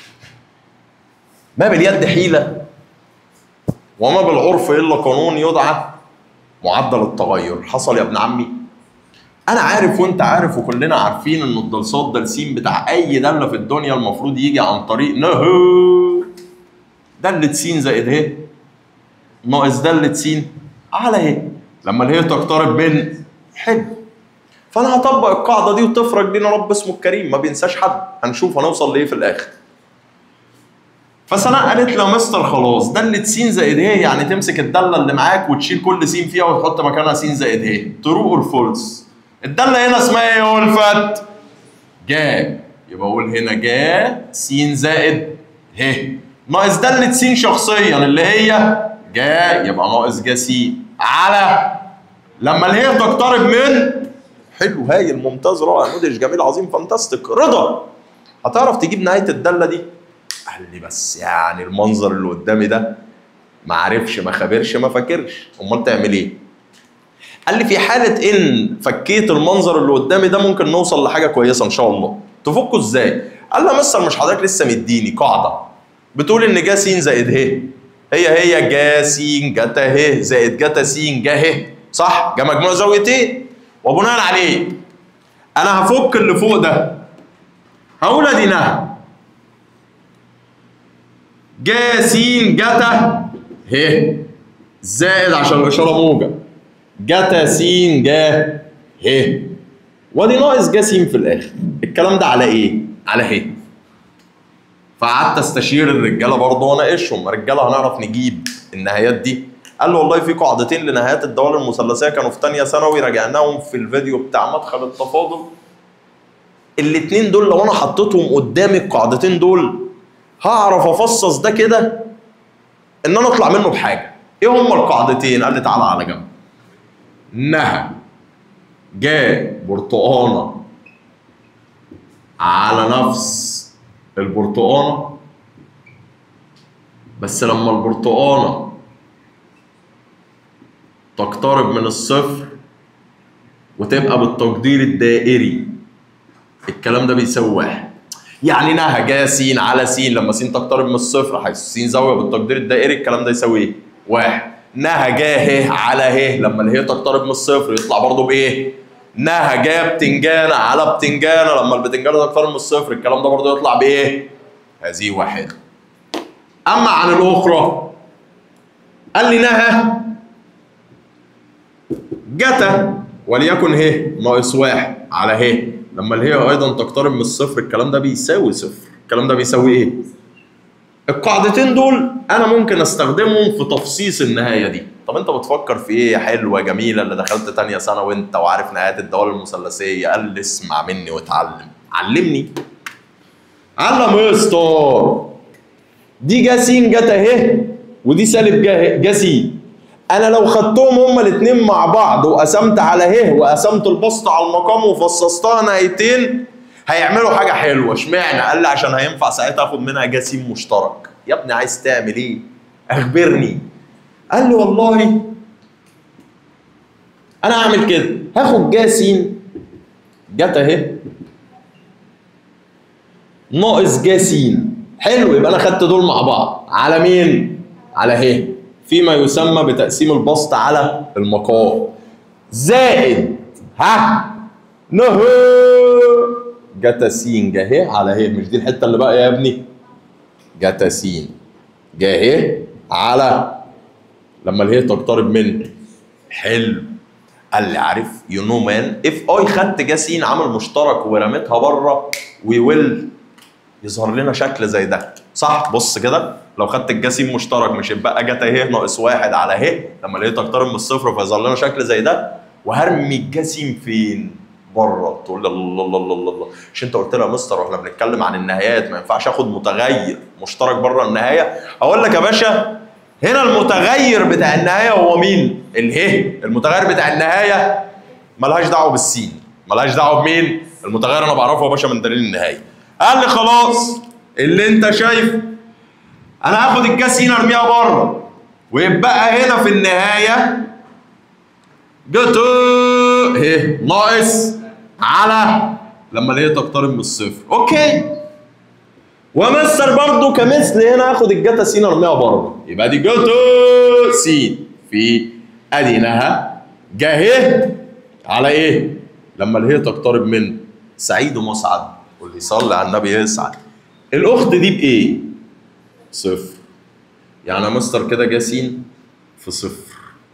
ما باليد حيله وما بالعرف الا قانون يدعى معدل التغير حصل يا ابن عمي انا عارف وانت عارف وكلنا عارفين ان الدلصات دلسين بتاع اي داله في الدنيا المفروض يجي عن طريق نهو دالة س زائد ه ناقص دالة س على ه لما الهي تقترب من حلو فانا هطبق القاعده دي وتفرج لينا رب اسمه الكريم ما بينساش حد هنشوف هنوصل لايه في الاخر فسناء قالت له مستر خلاص دالة س زائد ه يعني تمسك الداله اللي معاك وتشيل كل س فيها وتحط مكانها س زائد ه ترو اور فولس الداله هنا اسمها ايه يا ولفت؟ جا يبقى اقول هنا جا س زائد ه ناقص داله س شخصيا اللي هي جا يبقى ناقص جا س على لما الهي تقترب من حلو هايل ممتاز رائع مدهش جميل عظيم فانتاستيك رضا هتعرف تجيب نهايه الداله دي؟ قال لي بس يعني المنظر اللي قدامي ده ما عرفش ما خبرش ما فاكرش امال تعمل ايه؟ قال لي في حاله ان فكيت المنظر اللي قدامي ده ممكن نوصل لحاجه كويسه ان شاء الله تفكه ازاي؟ قال لي يا مستر مش حضرتك لسه مديني قاعده بتقول ان جا س زائد ه هي هي جا س جتا ه زائد جتا س جا ه صح؟ جا مجموع زاويتين وبناء عليه انا هفك اللي فوق ده هقول ادي نهى جا س جتا ه زائد عشان الاشاره موجب جتا س جا ه وادي ناقص جا س في الاخر الكلام ده على ايه؟ على ه فقعدت استشير الرجاله برضه واناقشهم رجاله هنعرف نجيب النهايات دي قال له والله في قاعدتين لنهايات الدوال المثلثيه كانوا في ثانيه ثانوي راجعناهم في الفيديو بتاع مدخل التفاضل الاثنين دول لو انا حطيتهم قدامي القاعدتين دول هعرف افصص ده كده ان انا اطلع منه بحاجه ايه هما القاعدتين قال لي تعالى على جنب نهى جا برتقانه على نفس البرتقانه بس لما البرتقانه تقترب من الصفر وتبقى بالتقدير الدائري الكلام ده بيساوي واحد يعني نهى جا س على س لما س تقترب من الصفر حيث س زاويه بالتقدير الدائري الكلام ده يساوي ايه؟ واحد نهى جا ه على ه لما الهي تقترب من الصفر يطلع برضه بايه؟ نهى جا بتنجانه على بتنجانه لما البتنجانه تقترب من الصفر الكلام ده برضه يطلع بايه؟ هذه واحده اما عن الاخرى قال لي نهى جتا وليكن ه ناقص واحد على ه لما الهي ايضا تقترب من الصفر الكلام ده بيساوي صفر الكلام ده بيساوي ايه؟ القاعدتين دول انا ممكن استخدمهم في تفصيص النهايه دي طب انت بتفكر في ايه يا حلوه جميله اللي دخلت تانية سنه وانت وعارف نهايات الدوال المثلثيه قال لي اسمع مني واتعلم علمني علم يا اسطى دي جا س جت اهي ودي سالب جا جا س انا لو خدتهم هما الاثنين مع بعض وقسمت على ه وقسمت البسط على المقام وفصصتها نهايتين هيعملوا حاجه حلوه اشمعنى قال لي عشان هينفع ساعتها اخد منها جا س مشترك يا ابني عايز تعمل ايه اخبرني قال لي والله انا هعمل كده هاخد جا س جت اهي ناقص جا س حلو يبقى انا خدت دول مع بعض على مين على ه فيما يسمى بتقسيم البسط على المقام زائد ها نه جتا س جه على ه مش دي الحته اللي بقى يا ابني جتا س جه على لما اله تقترب من حلو قال لي عارف يو نو مان اف اي خدت جا س عامل مشترك ورميتها بره وي ويل يظهر لنا شكل زي ده صح بص كده لو خدت الجسيم مشترك مش يبقى جتا ه ناقص واحد على ه لما لقيت تقترب من الصفر فيظهر لنا شكل زي ده وهرمي الجسيم فين؟ بره تقول لي الله الله الله الله الله مش انت قلت لي يا مستر واحنا بنتكلم عن النهايات ما ينفعش اخد متغير مشترك بره النهايه اقول لك يا باشا هنا المتغير بتاع النهايه هو مين؟ اله المتغير بتاع النهايه ملهاش دعوه بالسين ملهاش دعوه بمين؟ المتغير انا بعرفه يا باشا من دليل النهايه قال لي خلاص اللي انت شايف انا هاخد الجاسين ارميها بره ويبقى هنا في النهايه جتو اهي ناقص على لما الاقي تقترب من الصفر اوكي ومستر برضو كمثل هنا هاخد الجتا سين ارميها بره يبقى دي جتو سين في ادينها جاهه على ايه لما الاقي تقترب من سعيد ومسعد واللي يصلي على النبي يسعد الاخت دي بايه صفر يعني يا مستر كده جا س في صفر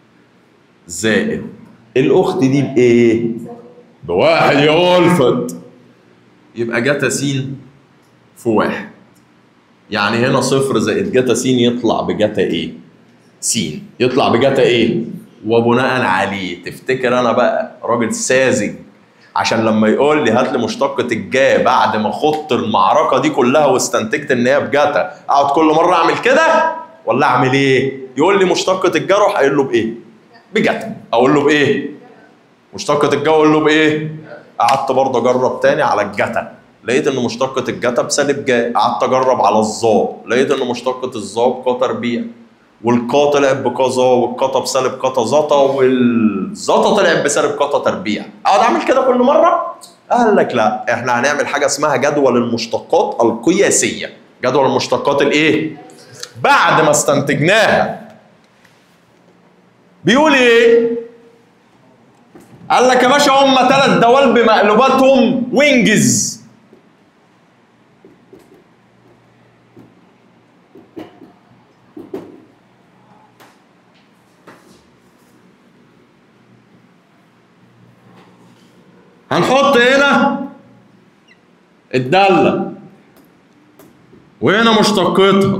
زائد الاخت دي بايه بواحد يا الفت يبقى جتا س في واحد يعني هنا صفر زائد جتا س يطلع بجتا ايه س يطلع بجتا ايه وبناء عليه تفتكر انا بقى راجل ساذج عشان لما يقول لي هات لي مشتقة الجا بعد ما خضت المعركة دي كلها واستنتجت ان هي بجتا اقعد كل مرة اعمل كده ولا اعمل ايه؟ يقول لي مشتقة الجا اروح قايل له بايه؟ بجتا اقول له بايه؟ مشتقة الجا اقول له بايه؟ قعدت برضه اجرب تاني على الجتا لقيت ان مشتقة الجتا بسالب جا قعدت اجرب على الظا لقيت ان مشتقة الظا بقا تربيع والقا طلعت بكذا والقطا بسالب قطا زطا والزطا طلعت بسالب قطا تربيع اقعد اعمل كده كل مره قال لك لا احنا هنعمل حاجه اسمها جدول المشتقات القياسيه جدول المشتقات الايه بعد ما استنتجناها بيقول ايه قال لك يا باشا هم ثلاث دوال بمقلوباتهم وينجز هنحط هنا الدالة وهنا مشتقتها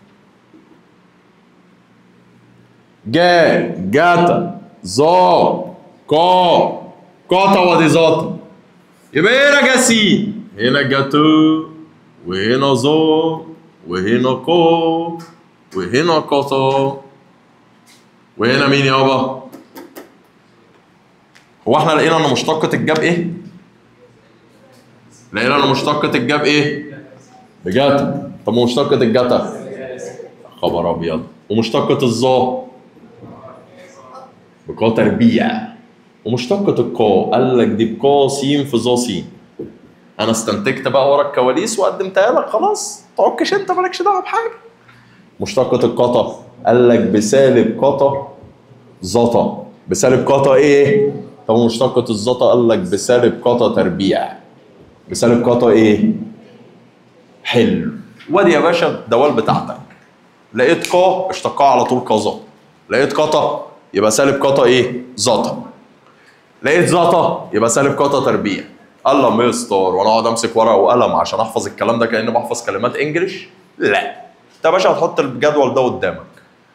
جا جاتا ظا قا قاتا ودي ظاتا يبقى هنا جاسين هنا جاتو وهنا ظا وهنا قا وهنا قاتا وهنا مين يابا؟ هو احنا لقينا ان مشتقة الجاب ايه؟ لقينا ان مشتقة الجاب ايه؟ بجاتا طب ومشتقة الجاتا؟ خبر ابيض ومشتقة الظا بقا تربيع ومشتقة القا قال لك دي بقا س في ظا س انا استنتجت بقى ورا الكواليس وقدمتها لك خلاص تعكش انت مالكش دعوه بحاجه مشتقة القطا قال لك بسالب قطا زطا بسالب قطا ايه؟ طب مشتقة الزطا قال لك بسالب قطا تربيع بسالب قطا ايه؟ حلو وادي يا باشا الدوال بتاعتك لقيت قا اشتقها على طول قظا لقيت قطا يبقى سالب قطا ايه؟ زطا لقيت زطا يبقى سالب قطا تربيع الله مستر وانا اقعد امسك ورقه وقلم عشان احفظ الكلام ده كاني بحفظ كلمات انجلش لا انت يا باشا هتحط الجدول ده قدامك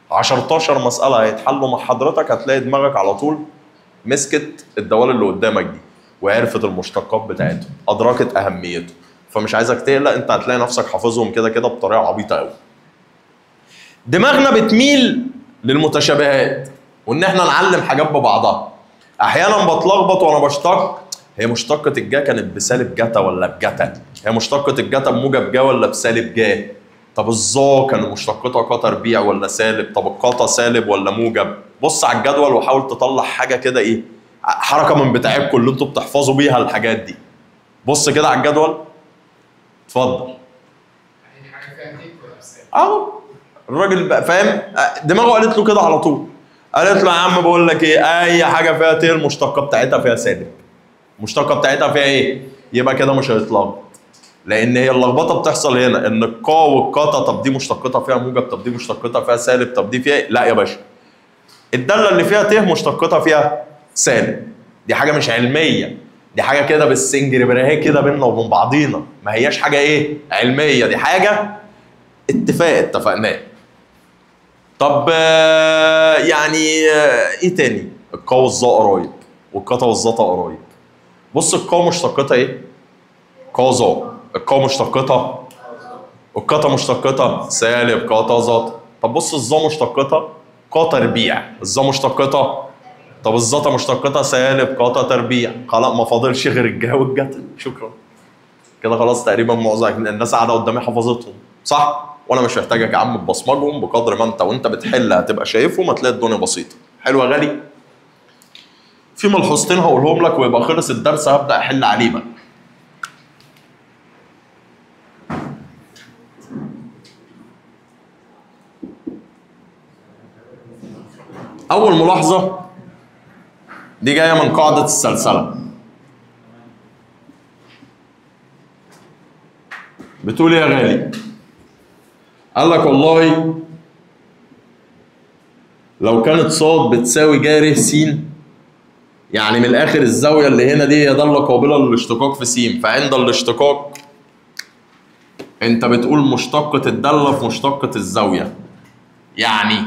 10 مساله هيتحلوا مع حضرتك هتلاقي دماغك على طول مسكت الدوال اللي قدامك دي وعرفت المشتقات بتاعتهم ادركت اهميته فمش عايزك تقلق انت هتلاقي نفسك حافظهم كده كده بطريقه عبيطه قوي دماغنا بتميل للمتشابهات وان احنا نعلم حاجات ببعضها احيانا بتلخبط وانا بشتق هي مشتقة الجا كانت بسالب جتا ولا بجتا هي مشتقة الجتا بموجب جا ولا بسالب جا طب الظا كان مشتقتها قا تربيع ولا سالب طب القطا سالب ولا موجب بص على الجدول وحاول تطلع حاجه كده ايه حركه من بتاعتكم اللي انتوا بتحفظوا بيها الحاجات دي بص كده على الجدول اتفضل يعني حاجه فيها تيك ولا بسالب اهو الراجل بقى فاهم دماغه قالت له كده على طول قالت له يا عم بقول لك ايه اي حاجه فيها ت المشتقه بتاعتها فيها سالب المشتقه بتاعتها فيها ايه يبقى كده مش هيتلخبط لان هي اللخبطه بتحصل هنا ان القا والقطا طب دي مشتقتها فيها موجب طب دي مشتقتها فيها سالب طب دي فيها إيه؟ لا يا باشا الداله اللي فيها ت مشتقتها فيها سالب دي حاجه مش علميه دي حاجه كده بالسنجر براهي كده بينا وبين بعضينا ما هياش حاجه ايه علميه دي حاجه اتفاق اتفقناه طب آه، يعني آه، ايه تاني القا والظا قرايب والقطا والظتا قرايب بص القا مشتقتها ايه قا ظا القا مشتقتها القطا مشتقتها سالب قطا ظا طب بص الظا مشتقتها قا تربيع الظا مشتقتها طب الظتا مشتقتها سالب قطا تربيع خلاص ما فاضلش غير الجا والجتا شكرا كده خلاص تقريبا معظم الناس قاعده قدامي حفظتهم صح وانا مش محتاجك يا عم تبصمجهم بقدر ما انت وانت بتحل هتبقى شايفهم هتلاقي الدنيا بسيطه حلو يا غالي في ملحوظتين هقولهم لك ويبقى خلص الدرس هبدا احل عليه بقى اول ملاحظه دي جايه من قاعده السلسله بتقول ايه يا غالي قال لك والله لو كانت صاد بتساوي جا ر س يعني من الاخر الزاويه اللي هنا دي هي داله قابله للاشتقاق في س فعند الاشتقاق انت بتقول مشتقة الدالة في مشتقة الزاوية يعني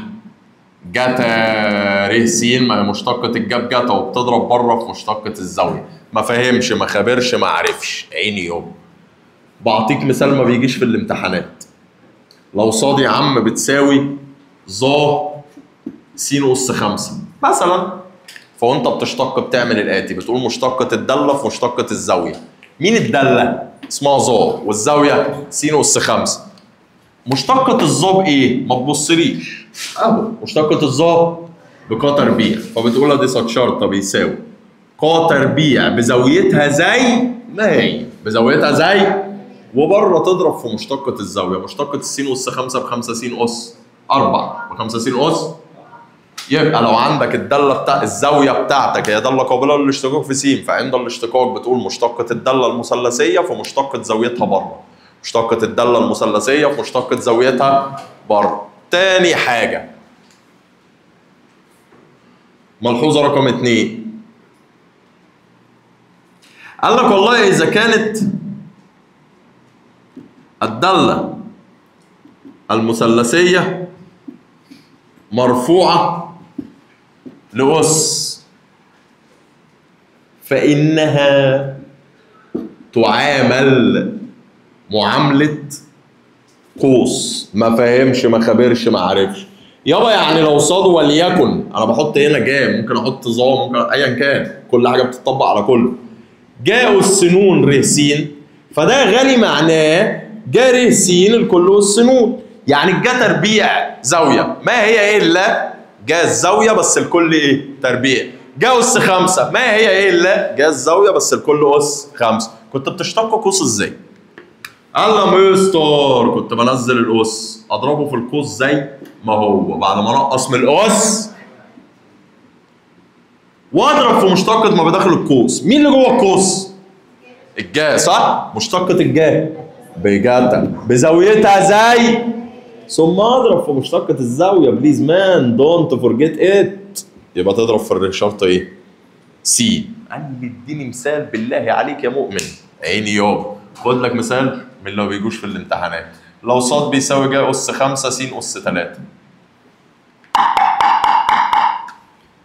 جتا ر س ما هي مشتقة الجاب جتا وبتضرب بره في مشتقة الزاوية ما فهمش ما خبرش ما عرفش عيني يوم بعطيك مثال ما بيجيش في الامتحانات لو صاد يا عم بتساوي ظا س أس خمسة مثلا فوانت بتشتق بتعمل الآتي بتقول مشتقة الدالة في مشتقة الزاوية مين الدالة؟ اسمها ظا والزاوية س أس خمسة مشتقة الظا بإيه؟ ما تبصليش أهو مشتقة الظا بقا تربيع فبتقولها دي صاد شرطة بيساوي قا تربيع بزاويتها زي ما هي بزاويتها زي وبره تضرب في مشتقة الزاوية مشتقة السين أس 5 ب 5 س أس 4 ب 5 س أس يبقى لو عندك الدالة بتاع الزاوية بتاعتك هي دالة قابلة للاشتقاق في س فعند الاشتقاق بتقول مشتقة الدالة المثلثية في مشتقة زاويتها بره مشتقة الدالة المثلثية في مشتقة زاويتها بره تاني حاجة ملحوظة رقم اتنين قال لك والله إذا كانت الدالة المثلثية مرفوعة لأس فإنها تعامل معاملة قوس ما فهمش ما خبرش ما عرفش يابا يعني لو صاد وليكن انا بحط هنا جام ممكن احط ظا ممكن ايا كان كل حاجه بتطبق على كله جاء السنون ر س فده غالي معناه جا ر س الكل والسنون يعني الجا تربيع زاويه ما هي الا جا الزاويه بس الكل ايه تربيع جا اس خمسه ما هي الا جا الزاويه بس الكل اس خمسه كنت بتشتق قوس ازاي؟ قال له مستر كنت بنزل القوس اضربه في القوس زي ما هو بعد ما انقص من القوس واضرب في مشتقة ما بداخل القوس مين اللي جوه القوس؟ الجا صح؟ مشتقة الجا بجد بزاويتها زي ثم اضرب في مشتقة الزاوية بليز مان دونت فورجيت ات يبقى تضرب في الشرط ايه؟ سي قال لي اديني مثال بالله عليك يا مؤمن عيني يابا خد لك مثال من اللي ما بيجوش في الامتحانات لو صاد بيساوي جا اس 5 س اس 3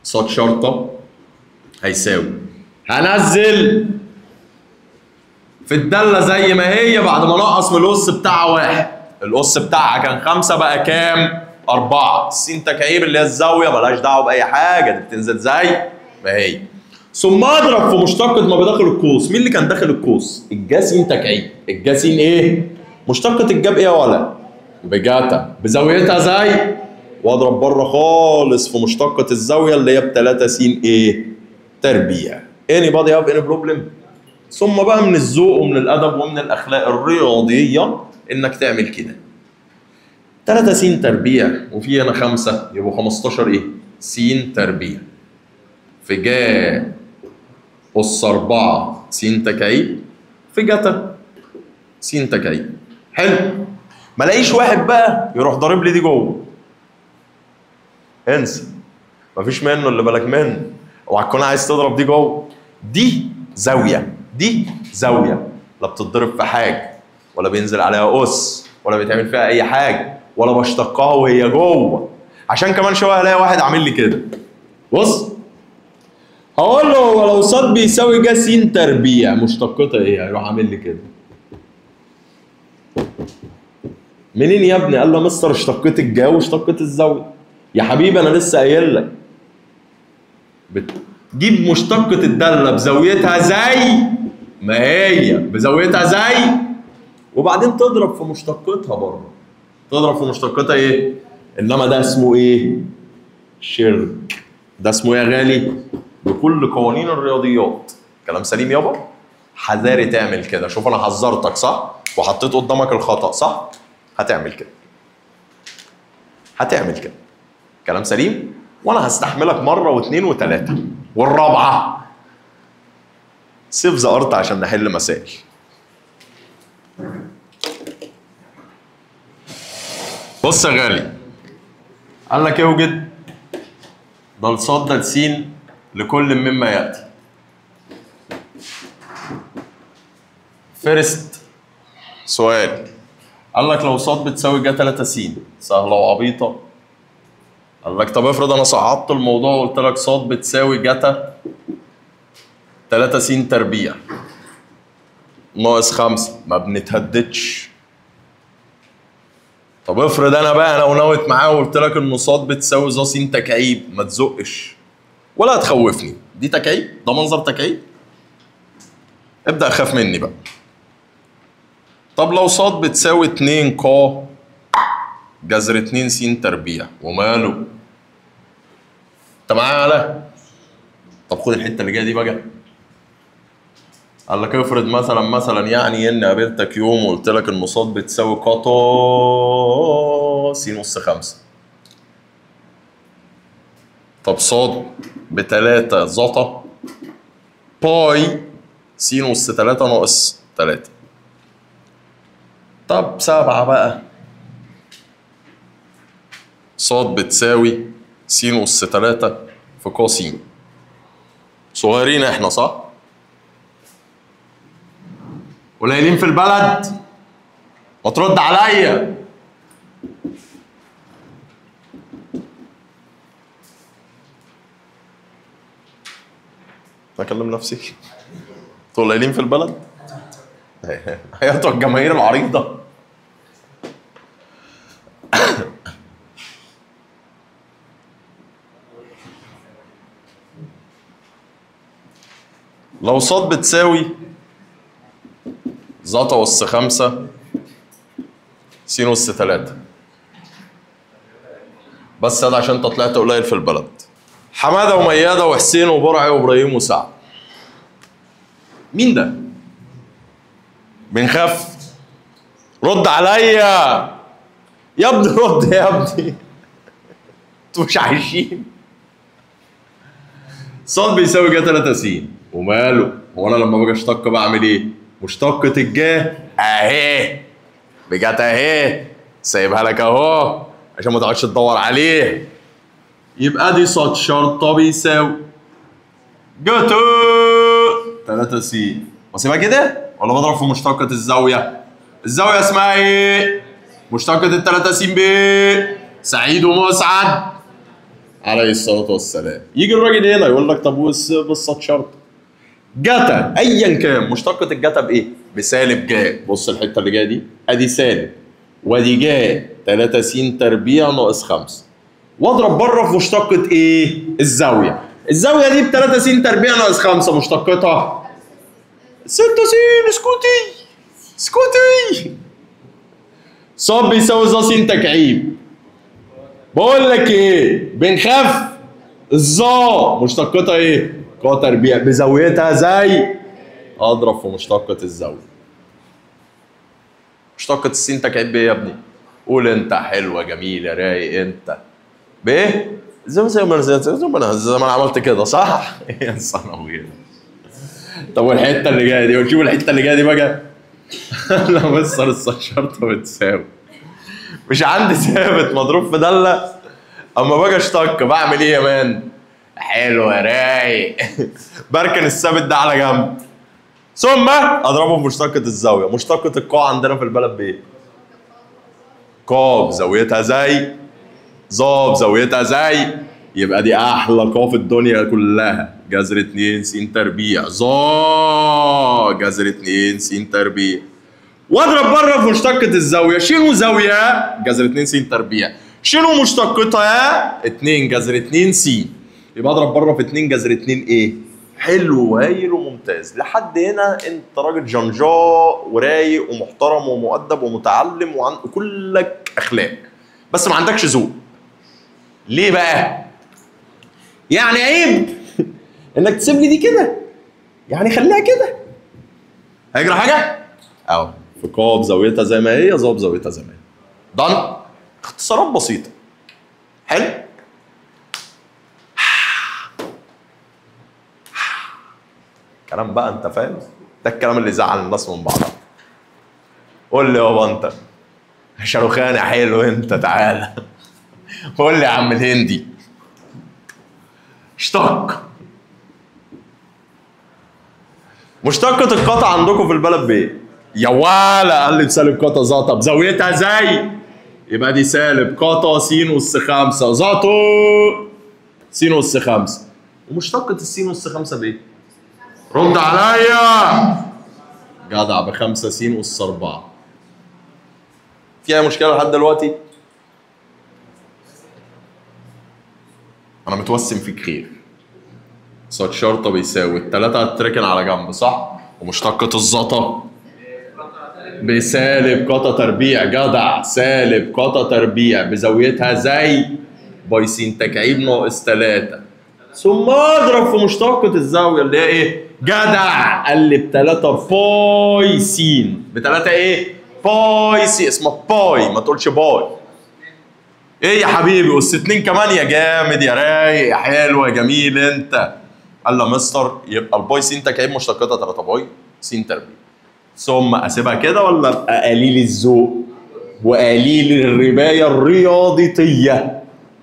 صاد شرطه هيساوي هنزل في الدالة زي ما هي بعد ما نقص من الأس بتاعها واحد الأس بتاعها كان خمسة بقى كام؟ أربعة السين تكعيب اللي هي الزاوية ملهاش دعوة بأي حاجة دي بتنزل زي ما هي ثم أضرب في مشتقة ما بداخل القوس مين اللي كان داخل القوس؟ الجاسين تكعيب الجاسين إيه؟ مشتقة الجاب إيه يا ولد؟ بجاتا بزاويتها زي واضرب بره خالص في مشتقة الزاوية اللي هي ب 3 س ايه؟ تربيع. anybody have any problem؟ ثم بقى من الذوق ومن الادب ومن الاخلاق الرياضيه انك تعمل كده 3 س تربيع وفي هنا خمسه يبقوا 15 ايه؟ س تربيع في جا أس 4 س تكعيب في جتا س تكعيب حلو ما الاقيش واحد بقى يروح ضارب لي دي جوه انسى مفيش منه اللي بالك منه اوعى تكون عايز تضرب دي جوه دي زاويه دي زاويه لا بتتضرب في حاجه ولا بينزل عليها اس ولا بيتعمل فيها اي حاجه ولا بشتقها وهي جوه عشان كمان شويه الاقي واحد عامل لي كده بص هقول له هو لو صاد بيساوي جا س تربيع مشتقتها ايه؟ هيروح عامل لي كده منين يا ابني؟ قال له يا مستر اشتقيت الجا واشتقيت الزاويه يا حبيبي انا لسه قايل لك بتجيب مشتقة الدالة بزاويتها زي ما هي بزاويتها زي وبعدين تضرب في مشتقتها برضه تضرب في مشتقتها ايه؟ انما ده اسمه ايه؟ شرك ده اسمه ايه يا غالي؟ بكل قوانين الرياضيات كلام سليم يابا؟ حذاري تعمل كده شوف انا حذرتك صح؟ وحطيت قدامك الخطأ صح؟ هتعمل كده هتعمل كده كلام سليم؟ وانا هستحملك مره واثنين وثلاثه والرابعه سيف ذا ارت عشان نحل مسائل بص يا غالي قال لك اوجد ده الصاد ده السين لكل مما ياتي فيرست سؤال قال لك لو صاد بتساوي جا 3 س سهله وعبيطه قال لك طب افرض انا صعدت الموضوع وقلت لك صاد بتساوي جتا 3 س تربيع ناقص خمسة ما بنتهددش طب افرض انا بقى لو نويت معاه وقلت لك ان صاد بتساوي ظا س تكعيب ما تزقش ولا تخوفني دي تكعيب ده منظر تكعيب ابدا خاف مني بقى طب لو صاد بتساوي 2 ق جذر 2 س تربيع وماله انت معايا على طب خد الحته اللي جايه دي بقى قال لك افرض مثلا مثلا يعني اني قابلتك يوم وقلت لك ان صاد بتساوي قطا س نص خمسة طب صاد بتلاتة زطا باي س نص تلاتة ناقص تلاتة طب سبعة بقى صاد بتساوي س أس تلاتة في ق س صغيرين احنا صح؟ قليلين في البلد ما ترد عليا اكلم نفسي انتوا قليلين في البلد ايتها الجماهير العريضه لو صاد بتساوي زتا أس خمسة س أس تلاتة بس ده عشان انت طلعت قليل في البلد حمادة وميادة وحسين وبرعي وإبراهيم وسعد مين ده؟ بنخاف رد عليا يا ابني رد يا ابني انتوا مش عايشين صاد بيساوي جا 3 س وماله هو انا لما باجي اشتق بعمل ايه مشتقة الجا اهي بجت اهي سايبها لك اهو عشان ما تقعدش تدور عليه يبقى دي صاد شرطة بيساوي جاتو 3 س واسيبها كده ولا بضرب في مشتقة الزاوية الزاوية اسمها ايه مشتقة التلاتة س ب سعيد ومسعد عليه الصلاه والسلام يجي الراجل هنا يقول لك طب بص بص شرط جتا ايا كان مشتقة الجتا بايه؟ بسالب جا بص الحته اللي جايه دي ادي سالب وادي جا 3 س تربيع ناقص 5 واضرب بره في مشتقة ايه؟ الزاويه الزاويه دي ب 3 س تربيع ناقص 5 مشتقتها 6 س اسكتي اسكتي صاد بيساوي ظا س تكعيب بقول لك ايه بنخاف الظا مشتقتها ايه؟ قوة تربيع بزاويتها زي اضرب في مشتقة الزاوية مشتقة السين تكعيب بايه يا ابني؟ قول انت حلوة جميلة رايق انت بايه؟ زي ما زي ما زي ما زي ما انا عملت كده صح؟ يا صنوير طب والحتة اللي جاية دي وشوف الحتة اللي جاية دي بقى انا مصر الشرطة بتساوي مش عندي ثابت مضروب في دالة اما باجي اشتق بعمل ايه يا مان؟ حلو يا رايق بركن الثابت ده على جنب ثم اضربه في مشتقة الزاوية مشتقة القاع عندنا في البلد بايه؟ قاف زاويتها زي ظا زاويتها زي يبقى دي احلى قاف الدنيا كلها جذر 2 س تربيع ظا جذر 2 س تربيع واضرب بره في مشتقة الزاوية شيلوا زاوية جذر 2 س تربيع شيلوا مشتقتها 2 جذر 2 س يبقى اضرب بره في 2 جذر 2 ايه؟ حلو وهايل وممتاز لحد هنا انت راجل جنجاء ورايق ومحترم ومؤدب ومتعلم وعن كلك اخلاق بس ما عندكش ذوق ليه بقى؟ يعني عيب انك تسيب لي دي كده يعني خليها كده هيجرى حاجه؟ اهو في قاب زاويتها زي ما هي ظاب زاويتها زي ما هي ضن اختصارات بسيطه حلو كلام بقى انت فاهم ده الكلام اللي يزعل الناس من بعضها قول لي يابا انت شاروخان حلو انت تعالى قول لي يا عم الهندي اشتق مشتقة القطع عندكم في البلد بايه؟ يا ولا قال لي بسالب قطع زاطة بزاويتها زي يبقى دي سالب قطع س أس خمسة زاطو س أس خمسة ومشتقة السين أس خمسة بايه؟ رد عليا جدع بخمسة س أس أربعة في أي مشكلة لحد دلوقتي؟ أنا متوسم فيك خير صاد شرطة بيساوي التلاتة هتركن على جنب صح؟ ومشتقة الزطة بسالب قطع تربيع جدع سالب قطع تربيع بزاويتها زي باي س تكعيب ناقص تلاتة ثم اضرب في مشتقة الزاوية اللي هي ايه؟ جدع قال لي بتلاتة باي س بتلاتة ايه؟ باي س اسمها باي ما تقولش باي ايه يا حبيبي اس اتنين كمان يا جامد يا رايق يا حلو يا جميل انت قال له يا مستر يبقى الباي س تكعيب مشتقتها 3 باي س تربيع ثم اسيبها كده ولا ابقى قليل الذوق وقليل الربايه الرياضيتيه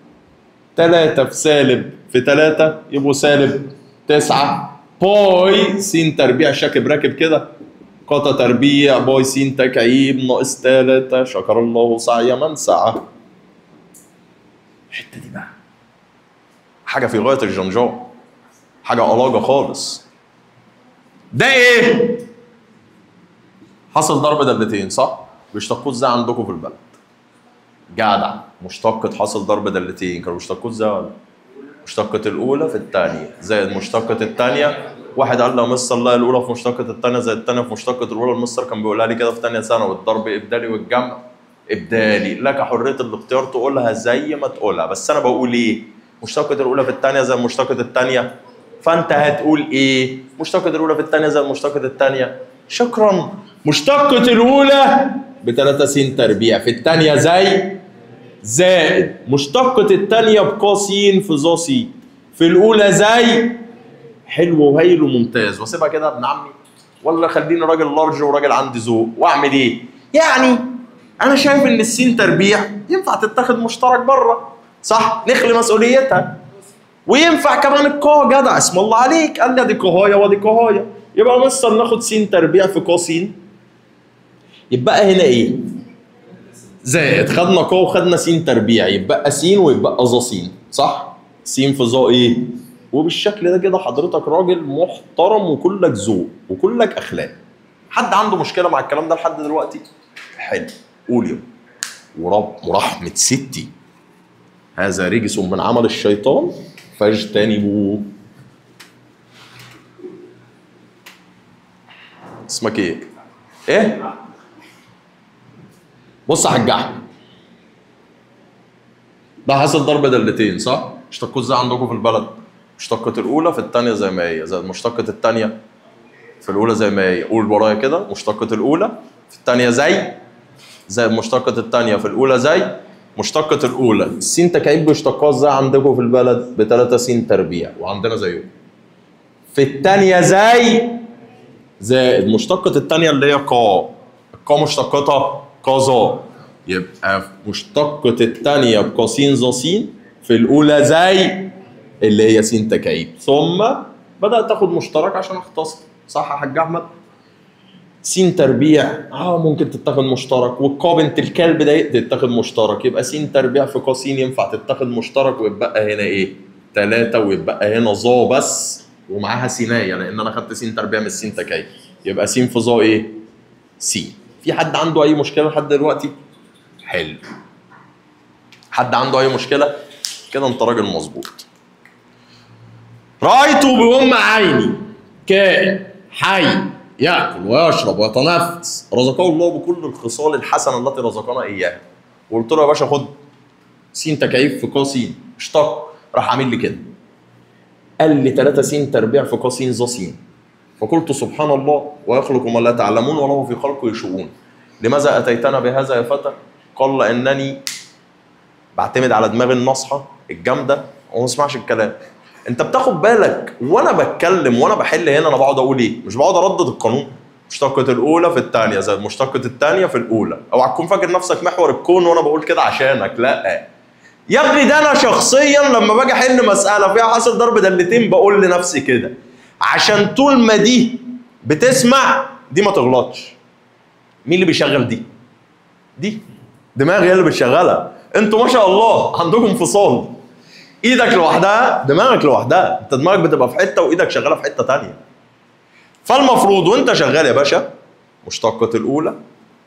3 في سالب في 3 يبقوا سالب 9 باي س تربيع شاكب راكب كده قطع تربيع باي س تكعيب ناقص 3 شكر الله سعي من سعى الحته دي بقى حاجه في غايه الجنجان حاجه ألاجة خالص ده ايه حصل ضرب دلتين صح بيشتقوه ازاي عندكم في البلد جدع مشتقة حصل ضرب دلتين كانوا بيشتقوه ازاي ولا مشتقة الأولى في الثانية زائد مشتقة الثانية واحد قال لي يا مستر لا الأولى في مشتقة الثانية زائد الثانية في مشتقة الأولى المستر كان بيقولها لي كده في ثانية ثانوي الضرب إبدالي والجمع إبدالي لك حرية الاختيار تقولها زي ما تقولها بس أنا بقول إيه مشتقة الأولى في الثانية زي مشتقة الثانية فأنت هتقول إيه مشتقة الأولى في الثانية زي مشتقة الثانية شكرا مشتقة الأولى بتلاتة س تربيع في الثانية زي زائد مشتقة الثانية بقا س في ظا س في الأولى زي حلو وهايل وممتاز واسيبها كده يا ابن عمي ولا خليني راجل لارج وراجل عندي ذوق واعمل ايه؟ يعني انا شايف ان السين تربيع ينفع تتاخد مشترك بره صح؟ نخلي مسؤوليتها وينفع كمان القا جدع اسم الله عليك قال لي دي قهايه ودي قهايه يبقى مستر ناخد س تربيع في ق س يبقى هنا ايه؟ زائد خدنا ق وخدنا س تربيع يبقى س ويبقى ظ س صح؟ س في ظا ايه وبالشكل ده كده حضرتك راجل محترم وكلك ذوق وكلك اخلاق حد عنده مشكله مع الكلام ده لحد دلوقتي حلو قول يا ورب ورحمه ستي هذا رجس من عمل الشيطان فاجتنبوه اسمك ايه؟ ايه؟ بص يا حاج احمد ده حاصل ضرب دلتين صح؟ اشتقوا ازاي عندكم في البلد؟ مشتقة الأولى في الثانية زي ما هي زائد مشتقة الثانية في الأولى زي ما هي قول ورايا كده مشتقة الأولى في الثانية زي زائد مشتقة الثانية في الأولى زي مشتقة الأولى السين تكعيب بيشتقوها ازاي عندكم في البلد؟ بتلاتة سين تربيع وعندنا زيهم في الثانية زي زائد مشتقة الثانية اللي هي قا القا مشتقتها قظا يبقى مشتقة الثانية بقاسين ظا سين في الأولى زي اللي هي س تكعيب ثم بدأت تاخد مشترك عشان اختصر صح يا حاج أحمد؟ س تربيع اه ممكن تتاخد مشترك والقا بنت الكلب ده تتاخد مشترك يبقى س تربيع في ق س ينفع تتاخد مشترك ويبقى هنا ايه؟ ثلاثة ويبقى هنا ظا بس ومعاها سيناية لأن أنا خدت س تربيع من س تكعيب يبقى س في ظا ايه؟ س في حد عنده أي مشكلة لحد دلوقتي؟ حلو حد عنده أي مشكلة؟ كده أنت راجل مظبوط رأيت بأم عيني كائن حي يأكل ويشرب ويتنفس رزقه الله بكل الخصال الحسنة التي رزقنا إياها وقلت له يا باشا خد س تكعيب في ق س اشتق راح عامل لي كده قال لي 3 س تربيع في ق س ظ س فقلت سبحان الله ويخلق ما لا تعلمون وله في خلقه شؤون لماذا أتيتنا بهذا يا فتى؟ قال لأنني بعتمد على دماغ النصحة الجامدة وما اسمعش الكلام انت بتاخد بالك وانا بتكلم وانا بحل هنا انا بقعد اقول ايه مش بقعد اردد القانون مشتقة الأولى في الثانية زائد مشتقة الثانية في الأولى، أوعى تكون فاكر نفسك محور الكون وأنا بقول كده عشانك، لأ. يا ابني ده أنا شخصيا لما باجي أحل مسألة فيها حاصل ضرب دلتين بقول لنفسي كده، عشان طول ما دي بتسمع دي ما تغلطش. مين اللي بيشغل دي؟ دي دماغي هي اللي بتشغلها، أنتوا ما شاء الله عندكم انفصال. ايدك لوحدها دماغك لوحدها انت دماغك بتبقى في حته وايدك شغاله في حته تانية فالمفروض وانت شغال يا باشا مشتقة الأولى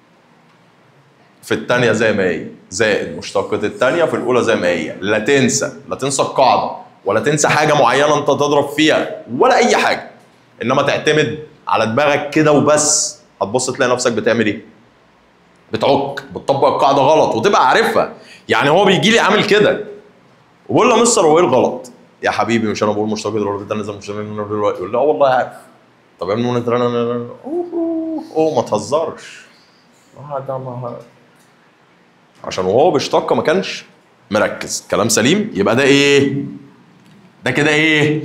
في الثانية زي ما هي زائد مشتقة الثانية في الأولى زي ما هي لا تنسى لا تنسى القاعدة ولا تنسى حاجة معينة أنت تضرب فيها ولا أي حاجة إنما تعتمد على دماغك كده وبس هتبص تلاقي نفسك بتعمل إيه؟ بتعك بتطبق القاعدة غلط وتبقى عارفها يعني هو بيجي لي عامل كده وبقول له مستر هو ايه الغلط؟ يا حبيبي مش انا بقول مشتق الارض الثاني زي مشتق دلوقتي يقول لي اه والله عارف طب يا ابني وانا ترى اوه اوه ما تهزرش آه ده ما عشان وهو بيشتق ما كانش مركز كلام سليم يبقى ده ايه؟ ده كده ايه؟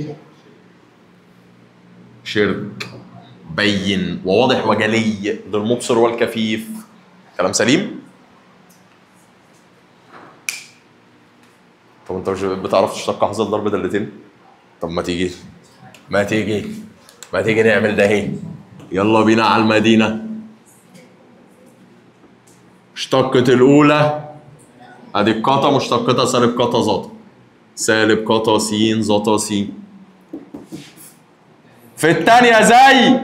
شرك بين وواضح وجلي للمبصر والكفيف كلام سليم؟ طب انت مش بتعرف تشتق حظ الضرب دلتين؟ طب ما تيجي ما تيجي ما تيجي نعمل ده اهي يلا بينا على المدينة اشتقت الأولى ادي القطا مشتقتها سالب قطا زطا سالب قطا س زطا س في الثانية زي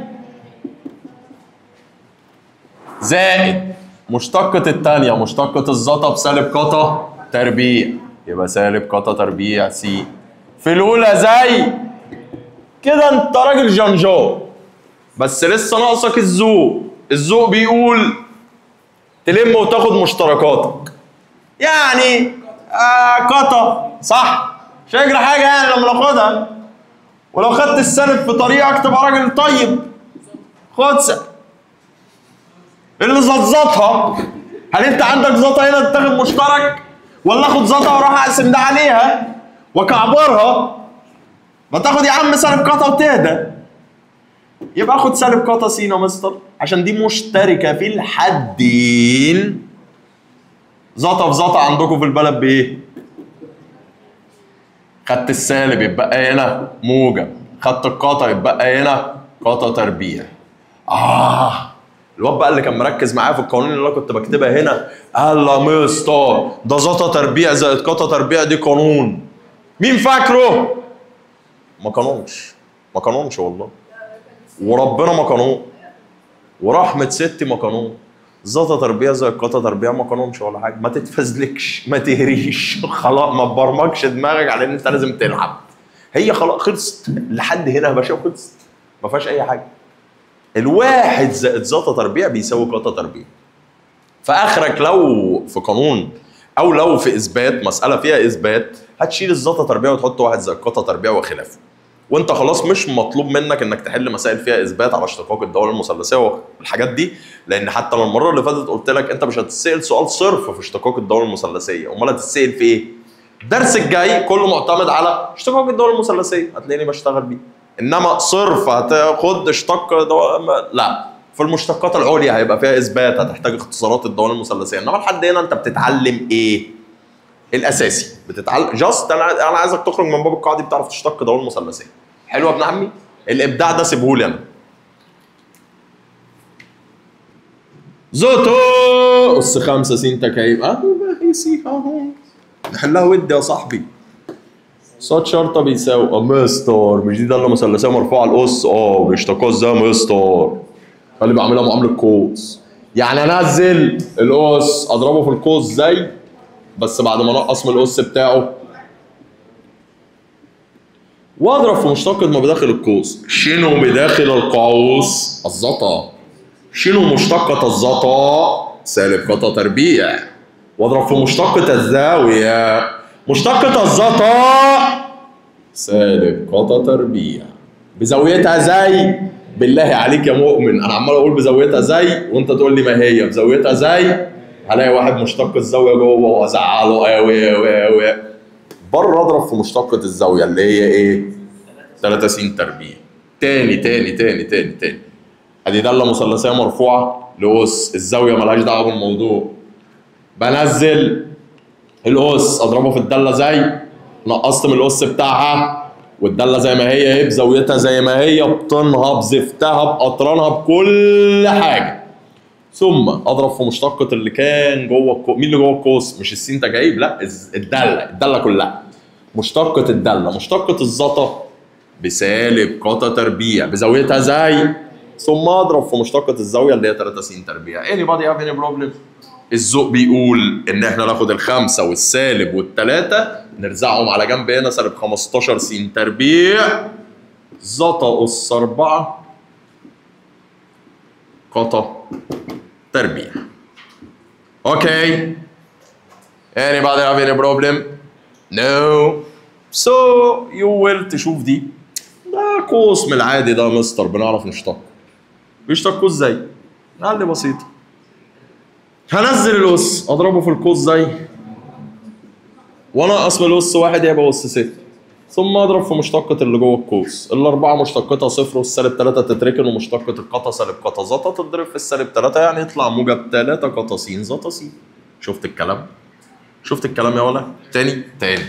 زائد مشتقة الثانية مشتقة الزطا بسالب قطا تربيع يبقى سالب قطا تربيع س في الأولى زي كده أنت راجل جنجو بس لسه ناقصك الذوق الذوق بيقول تلم وتاخد مشتركاتك يعني آه قطا صح مش هيجري حاجة يعني لما ناخدها ولو خدت السالب في طريقك تبقى راجل طيب خد س- اللي زطزطها هل انت عندك زطه هنا تاخد مشترك ولا اخد زطه واروح اقسم ده عليها واكعبرها ما تاخد يا عم سالب قطا وتهدى يبقى اخد سالب قطا سينا مستر عشان دي مشتركه في الحدين زطه في زطه عندكم في البلد بايه؟ خدت السالب يبقى هنا موجب خدت القطا يبقى هنا قطا تربيع اه الواد بقى اللي كان مركز معايا في القوانين اللي انا كنت بكتبها هنا قال لا مستر ده زطا تربيع زائد قطا تربيع دي قانون مين فاكره؟ ما كانوش ما كانوش والله وربنا ما كانوا ورحمة ستي ما كانوا زتا تربية زي القطة تربية ما كانوش ولا حاجة ما تتفزلكش ما تهريش خلاص ما تبرمجش دماغك على ان انت لازم تلعب هي خلاص خلصت لحد هنا يا باشا وخلصت ما فيهاش اي حاجة الواحد زائد زتا تربية بيساوي قطة تربية فاخرك لو في قانون او لو في اثبات مساله فيها اثبات هتشيل الزتا تربيه وتحط واحد زي القطه تربيه وخلافه وانت خلاص مش مطلوب منك انك تحل مسائل فيها اثبات على اشتقاق الدوله المثلثيه والحاجات دي لان حتى لو المره اللي فاتت قلت لك انت مش هتتسال سؤال صرف في اشتقاق الدوله المثلثيه امال هتتسال في ايه الدرس الجاي كله معتمد على اشتقاق الدوله المثلثيه هتلاقيني بشتغل بيه انما صرف هتاخد اشتق دو... لا في المشتقات العليا هيبقى فيها اثبات هتحتاج اختصارات الدوال المثلثيه انما لحد هنا انت بتتعلم ايه الاساسي بتتعلم جاست انا انا عايزك تخرج من باب القاعده دي بتعرف تشتق دوال مثلثيه حلو يا ابن عمي الابداع ده سيبهولي انا زوتو اس خمسة س تكعيب اهو بقى سي اهو نحلها ود يا صاحبي صاد شرطة بيساوي اه مستر مش دي دالة مثلثية مرفوعة الأس اه بيشتقوها ازاي يا مستر اللي بعملها معاملة قوس يعني انزل الأس اضربه في القوس زي بس بعد ما انقص من الأس بتاعه واضرب في مشتقة ما بداخل القوس شنو بداخل القوس الزطا شنو مشتقة الزطا سالب قطة تربيع واضرب في مشتقة الزاوية مشتقة الزطا سالب قطة تربيع بزاويتها زي بالله عليك يا مؤمن انا عمال اقول بزاويتها زي وانت تقول لي ما هي بزاويتها زي هلاقي واحد مشتق الزاويه جوه وازعله قوي قوي قوي بره اضرب في مشتقة الزاوية اللي هي ايه؟ 3 س تربيع تاني تاني تاني تاني تاني ادي دالة مثلثية مرفوعة لأس الزاوية ملهاش دعوة بالموضوع بنزل الأس أضربه في الدالة زي نقصت من الأس بتاعها والدالة زي ما هي ايه بزاويتها زي ما هي بطنها بزفتها بقطرانها بكل حاجة ثم اضرب في مشتقة اللي كان جوه الكو... مين اللي جوه القوس مش السين تجايب لا الز- الدالة الدالة كلها مشتقة الدالة مشتقة الزطة بسالب قطة تربيع بزاويتها زي ثم اضرب في مشتقة الزاوية اللي هي 3 س تربيع anybody have any problem الذوق بيقول ان احنا ناخد الخمسة والسالب والتلاتة نرزعهم على جنب هنا سالب 15 س تربيع زطا اس 4 قطة تربيع اوكي anybody have any problem no so you will تشوف دي ده قوس من العادي ده يا مستر بنعرف نشتقه بيشتقوه ازاي؟ قال لي بسيطة هنزل الأس أضربه في القوس زي وأنقص من الأس واحد يبقى أس ستة ثم أضرب في مشتقة اللي جوه القوس الأربعة مشتقتها صفر والسالب تلاتة تتركن ومشتقة القطا سالب قطا زطا تضرب في السالب تلاتة يعني يطلع موجب تلاتة قطا س زطا س شفت الكلام؟ شفت الكلام يا ولا؟ تاني تاني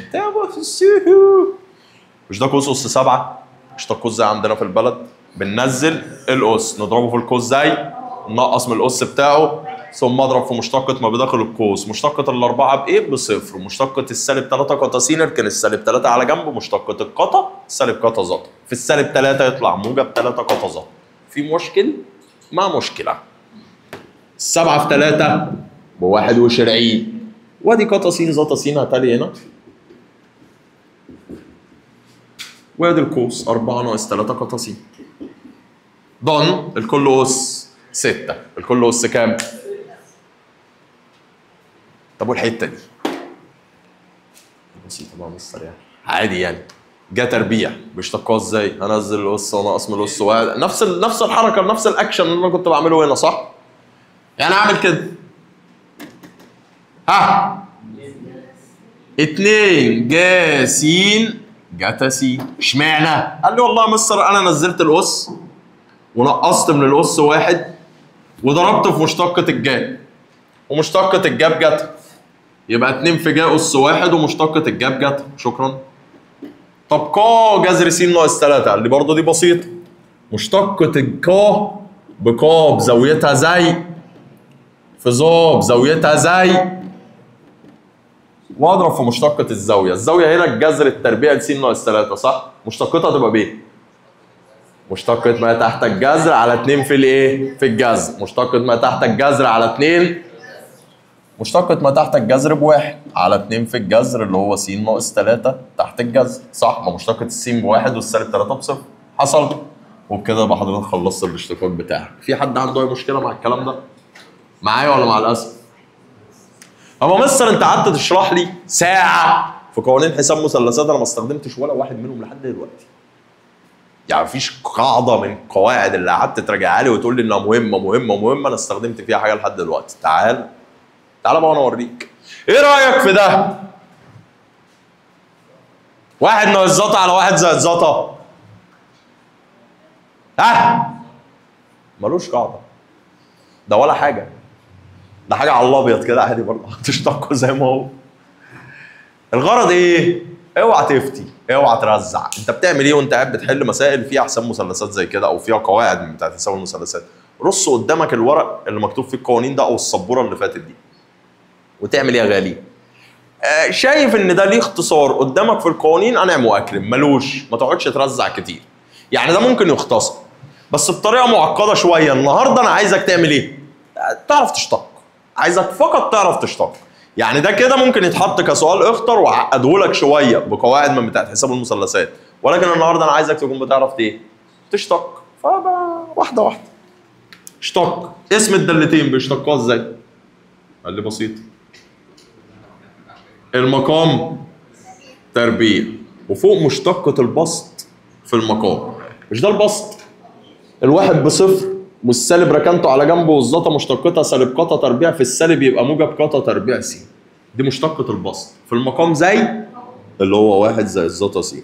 مش ده قوس أس سبعة؟ مش ده قوس زي عندنا في البلد؟ بننزل الأس نضربه في القوس زي نقص من الأس بتاعه ثم اضرب في مشتقة ما بداخل القوس مشتقة الأربعة بإيه؟ بصفر مشتقة السالب 3 قطا س نركن السالب 3 على جنب مشتقة القطا سالب قطا زطا في السالب 3 يطلع موجب 3 قطا زطا في مشكل؟ ما مشكلة السبعة في 3 ب 21 وادي قطا س زطا س هتالي هنا وادي القوس 4 ناقص 3 قطا س ضن الكل أس 6 الكل أس كام؟ طب والحته دي بسيطه بقى مستر يعني عادي يعني جا تربيع بيشتقوها ازاي؟ هنزل القص ونقص من القص واحد نفس ال... نفس الحركه نفس الاكشن اللي انا كنت بعمله هنا صح؟ يعني اعمل كده ها اتنين جا س جاتا س اشمعنى؟ قال لي والله يا مستر انا نزلت القص ونقصت من القص واحد وضربت في مشتقة الجاب ومشتقة الجاب جت يبقى اتنين في جا أس واحد ومشتقة الجاب جت شكرا طب قا جذر س ناقص تلاتة اللي برضه دي بسيطة مشتقة القا بقا بزاويتها زي في ظا بزاويتها زي واضرب في مشتقة الزاوية، الزاوية هنا الجذر التربيع ل س ناقص 3 صح؟ مشتقتها تبقى ب مشتقة ما تحت الجذر على 2 في الايه؟ في الجذر، مشتقة ما تحت الجذر على 2 مشتقة ما تحت الجذر بواحد على 2 في الجذر اللي هو س ناقص 3 تحت الجذر، صح؟ ما مشتقة السين بواحد والسالب 3 بصفر، حصل؟ وبكده يبقى حضرتك خلصت الاشتقاق بتاعك، في حد عنده اي مشكلة مع الكلام ده؟ معايا ولا مع الاسف؟ اما مستر انت قعدت تشرح لي ساعه في قوانين حساب مثلثات انا ما استخدمتش ولا واحد منهم لحد دلوقتي. يعني مفيش قاعده من القواعد اللي قعدت تراجعها لي وتقول لي انها مهمه مهمه مهمه انا استخدمت فيها حاجه لحد دلوقتي. تعال تعال بقى وانا اوريك. ايه رايك في ده؟ واحد ناقص زطا على واحد زائد زطا. ها؟ ملوش قاعده. ده ولا حاجه. ده حاجه على الابيض كده عادي برضه هتشتقه زي ما هو الغرض ايه اوعى تفتي اوعى ترزع انت بتعمل ايه وانت قاعد بتحل مسائل فيها حساب مثلثات زي كده او فيها قواعد من بتاعت حساب المثلثات رص قدامك الورق اللي مكتوب فيه القوانين ده او السبوره اللي فاتت دي وتعمل ايه يا غالي آه شايف ان ده ليه اختصار قدامك في القوانين انعم واكرم ملوش ما تقعدش ترزع كتير يعني ده ممكن يختصر بس بطريقه معقده شويه النهارده انا عايزك تعمل ايه تعرف تشتق عايزك فقط تعرف تشتق يعني ده كده ممكن يتحط كسؤال اخطر وعقده لك شويه بقواعد من بتاعت حساب المثلثات ولكن النهارده انا عايزك تكون بتعرف ايه تشتق فبقى واحده واحده اشتق اسم الدالتين بيشتقوها ازاي قال لي بسيط المقام تربيع وفوق مشتقة البسط في المقام مش ده البسط الواحد بصفر والسالب ركنته على جنبه والزطه مشتقتها سالب قطا تربيع في السالب يبقى موجب قطا تربيع س دي مشتقة البسط في المقام زي اللي هو واحد زي الزطا س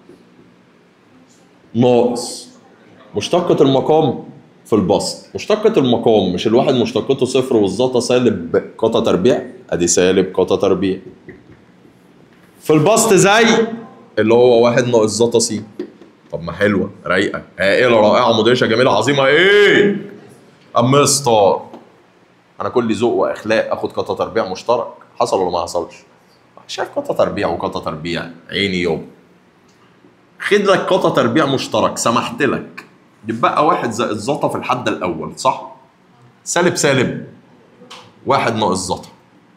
ناقص مشتقة المقام في البسط مشتقة المقام مش الواحد مشتقته صفر والزطا سالب قطا تربيع ادي سالب قطا تربيع في البسط زي اللي هو واحد ناقص زطا س طب ما حلوه رايقه هائله رائعه مدهشه جميله عظيمه ايه ام ستار انا كل ذوق واخلاق اخد قطه تربيع مشترك حصل ولا ما حصلش شايف قطه تربيع وقطه تربيع عيني يوم خد لك قطه تربيع مشترك سمحت لك يبقى واحد زائد زطا في الحد الاول صح سالب سالب واحد ناقص زطا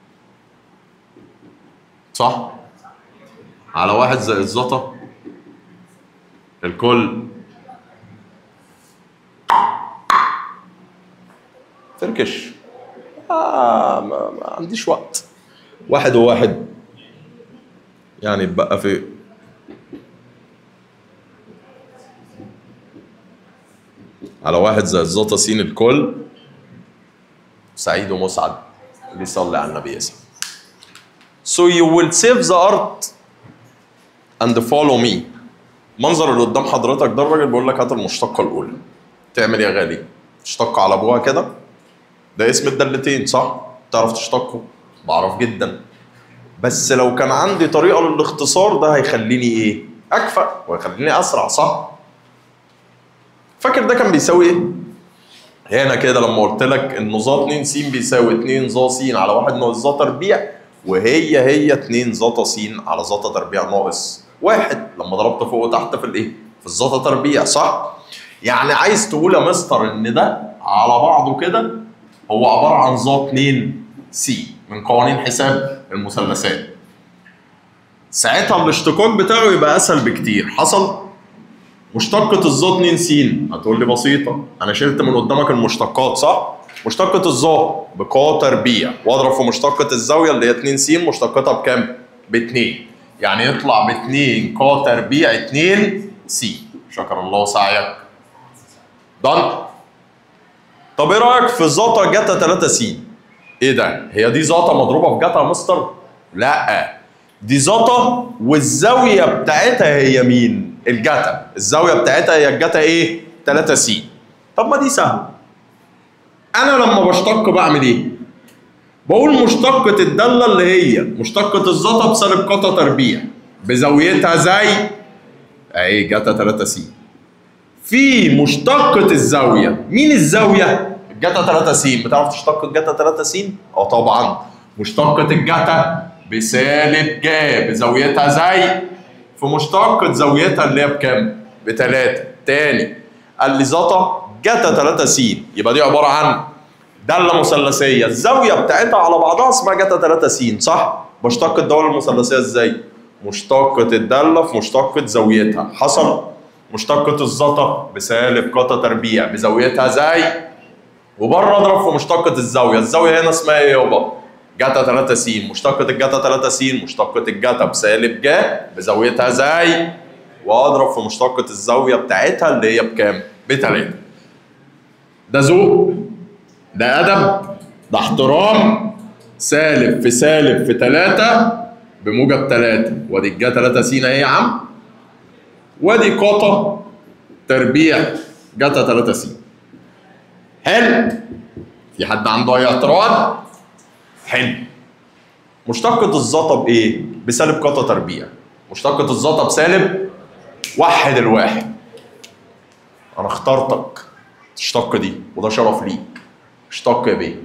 صح على واحد زائد زطا الكل فركش آه ما, ما عنديش وقت واحد وواحد يعني بقى في على واحد زائد زطا سين الكل سعيد ومسعد بيصلي على النبي يسوع So you will save the art and follow me المنظر اللي قدام حضرتك ده الراجل بيقول لك هات المشتقة الأولى تعمل إيه يا غالي؟ تشتق على أبوها كده ده اسم الدالتين صح؟ تعرف تشتقه؟ بعرف جدا بس لو كان عندي طريقة للاختصار ده هيخليني إيه؟ أكفأ ويخليني أسرع صح؟ فاكر ده كان بيساوي إيه؟ هنا كده لما قلت لك إن ظا 2 س بيساوي 2 ظا س على 1 ناقص ظا تربيع وهي هي 2 ظا س على ظا تربيع ناقص واحد لما ضربت فوق وتحت في الايه؟ في الزتا تربيع صح؟ يعني عايز تقول يا مستر ان ده على بعضه كده هو عباره عن ظا 2 سي من قوانين حساب المثلثات. ساعتها الاشتقاق بتاعه يبقى اسهل بكتير، حصل؟ مشتقة الظا 2 س هتقول لي بسيطة، أنا شلت من قدامك المشتقات صح؟ مشتقة الظا بقا تربيع واضرب في مشتقة الزاوية اللي هي 2 س مشتقتها بكام؟ ب 2 يعني يطلع ب 2 ق تربيع 2 س شكر الله سعيك دن طب ايه رايك في زاتا جاتا 3 س ايه ده هي دي زاتا مضروبه في جاتا يا مستر لا دي زاتا والزاويه بتاعتها هي مين الجاتا الزاويه بتاعتها هي الجاتا ايه 3 س طب ما دي سهله انا لما بشتق بعمل ايه بقول مشتقة الدالة اللي هي مشتقة الزتا بسالب قطا تربيع بزاويتها زي اهي جاتا 3 س في مشتقة الزاوية مين الزاوية؟ الجاتا 3 س بتعرف تشتق الجاتا 3 س؟ اه طبعا مشتقة الجاتا بسالب ج بزاويتها زي في مشتقة زاويتها اللي هي بكام؟ بتلاتة تاني قال لي زتا جتا 3 س يبقى دي عبارة عن دالة مثلثية الزاوية بتاعتها على بعضها اسمها جتا 3 س صح؟ بشتق الدالة المثلثية ازاي؟ مشتقة الدالة في مشتقة زاويتها حصل مشتقة الزتا بسالب قتا تربيع بزاويتها زي وبره اضرب في مشتقة الزاوية الزاوية هنا اسمها ايه يابا؟ جتا 3 س مشتقة الجتا 3 س مشتقة الجتا بسالب ج بزاويتها زي واضرب في مشتقة الزاوية بتاعتها اللي هي بكام؟ بتلاتة ده ذوق ده أدب ده احترام سالب في سالب في تلاتة بموجب تلاتة وادي الجا تلاتة س اهي يا عم وادي قطة تربيع جتا تلاتة س حلو في حد عنده أي اعتراض؟ حلو مشتقة الزتا بإيه؟ بسالب قطة تربيع مشتقة الزتا بسالب وحد الواحد أنا اخترتك تشتق دي وده شرف ليك اشتق يا بيه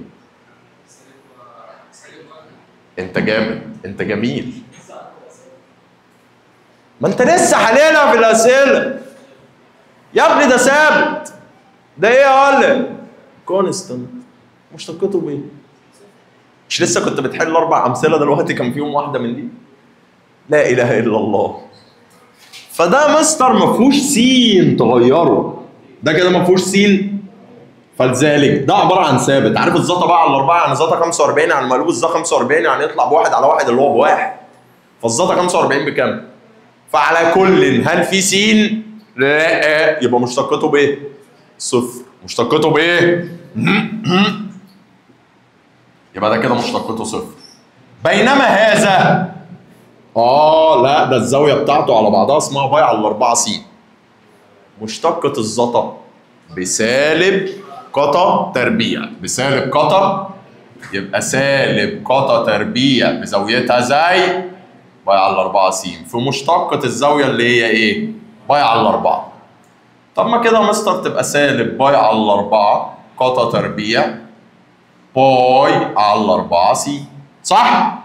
انت جامد انت جميل ما انت لسه حليلها في الاسئله يا ابني ده ثابت ده ايه يا ولد كونستنت مشتقته بايه مش لسه كنت بتحل اربع امثله دلوقتي كان فيهم واحده من دي لا اله الا الله فده مستر ما فيهوش سين تغيره ده كده ما فيهوش سين فلذلك ده عباره عن ثابت عارف الزتا بقى على الاربعه يعني زتا 45 يعني مقلوب الزا 45 يعني يطلع بواحد على واحد اللي هو بواحد فالزتا 45 بكام؟ فعلى كل هل في سين؟ لا يبقى مشتقته بايه؟ صفر مشتقته بايه؟ يبقى ده كده مشتقته صفر بينما هذا اه لا ده الزاويه بتاعته على بعضها اسمها باي على الاربعه س مشتقة الزتا بسالب قطا تربيع بسالب قطا يبقى سالب قطا تربيع بزاويتها زي باي على الاربعه س في مشتقة الزاويه اللي هي ايه؟ باي على الاربعه طب ما كده يا مستر تبقى سالب باي على الاربعه قطا تربيع باي على الاربعه س صح؟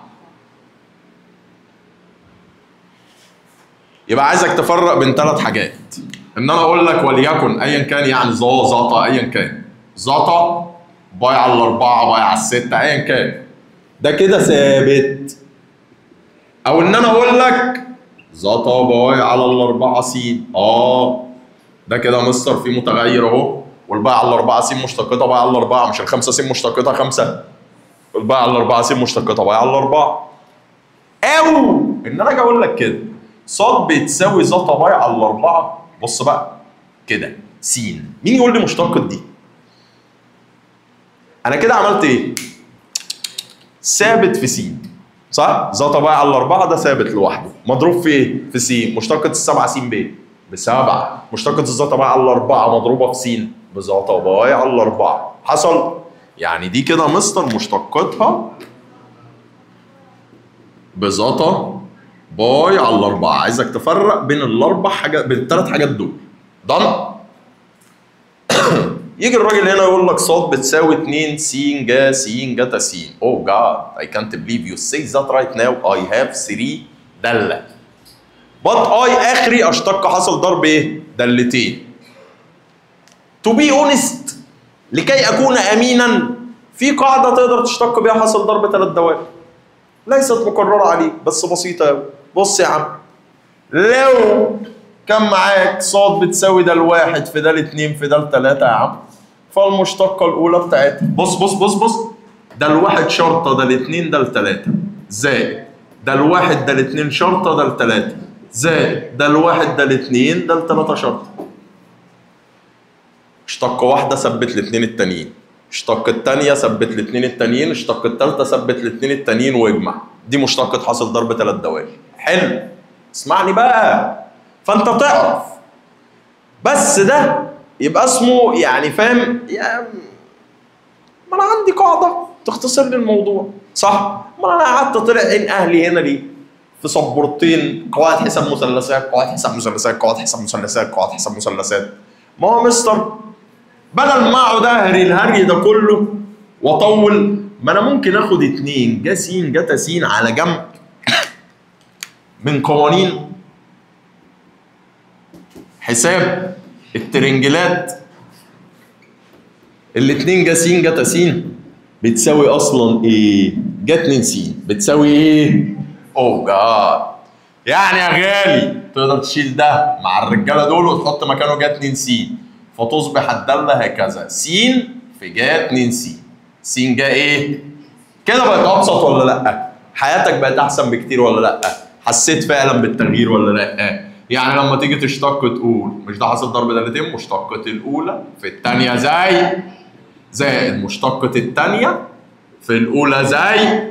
يبقى عايزك تفرق بين ثلاث حاجات ان انا اقول لك وليكن ايا كان يعني ظا زاطا ايا كان زاطا باي على الاربعه باي على السته ايا كان ده كده ثابت او ان انا اقول لك زاطا باي على الاربعه س اه ده كده مستر فيه متغير اهو والباقي على الاربعه س مشتقتها باي على الاربعه مش الخمسه س مشتقتها خمسه والباقي على الاربعه س مشتقتها باي على الاربعه او ان انا اجي اقول لك كده صاد بتساوي زتا باي على الاربعه بص بقى كده س مين يقول لي مشتقة دي؟ انا كده عملت ايه؟ ثابت في س صح؟ زتا باي على الاربعه ده ثابت لوحده مضروب في ايه؟ في س مشتقة السبعه س بايه؟ بسبعه مشتقة الزتا باي على الاربعه مضروبه في س بزتا باي على الاربعه حصل؟ يعني دي كده مستر مشتقتها بزتا باي على الاربعه عايزك تفرق بين الاربع حاجات بين الثلاث حاجات دول ضن يجي الراجل هنا يقول لك صاد بتساوي 2 س جا س جتا س اوه جاد اي كانت بليف يو سي ذات رايت ناو اي هاف 3 داله بط اي اخري اشتق حصل ضرب ايه؟ دلتين تو بي اونست لكي اكون امينا في قاعده تقدر تشتق بيها حصل ضرب ثلاث دوائر ليست مكرره عليك بس بسيطه قوي بص يا عم لو كان معاك صاد بتساوي ده الواحد في ده الاتنين في ده التلاتة يا عم فالمشتقة الأولى بتاعتها بص بص بص بص ده الواحد شرطة ده الاتنين ده التلاتة زائد ده الواحد ده الاتنين شرطة ده التلاتة زائد ده الواحد ده الاتنين ده التلاتة شرطة اشتقة واحدة ثبت الاتنين التانيين اشتق التانية ثبت الاتنين التانيين اشتق التالتة ثبت الاتنين التانيين واجمع دي مشتقة حاصل ضرب ثلاث دوائر حلو اسمعني بقى فانت تعرف بس ده يبقى اسمه يعني فاهم يعني ما انا عندي قاعده تختصر لي الموضوع صح؟ ما انا قعدت طلع عين اهلي هنا ليه؟ في سبورتين قواعد حساب مثلثات قواعد حساب مثلثات قواعد حساب مثلثات قواعد حساب مثلثات ما هو مستر بدل ما اقعد اهري الهري ده كله واطول ما انا ممكن اخد اتنين جا س جتا س على جنب من قوانين حساب الترنجلات الاتنين جا س جتا س بتساوي اصلا ايه؟ جا 2 س بتساوي ايه؟ اوه جاد يعني يا غالي تقدر تشيل ده مع الرجاله دول وتحط مكانه جا 2 س فتصبح الداله هكذا س في جا 2 س س جا ايه؟ كده بقت ابسط ولا لا؟ حياتك بقت احسن بكتير ولا لا؟ حسيت فعلا بالتغيير ولا لا؟ يعني لما تيجي تشتق تقول مش ده حاصل ضرب دالتين مشتقة الأولى في الثانية زي زائد مشتقة الثانية في الأولى زي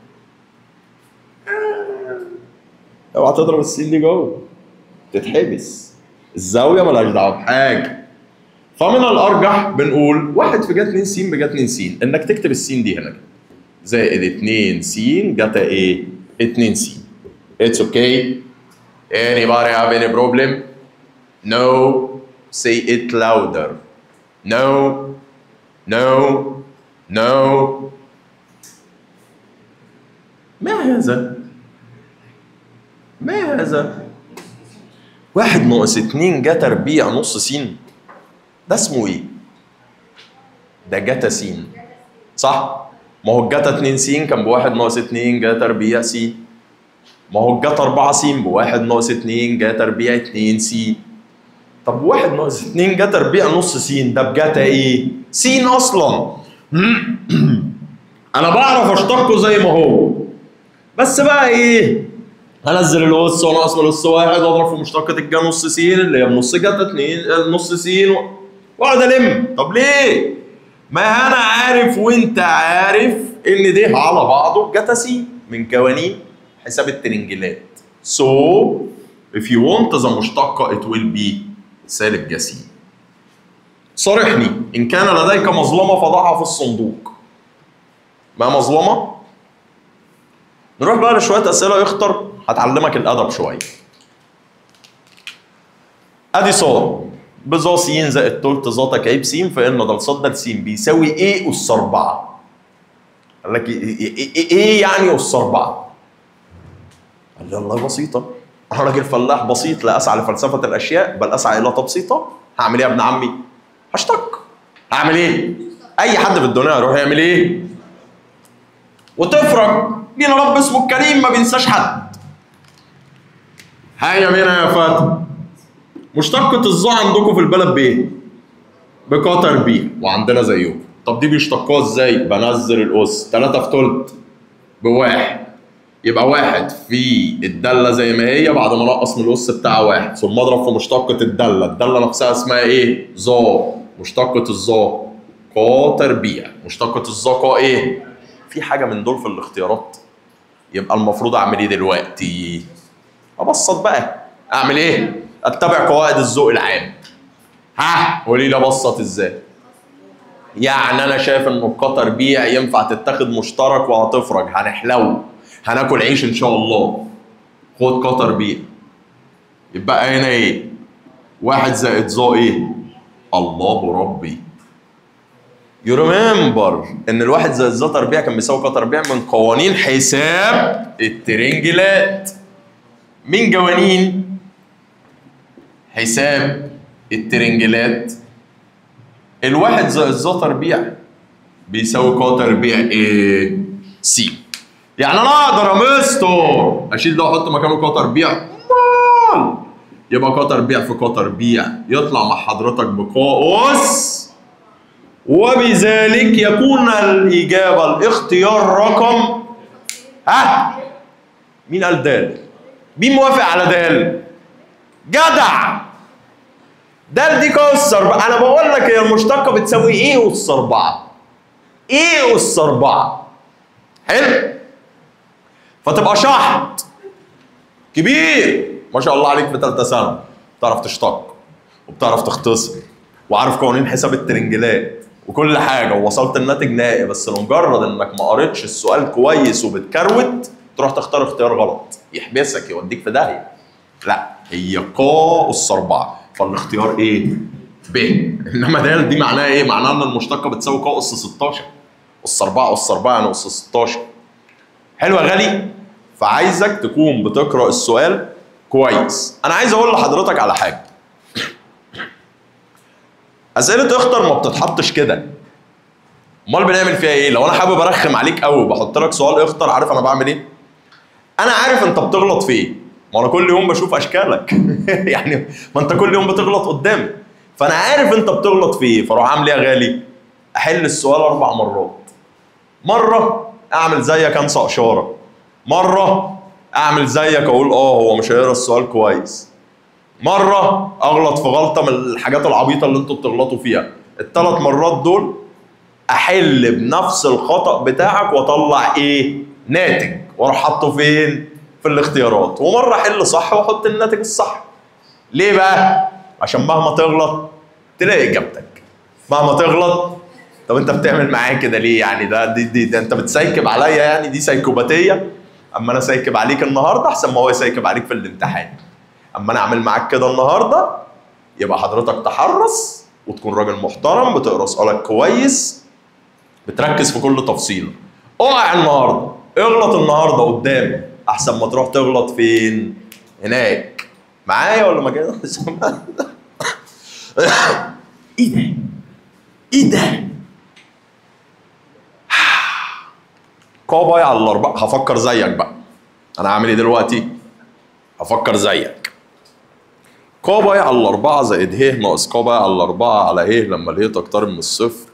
اوعى تضرب السين دي جوه تتحبس الزاوية ملهاش دعوة بحاجة فمن الأرجح بنقول واحد في جا 2 س بجا 2 س إنك تكتب السين دي هنا كده زائد 2 س جتا إيه؟ 2 س It's okay. Anybody have any problem? No. Say it louder. No. No. No. ما هذا؟ ما هذا؟ واحد ناقص اتنين جا تربيع نص س ده اسمه ايه؟ ده جتا س صح؟ ما هو الجتا 2 س كان بواحد ناقص اتنين جا تربيع س ما هو الجتا 4 س بواحد ناقص 2 جا تربيع 2 س طب واحد ناقص 2 جا تربيع نص س ده بجتا ايه؟ س اصلا انا بعرف اشتقه زي ما هو بس بقى ايه؟ هنزل الاس وناقص من الاس واحد واضرب في مشتقة الجا نص س اللي هي بنص جتا 2 نص س واقعد الم طب ليه؟ ما انا عارف وانت عارف ان ده على بعضه جتا س من قوانين حساب الترنجلات. So if you want the مشتقة it will be سالب جسيم. صارحني إن كان لديك مظلمة فضعها في الصندوق. ما مظلمة؟ نروح بقى لشوية أسئلة يخطر هتعلمك الأدب شوية. أدي صاد بظا س زائد تلت ظا تكعيب س فإن ده صاد ده س بيساوي إيه أس 4؟ قال لك إيه, إيه, إيه, إيه يعني أس 4؟ قال لي والله بسيطة أنا راجل فلاح بسيط لا أسعى لفلسفة الأشياء بل أسعى إلى تبسيطها هعمل إيه يا ابن عمي؟ هشتق هعمل إيه؟ أي حد في الدنيا يروح يعمل إيه؟ وتفرج مين رب اسمه الكريم ما بينساش حد هيا بينا يا فاتن مشتقة الظا عندكم في البلد بإيه؟ بقطر بي وعندنا زيكم طب دي بيشتقوها ازاي؟ بنزل الأس 3 في تلت بواحد يبقى واحد في الدالة زي ما هي بعد ما نقص من الأس بتاعها واحد ثم اضرب في مشتقة الدالة الدالة نفسها اسمها ايه؟ ظا مشتقة الظا قا تربيع مشتقة الظا قا ايه؟ في حاجة من دول في الاختيارات يبقى المفروض اعمل ايه دلوقتي؟ ابسط بقى اعمل ايه؟ اتبع قواعد الذوق العام ها قولي لي ابسط ازاي؟ يعني انا شايف ان القا تربيع ينفع تتاخد مشترك وهتفرج هنحلو هناكل عيش ان شاء الله خد قطر بيه يبقى هنا ايه واحد زائد ظا ايه الله ربي يو ريمبر ان الواحد زائد ظا تربيع كان بيساوي قطر بيع من قوانين حساب الترنجلات من قوانين حساب الترنجلات الواحد زائد ظا تربيع بيساوي ق تربيع ايه سي يعني انا اقدر يا مستر اشيل ده واحط مكانه ق تربيع أمال. يبقى ق تربيع في ق تربيع يطلع مع حضرتك بقاء اس وبذلك يكون الاجابه الاختيار رقم ها مين قال دال مين موافق على دال جدع دال دي قاس اربعه انا بقول لك هي المشتقه بتساوي ايه اس اربعه ايه اس اربعه حلو فتبقى شحط كبير ما شاء الله عليك في ثالثه ثانوي بتعرف تشتق وبتعرف تختصر وعارف قوانين حساب الترنجلات وكل حاجه ووصلت الناتج نهائي بس لمجرد انك ما قريتش السؤال كويس وبتكروت تروح تختار اختيار غلط يحبسك يوديك في داهيه لا هي قا اس 4 فالاختيار ايه؟ ب انما د دي معناها ايه؟ معناها ان المشتقه بتساوي قا اس 16 اس 4 اس 4 يعني اس 16 حلو يا غالي فعايزك تكون بتقرا السؤال كويس انا عايز اقول لحضرتك على حاجه اسئله اختر ما بتتحطش كده امال بنعمل فيها ايه لو انا حابب ارخم عليك قوي بحط لك سؤال اختر عارف انا بعمل ايه انا عارف انت بتغلط في ايه ما انا كل يوم بشوف اشكالك يعني ما انت كل يوم بتغلط قدامي فانا عارف انت بتغلط في ايه فاروح عامل ايه يا غالي احل السؤال اربع مرات مره اعمل زيك انسى اشاره مره اعمل زيك اقول اه هو مش هيقرا السؤال كويس مره اغلط في غلطه من الحاجات العبيطه اللي انتوا بتغلطوا فيها الثلاث مرات دول احل بنفس الخطا بتاعك واطلع ايه ناتج واروح حاطه فين في الاختيارات ومره احل صح واحط الناتج الصح ليه بقى عشان مهما تغلط تلاقي اجابتك مهما تغلط طب انت بتعمل معايا كده ليه يعني ده دي, دي, ده انت بتسيكب عليا يعني دي سيكوباتيه اما انا سايكب عليك النهارده احسن ما هو يسيكب عليك في الامتحان اما انا اعمل معاك كده النهارده يبقى حضرتك تحرص وتكون راجل محترم بتقرا سؤالك كويس بتركز في كل تفصيله اقع النهارده اغلط النهارده قدامي احسن ما تروح تغلط فين هناك معايا ولا ما كده ايه ده ايه ده كوباي على الاربعه هفكر زيك بقى انا هعمل ايه دلوقتي هفكر زيك كوباي على الاربعه زائد ه ناقص كوباي على الاربعه على ه لما ال تقترب من الصفر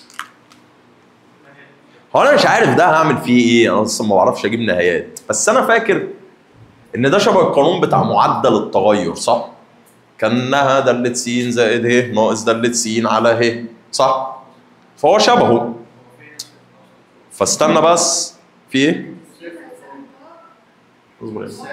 هو انا مش عارف ده هعمل فيه ايه انا لسه ما بعرفش اجيب نهايات بس انا فاكر ان ده شبه القانون بتاع معدل التغير صح كانها دالة س زائد ه ناقص دالة س على ه صح فهو شبهه فاستنى بس في ايه اصبر يا ابني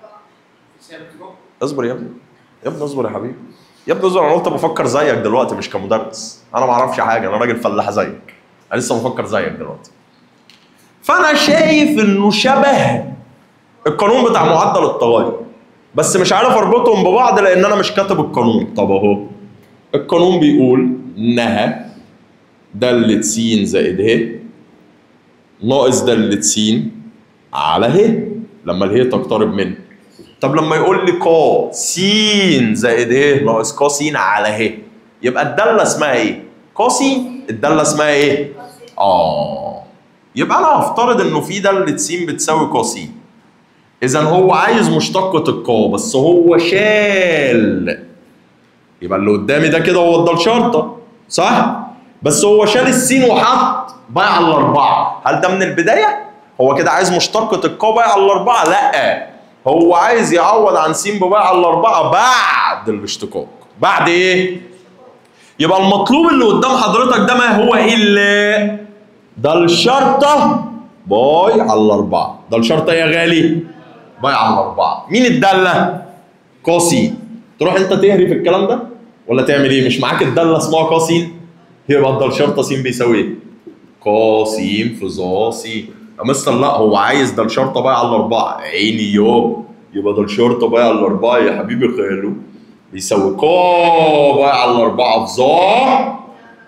اصبر يا ابني يا ابني اصبر يا حبيبي يا ابني اصبر انا قلت بفكر زيك دلوقتي مش كمدرس انا ما اعرفش حاجه انا راجل فلاح زيك انا لسه بفكر زيك دلوقتي فانا شايف انه شبه القانون بتاع معدل التغير بس مش عارف اربطهم ببعض لان انا مش كاتب القانون طب اهو القانون بيقول انها دالة س زائد ه ناقص دالة س على ه لما اله تقترب منه طب لما يقول لي ق س زائد ه ناقص ق س على ه يبقى الداله اسمها ايه؟ ق س الداله اسمها ايه؟ اه يبقى انا هفترض انه في داله س بتساوي ق س اذا هو عايز مشتقة القا بس هو شال يبقى اللي قدامي ده كده هو الدال شرطة صح؟ بس هو شال السين وحط باي على الأربعة هل ده من البداية؟ هو كده عايز مشتقة القا باي على الأربعة؟ لأ هو عايز يعوض عن س بباي على الأربعة بعد الاشتقاق بعد إيه؟ يبقى المطلوب اللي قدام حضرتك ده ما هو إلا ده الشرطة باي على الأربعة ده الشرطة يا غالي باي على الأربعة مين الدالة؟ قاسي تروح أنت تهري في الكلام ده ولا تعمل إيه؟ مش معاك الدالة اسمها قاسين يبقى ده الشرطة س بيساوي إيه؟ قاسين في ظاصي يا مستر لا هو عايز ده الشرطة باي على الأربعة عيني يوم يبقى ده الشرطة باي على الأربعة يا حبيبي خياله بيساوي قا باي على الأربعة في ظا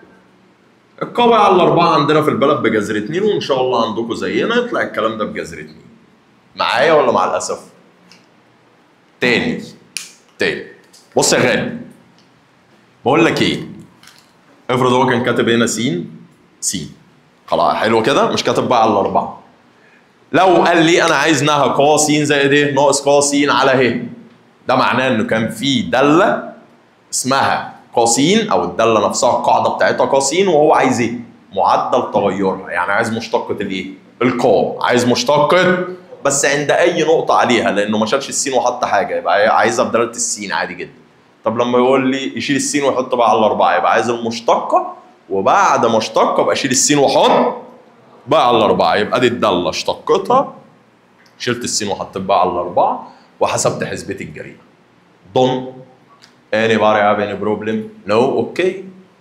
القا على الأربعة عندنا في البلد بجذر اتنين وإن شاء الله عندكم زينا يطلع الكلام ده بجذر اتنين معايا ولا مع الأسف؟ تاني تاني بص يا غالي بقول لك إيه افرض هو كان كاتب هنا س س خلاص حلو كده مش كاتب بقى على الأربعة لو قال لي أنا عايز نها ق س زائد إيه ناقص ق س على ه ده معناه إنه كان في دالة اسمها ق س او الداله نفسها القاعده بتاعتها ق س وهو عايز ايه؟ معدل تغيرها يعني عايز مشتقه الايه؟ القا عايز مشتقه بس عند اي نقطه عليها لانه ما شالش السين وحط حاجه يبقى عايزها بدلاله السين عادي جدا طب لما يقول لي يشيل السين ويحط بقى على الاربعه يبقى عايز المشتقه وبعد ما اشتق ابقى اشيل السين واحط بقى على الاربعه يبقى دي الداله اشتقتها شلت السين وحطيت بقى على الاربعه وحسبت حسبتي الجريمه ضم anybody have any problem no okay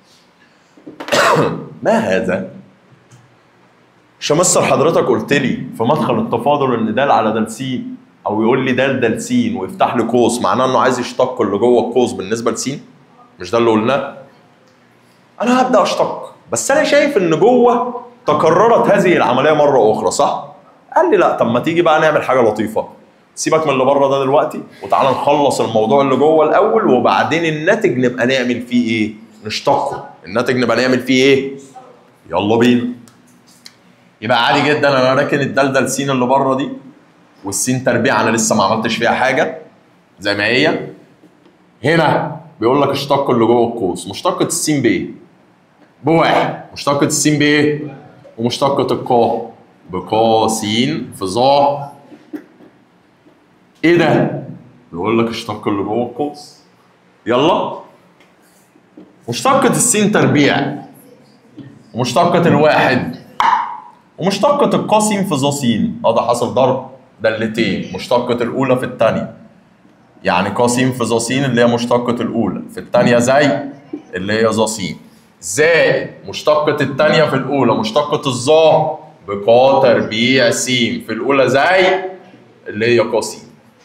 ما هذا مش مستر حضرتك قلت لي في مدخل التفاضل ان دال على دال س او يقول لي دال دال س ويفتح لي قوس معناه انه عايز يشتق اللي جوه القوس بالنسبه لس مش ده اللي قلناه انا هبدا اشتق بس انا شايف ان جوه تكررت هذه العمليه مره اخرى صح قال لي لا طب ما تيجي بقى نعمل حاجه لطيفه سيبك من اللي بره ده دلوقتي وتعالى نخلص الموضوع اللي جوه الاول وبعدين الناتج نبقى نعمل فيه ايه نشتقه الناتج نبقى نعمل فيه ايه يلا بينا يبقى عادي جدا انا راكن الدلدل س اللي بره دي والسين تربيع انا لسه ما عملتش فيها حاجه زي ما هي هنا بيقول لك اشتق اللي جوه القوس مشتقة السين بايه؟ بواحد مشتقة السين بايه؟ ومشتقة القا بقا س في ظا ايه ده؟ بيقول لك اشتق اللي جوه القوس يلا مشتقة السين تربيع ومشتقة الواحد ومشتقة القا س في ظا س اه ده حصل ضرب دالتين مشتقة الأولى في الثانية يعني ق س في ظ س اللي هي مشتقة الأولى في الثانية زي اللي هي ظ س زائد مشتقة الثانية في الأولى مشتقة الظا بق تربيع س في الأولى زي اللي هي ق س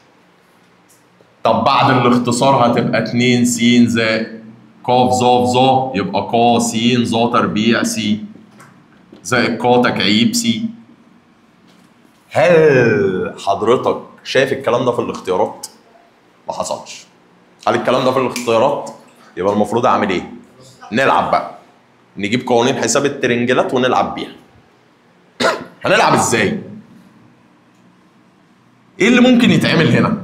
طب بعد الاختصار هتبقى 2 س زائد ق ظ في ظ يبقى ق س ظ تربيع س زائد ق تكعيب س هل حضرتك شايف الكلام ده في الاختيارات؟ ما حصلش. هل الكلام ده في الاختيارات؟ يبقى المفروض اعمل ايه؟ نلعب بقى. نجيب قوانين حساب الترنجلات ونلعب بيها. هنلعب ازاي؟ ايه اللي ممكن يتعمل هنا؟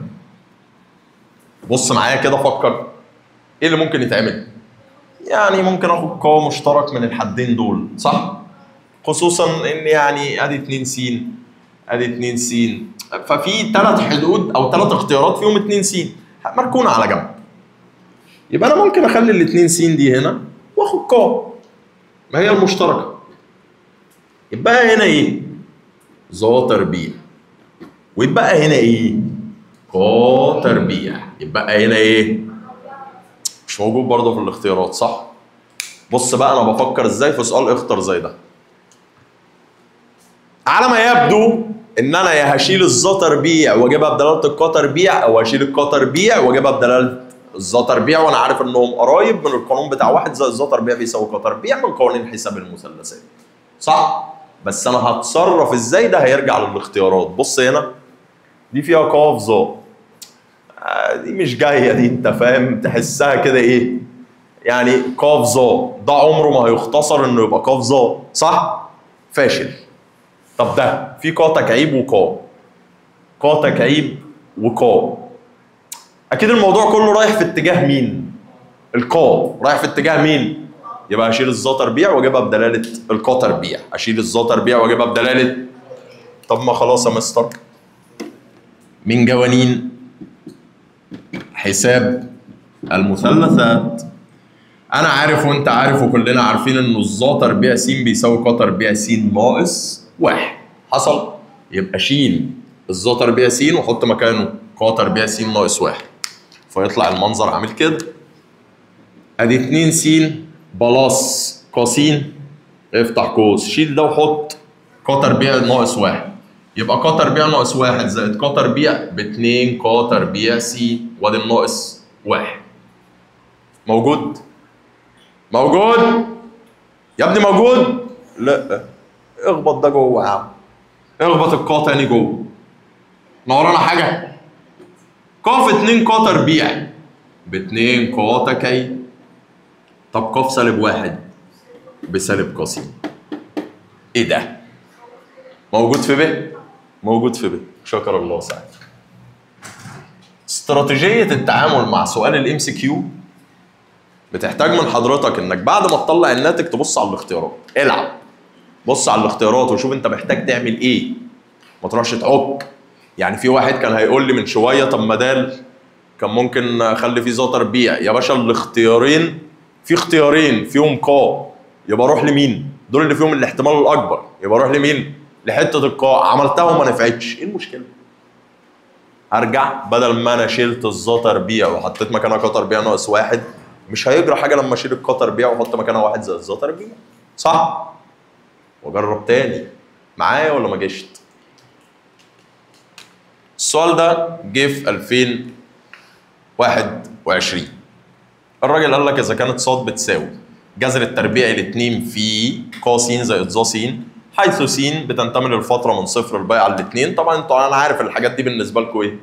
بص معايا كده فكر. ايه اللي ممكن يتعمل؟ يعني ممكن اخد قوة مشترك من الحدين دول، صح؟ خصوصا ان يعني ادي 2 س ادي 2 س ففي ثلاث حدود او ثلاث اختيارات فيهم 2 س مركونه على جنب يبقى انا ممكن اخلي ال 2 س دي هنا واخد ق ما هي المشتركه يبقى هنا ايه؟ ظا تربيع ويبقى هنا ايه؟ ق تربيع يبقى هنا ايه؟ مش موجود برضه في الاختيارات صح؟ بص بقى انا بفكر ازاي في سؤال اختر زي ده على ما يبدو ان انا يا هشيل الظا تربيع واجيبها بدلاله القا تربيع او هشيل القا تربيع واجيبها بدلاله الظا تربيع وانا عارف انهم قرايب من القانون بتاع واحد زائد الظا تربيع بيساوي قا تربيع من قوانين حساب المثلثات صح بس انا هتصرف ازاي ده هيرجع للاختيارات بص هنا دي فيها قا في ظا آه، دي مش جايه دي انت فاهم تحسها كده ايه يعني قا في ظا ده عمره ما هيختصر انه يبقى قا في ظا صح فاشل طب ده في قا تكعيب وقا قا تكعيب وقا اكيد الموضوع كله رايح في اتجاه مين القا رايح في اتجاه مين يبقى اشيل الظا تربيع واجيبها بدلاله القا تربيع اشيل الظا تربيع واجيبها بدلاله طب ما خلاص يا مستر من جوانين حساب المثلثات انا عارف وانت عارف وكلنا عارفين ان الظا تربيع س بيساوي ق تربيع س ناقص واحد حصل يبقى شيل الظا تربيع س وحط مكانه ق تربيع س ناقص واحد فيطلع المنظر عامل كده ادي 2 س بلس ق س افتح قوس شيل ده وحط ق تربيع ناقص واحد يبقى ق تربيع ناقص واحد زائد ق تربيع ب 2 ق تربيع س وادي الناقص واحد موجود موجود يا ابني موجود لا اخبط ده جوه يا عم اخبط القا تاني جوه ما ورانا حاجه ق في 2 ق تربيع ب 2 ق تكي طب ق في سالب واحد بسالب ق س ايه ده موجود في ب موجود في ب شكر الله سعيد استراتيجيه التعامل مع سؤال الام سي كيو بتحتاج من حضرتك انك بعد ما تطلع الناتج تبص على الاختيارات العب بص على الاختيارات وشوف انت محتاج تعمل ايه ما تروحش تعك يعني في واحد كان هيقول لي من شويه طب ما دال كان ممكن اخلي فيه ذا تربيع يا باشا الاختيارين في اختيارين فيهم قا يبقى اروح لمين دول اللي فيهم الاحتمال الاكبر يبقى اروح لمين لحته القاع عملتها وما نفعتش ايه المشكله هرجع بدل ما انا شلت الظا تربيع وحطيت مكانها قا تربيع ناقص واحد مش هيجرى حاجه لما اشيل القا تربيع واحط مكانها واحد زائد الظا تربيع صح واجرب تاني معايا ولا ما جيشت السؤال ده جه في 2021 الراجل قال لك اذا كانت صاد بتساوي جذر التربيع الاثنين في ق س زائد ظ س حيث س بتنتمي للفتره من صفر لباقي على الاثنين طبعا انتوا انا عارف الحاجات دي بالنسبه لكم ايه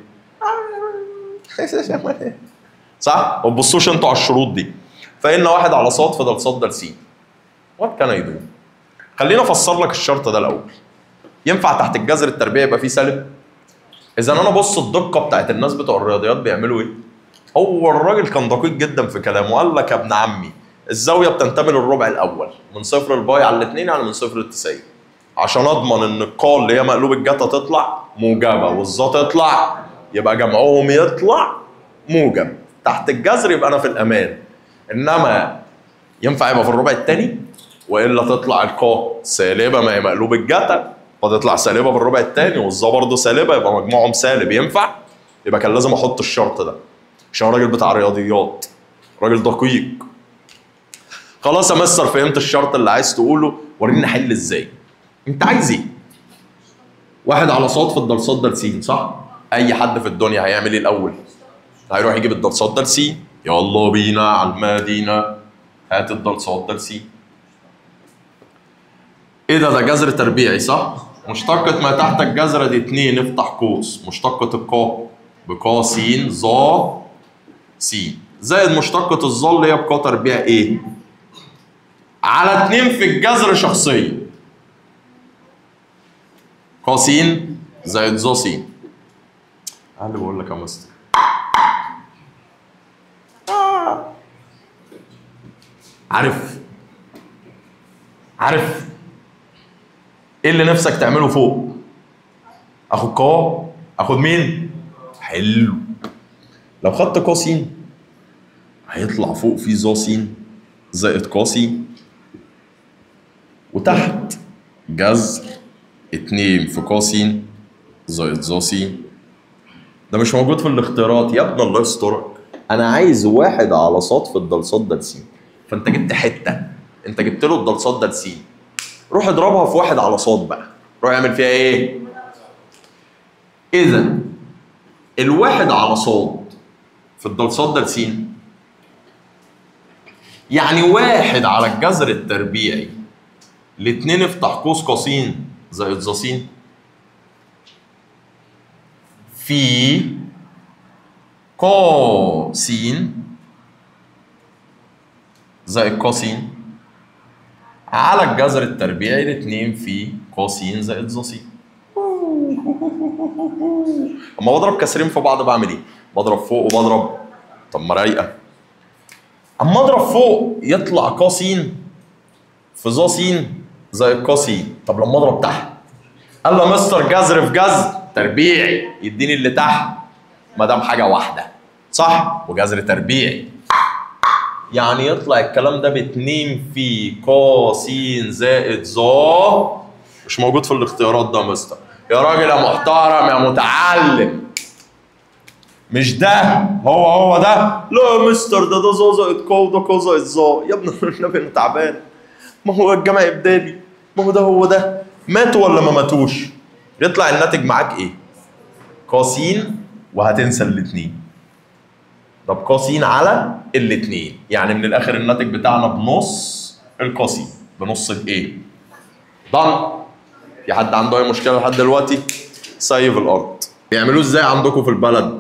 صح؟ ما تبصوش انتوا على الشروط دي فان واحد على ص فضل ص ده س وات كان يدو خلينا افسر لك الشرط ده الاول ينفع تحت الجذر التربيع يبقى فيه سالب اذا انا بص الدقه بتاعت الناس بتوع الرياضيات بيعملوا ايه هو الراجل كان دقيق جدا في كلامه قال لك يا ابن عمي الزاويه بتنتمي للربع الاول من صفر لباي على الاثنين يعني من صفر ل 90 عشان اضمن ان القال اللي هي مقلوب الجتا تطلع موجبه والظا تطلع يبقى جمعهم يطلع موجب تحت الجذر يبقى انا في الامان انما ينفع يبقى في الربع الثاني والا تطلع القا سالبه ما هي مقلوب الجتا فتطلع سالبه في الربع الثاني والظا برضه سالبه يبقى مجموعهم سالب ينفع يبقى كان لازم احط الشرط ده عشان راجل بتاع رياضيات راجل دقيق خلاص يا مستر فهمت الشرط اللي عايز تقوله وريني احل ازاي انت عايز ايه واحد على صاد في الدرسات ده لسين صح اي حد في الدنيا هيعمل ايه الاول هيروح يجيب الدرسات ده لسين يلا بينا على المدينه هات الدرسات ده لسين ايه ده ده جذر تربيعي صح مشتقة ما تحت الجذرة دي اتنين افتح قوس مشتقة القا بقا س ظا س زائد مشتقة الظا اللي هي بقا تربيع ايه على اتنين في الجذر شخصية ق س زائد ظ س انا اللي بقول لك يا مستر آه. عارف عارف ايه اللي نفسك تعمله فوق اخد ق اخد مين حلو لو خدت ق س هيطلع فوق في ظ س زائد ق س وتحت جذر اتنين في ق س زائد ظ س ده مش موجود في الاختيارات يا ابن الله يسترك انا عايز واحد على صاد في الدلصات ده س فانت جبت حته انت جبت له الدلصات ده س روح اضربها في واحد على صاد بقى روح اعمل فيها ايه اذا الواحد على صاد في الدلصات ده س يعني واحد على الجذر التربيعي الاتنين افتح قوس ق زائد ظ س في ق س زائد ق س على الجذر التربيعي الاتنين في ق س زائد ظ س اما بضرب كسرين في بعض بعمل ايه؟ بضرب فوق وبضرب طب ما رايقه اما اضرب فوق يطلع ق س في ظ س زائد ق س طب لما اضرب تحت قال له مستر جذر في جذر تربيعي يديني اللي تحت ما دام حاجه واحده صح وجذر تربيعي يعني يطلع الكلام ده باتنين في ق س زائد ظ مش موجود في الاختيارات ده يا مستر يا راجل يا محترم يا متعلم مش ده هو هو ده لا يا مستر ده ده ظ زائد ق وده ق زائد ظ يا ابن النبي انا تعبان ما هو الجمع ابدالي ما هو ده هو ده ماتوا ولا ما ماتوش يطلع الناتج معاك ايه ق س وهتنسى الاثنين طب ق س على الاثنين يعني من الاخر الناتج بتاعنا بنص القاسي بنص الايه ضن في حد عنده اي مشكله لحد دلوقتي سيف الارض بيعملوه ازاي عندكم في البلد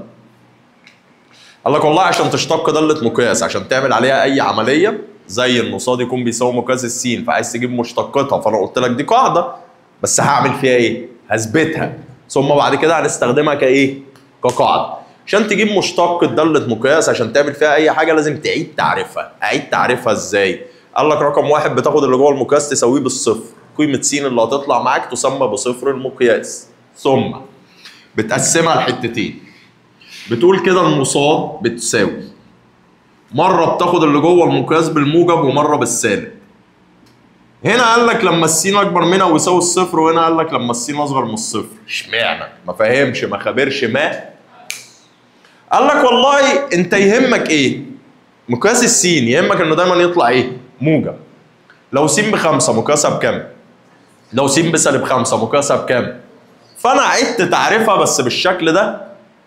قال لك والله عشان تشتق دالة مقياس عشان تعمل عليها اي عمليه زي ان قصاد يكون بيساوي مقياس السين فعايز تجيب مشتقتها فانا قلت لك دي قاعده بس هعمل فيها ايه؟ هثبتها ثم بعد كده هنستخدمها كايه؟ كقاعده عشان تجيب مشتق دالة مقياس عشان تعمل فيها اي حاجه لازم تعيد تعريفها اعيد تعريفها ازاي؟ قال لك رقم واحد بتاخد اللي جوه المقياس تساويه بالصفر قيمه س اللي هتطلع معاك تسمى بصفر المقياس ثم بتقسمها لحتتين بتقول كده المصاد بتساوي مره بتاخد اللي جوه المقياس بالموجب ومره بالسالب هنا قال لك لما السين اكبر منها ويساوي الصفر وهنا قال لك لما السين اصغر من الصفر اشمعنى ما فاهمش ما خبرش ما قال لك والله انت يهمك ايه مقياس السين يهمك انه دايما يطلع ايه موجب لو س بخمسة مقياسها بكام لو س بسالب خمسة مقياسها بكام فانا عدت تعريفها بس بالشكل ده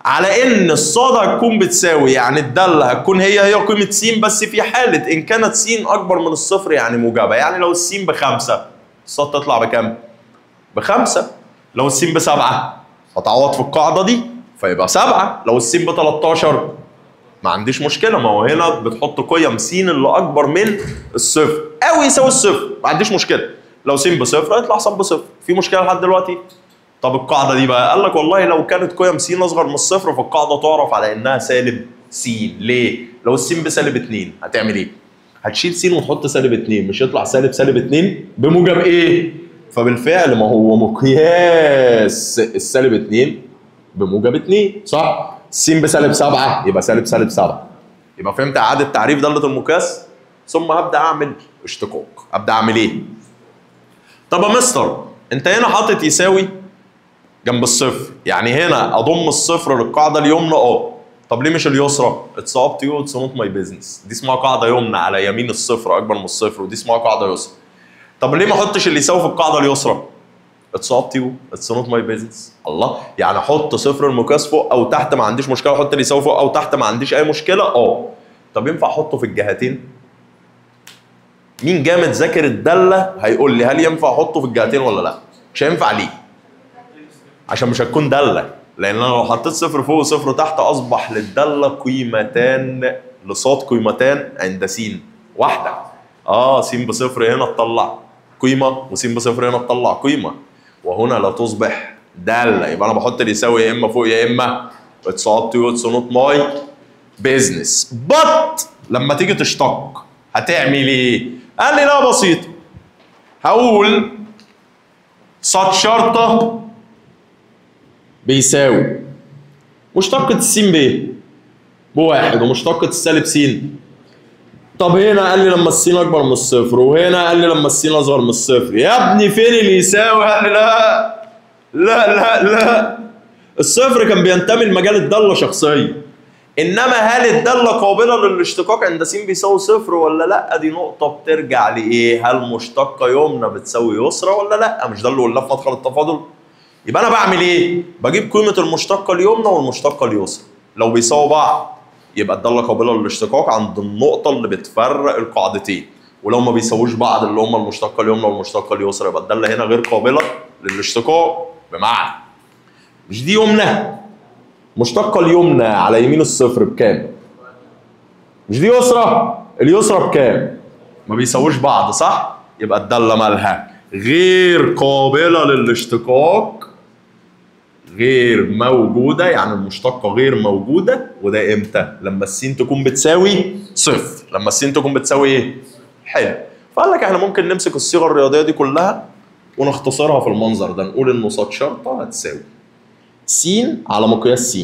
على ان الصاد هتكون بتساوي يعني الداله هتكون هي هي قيمه س بس في حاله ان كانت س اكبر من الصفر يعني موجبه يعني لو الس بخمسه الصاد تطلع بكام؟ بخمسه لو الس بسبعه هتعوض في القاعده دي فيبقى سبعه لو الس ب 13 ما عنديش مشكله ما هو هنا بتحط قيم س اللي اكبر من الصفر او يساوي الصفر ما عنديش مشكله لو س بصفر هيطلع ص بصفر في مشكله لحد دلوقتي طب القاعده دي بقى قال لك والله لو كانت قيم س اصغر من الصفر فالقاعده تعرف على انها سالب س ليه لو الس بسالب 2 هتعمل ايه هتشيل س وتحط سالب 2 مش يطلع سالب سالب 2 بموجب ايه فبالفعل ما هو مقياس السالب 2 بموجب 2 صح س بسالب 7 يبقى سالب سالب 7 يبقى فهمت اعاده تعريف داله المقياس ثم هبدا اعمل اشتقاق ابدا اعمل ايه طب يا مستر انت هنا حاطط يساوي جنب الصفر يعني هنا اضم الصفر للقاعده اليمنى اه طب ليه مش اليسرى اتس اب تو يو اتس نوت ماي بزنس دي اسمها قاعده يمنى على يمين الصفر اكبر من الصفر ودي اسمها قاعده يسرى طب ليه ما احطش اللي يساوي في القاعده اليسرى اتس اب تو يو اتس نوت ماي بزنس الله يعني احط صفر المقياس فوق او تحت ما عنديش مشكله احط اللي يساوي فوق او تحت ما عنديش اي مشكله اه طب ينفع احطه في الجهتين مين جامد ذاكر الداله هيقول لي هل ينفع احطه في الجهتين ولا لا مش هينفع ليه عشان مش هتكون داله لان انا لو حطيت صفر فوق وصفر تحت اصبح للداله قيمتان لصاد قيمتان عند س واحده اه س بصفر هنا تطلع قيمه وس بصفر هنا تطلع قيمه وهنا لا تصبح داله يبقى انا بحط اللي يساوي يا اما فوق يا اما اتس اب تو اتس نوت ماي بيزنس بط لما تيجي تشتق هتعمل ايه؟ قال لي لا بسيطه هقول صاد شرطه بيساوي مشتقة السين ب بواحد ومشتقة السالب س طب هنا قال لي لما السين اكبر من الصفر وهنا قال لي لما السين اصغر من الصفر يا ابني فين اللي يساوي قال لي لا لا لا لا الصفر كان بينتمي لمجال الداله شخصيا انما هل الداله قابله للاشتقاق عند س بيساوي صفر ولا لا دي نقطه بترجع لايه هل مشتقه يمنى بتساوي يسرى ولا لا مش ده اللي قلناه في مدخل التفاضل يبقى انا بعمل ايه بجيب قيمه المشتقه اليمنى والمشتقه اليسرى لو بيساووا بعض يبقى الداله قابله للاشتقاق عند النقطه اللي بتفرق القاعدتين ولو ما بيساووش بعض اللي هم المشتقه اليمنى والمشتقه اليسرى يبقى الداله هنا غير قابله للاشتقاق بمعنى مش دي يمنى مشتقه اليمنى على يمين الصفر بكام مش دي يسرى اليسرى بكام ما بيساووش بعض صح يبقى الداله مالها غير قابله للاشتقاق غير موجودة يعني المشتقة غير موجودة وده امتى؟ لما السين تكون بتساوي صفر، لما السين تكون بتساوي ايه؟ حلو، فقال لك احنا ممكن نمسك الصيغة الرياضية دي كلها ونختصرها في المنظر ده نقول ان صاد شرطة هتساوي س على مقياس س.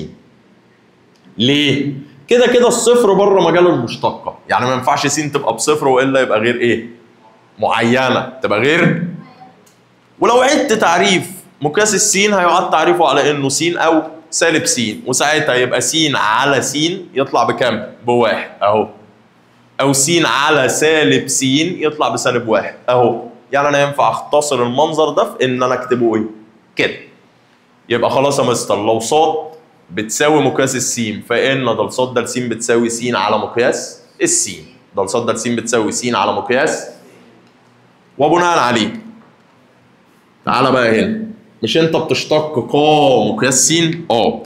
ليه؟ كده كده الصفر بره مجال المشتقة، يعني ما ينفعش س تبقى بصفر والا يبقى غير ايه؟ معينة، تبقى غير ولو عدت تعريف مقياس السين هيعاد تعريفه على انه س او سالب س وساعتها يبقى س على س يطلع بكام؟ بواحد اهو او س على سالب س يطلع بسالب واحد اهو يعني انا ينفع اختصر المنظر ده في ان انا اكتبه ايه؟ كده يبقى خلاص يا مستر لو صاد بتساوي مقياس السين فان ده صاد ده س بتساوي س على مقياس السين ده صاد ده س بتساوي س على مقياس وبناء عليه تعالى بقى هنا مش انت بتشتق ق مقياس س اه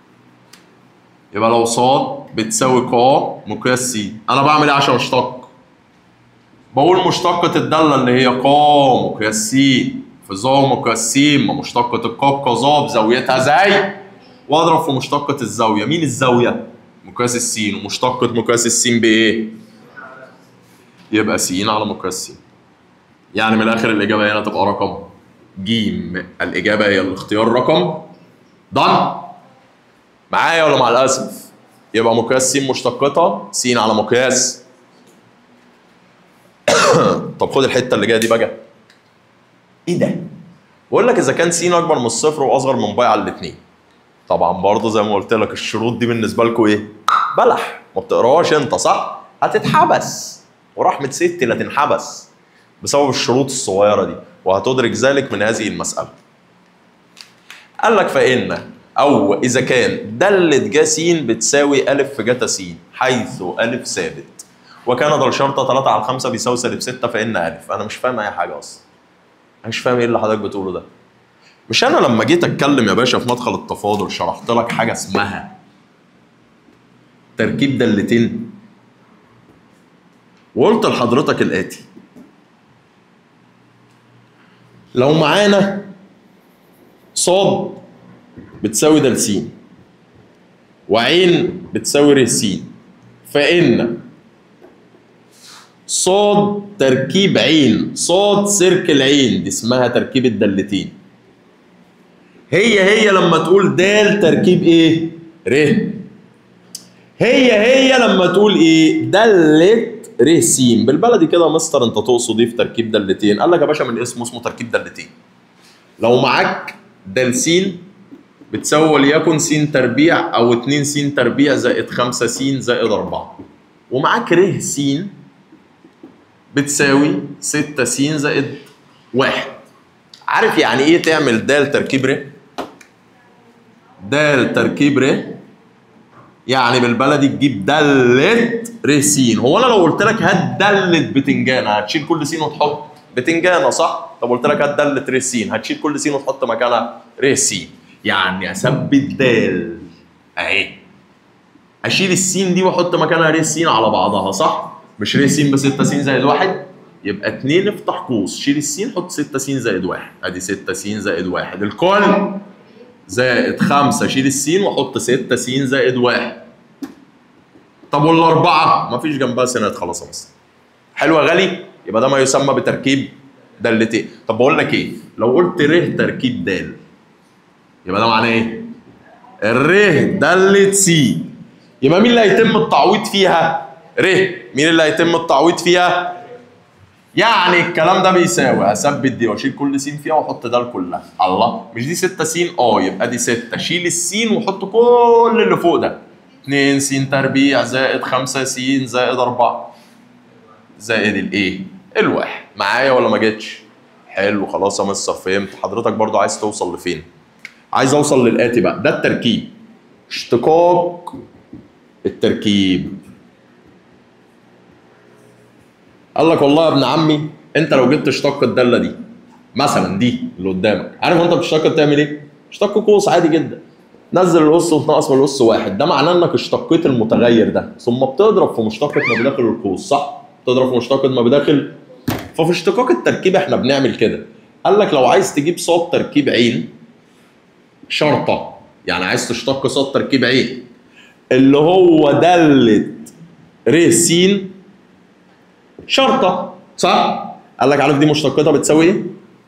يبقى لو صاد بتساوي ق مقياس س انا بعمل ايه عشان اشتق بقول مشتقة الدالة اللي هي ق مقياس س في ظا مقياس س ما مشتقة القاف كظا بزاويتها زي واضرب في مشتقة الزاوية مين الزاوية؟ مقياس السين ومشتقة مقياس السين بإيه؟ يبقى س على مقياس س يعني من الآخر الإجابة هنا تبقى رقم جيم الإجابة هي الاختيار رقم ضن معايا ولا مع الأسف يبقى مقياس س مشتقتها س على مقياس طب خد الحتة اللي جاية دي بقى إيه ده؟ بقول لك إذا كان س أكبر من الصفر وأصغر من باي على الاتنين طبعا برضه زي ما قلت لك الشروط دي بالنسبة لكم إيه؟ بلح ما بتقراهاش أنت صح؟ هتتحبس ورحمة ستي لا تنحبس بسبب الشروط الصغيرة دي وهتدرك ذلك من هذه المسألة قال لك فإن او اذا كان داله ج س بتساوي ا في جتا س حيث ا ثابت وكان ده الشرطه 3 على 5 بيساوي سالب 6 فان ا انا مش فاهم اي حاجه اصلا انا مش فاهم ايه اللي حضرتك بتقوله ده مش انا لما جيت اتكلم يا باشا في مدخل التفاضل شرحت لك حاجه اسمها تركيب دالتين وقلت لحضرتك الاتي لو معانا صاد بتساوي د س وعين بتساوي ر س فإن صاد تركيب عين صاد سيركل عين دي اسمها تركيب الدالتين هي هي لما تقول دال تركيب ايه؟ ر هي هي لما تقول ايه؟ دالة ر س بالبلدي كده يا مستر انت تقصد ايه في تركيب دالتين؟ قال لك يا باشا من اسمه اسمه تركيب دالتين لو معاك د س بتساوي وليكن س تربيع او 2 س تربيع زائد 5 س زائد 4 ومعاك ر س بتساوي 6 س زائد 1 عارف يعني ايه تعمل د تركيب ر؟ د تركيب ر يعني بالبلدي تجيب دلة ر س هو انا لو قلت لك هات دلة بتنجانة هتشيل كل س وتحط بتنجانة صح؟ طب قلت لك هات دلة ر س هتشيل كل س وتحط مكانها ر س يعني اثبت دال اهي اشيل السين دي واحط مكانها ر س على بعضها صح؟ مش ر س ب 6 س زائد 1 يبقى 2 افتح قوس شيل السين حط 6 س زائد 1 ادي 6 س زائد 1 الكل زائد 5 شيل السين وحط 6 س زائد 1 طب والاربعه مفيش جنبها سنات خلاص يا مستر حلو يا غالي يبقى ده ما يسمى بتركيب دالتين طب بقول لك ايه لو قلت ر تركيب دال يبقى ده معناه ايه الر دالة س يبقى مين اللي هيتم التعويض فيها ر مين اللي هيتم التعويض فيها يعني الكلام ده بيساوي اثبت دي واشيل كل س فيها واحط ده كلها الله مش دي 6 س اه يبقى دي 6 شيل السين وحط كل اللي فوق ده 2 س تربيع زائد 5 س زائد 4 زائد الايه الواحد معايا ولا ما جتش حلو خلاص يا مستر فهمت حضرتك برضو عايز توصل لفين عايز اوصل للاتي بقى ده التركيب اشتقاق التركيب قال لك والله يا ابن عمي انت لو جبت اشتق الداله دي مثلا دي اللي قدامك عارف وانت بتشتق بتعمل ايه؟ اشتق قوس عادي جدا نزل القص وتنقص من القص واحد ده معناه انك اشتقيت المتغير ده ثم بتضرب في مشتقة ما بداخل القوس صح؟ بتضرب في مشتقة ما بداخل ففي اشتقاق التركيب احنا بنعمل كده قال لك لو عايز تجيب صاد تركيب عين شرطه يعني عايز تشتق صاد تركيب عين اللي هو دالة ر س شرطه صح؟ قال لك عارف دي مشتقتها بتساوي ايه؟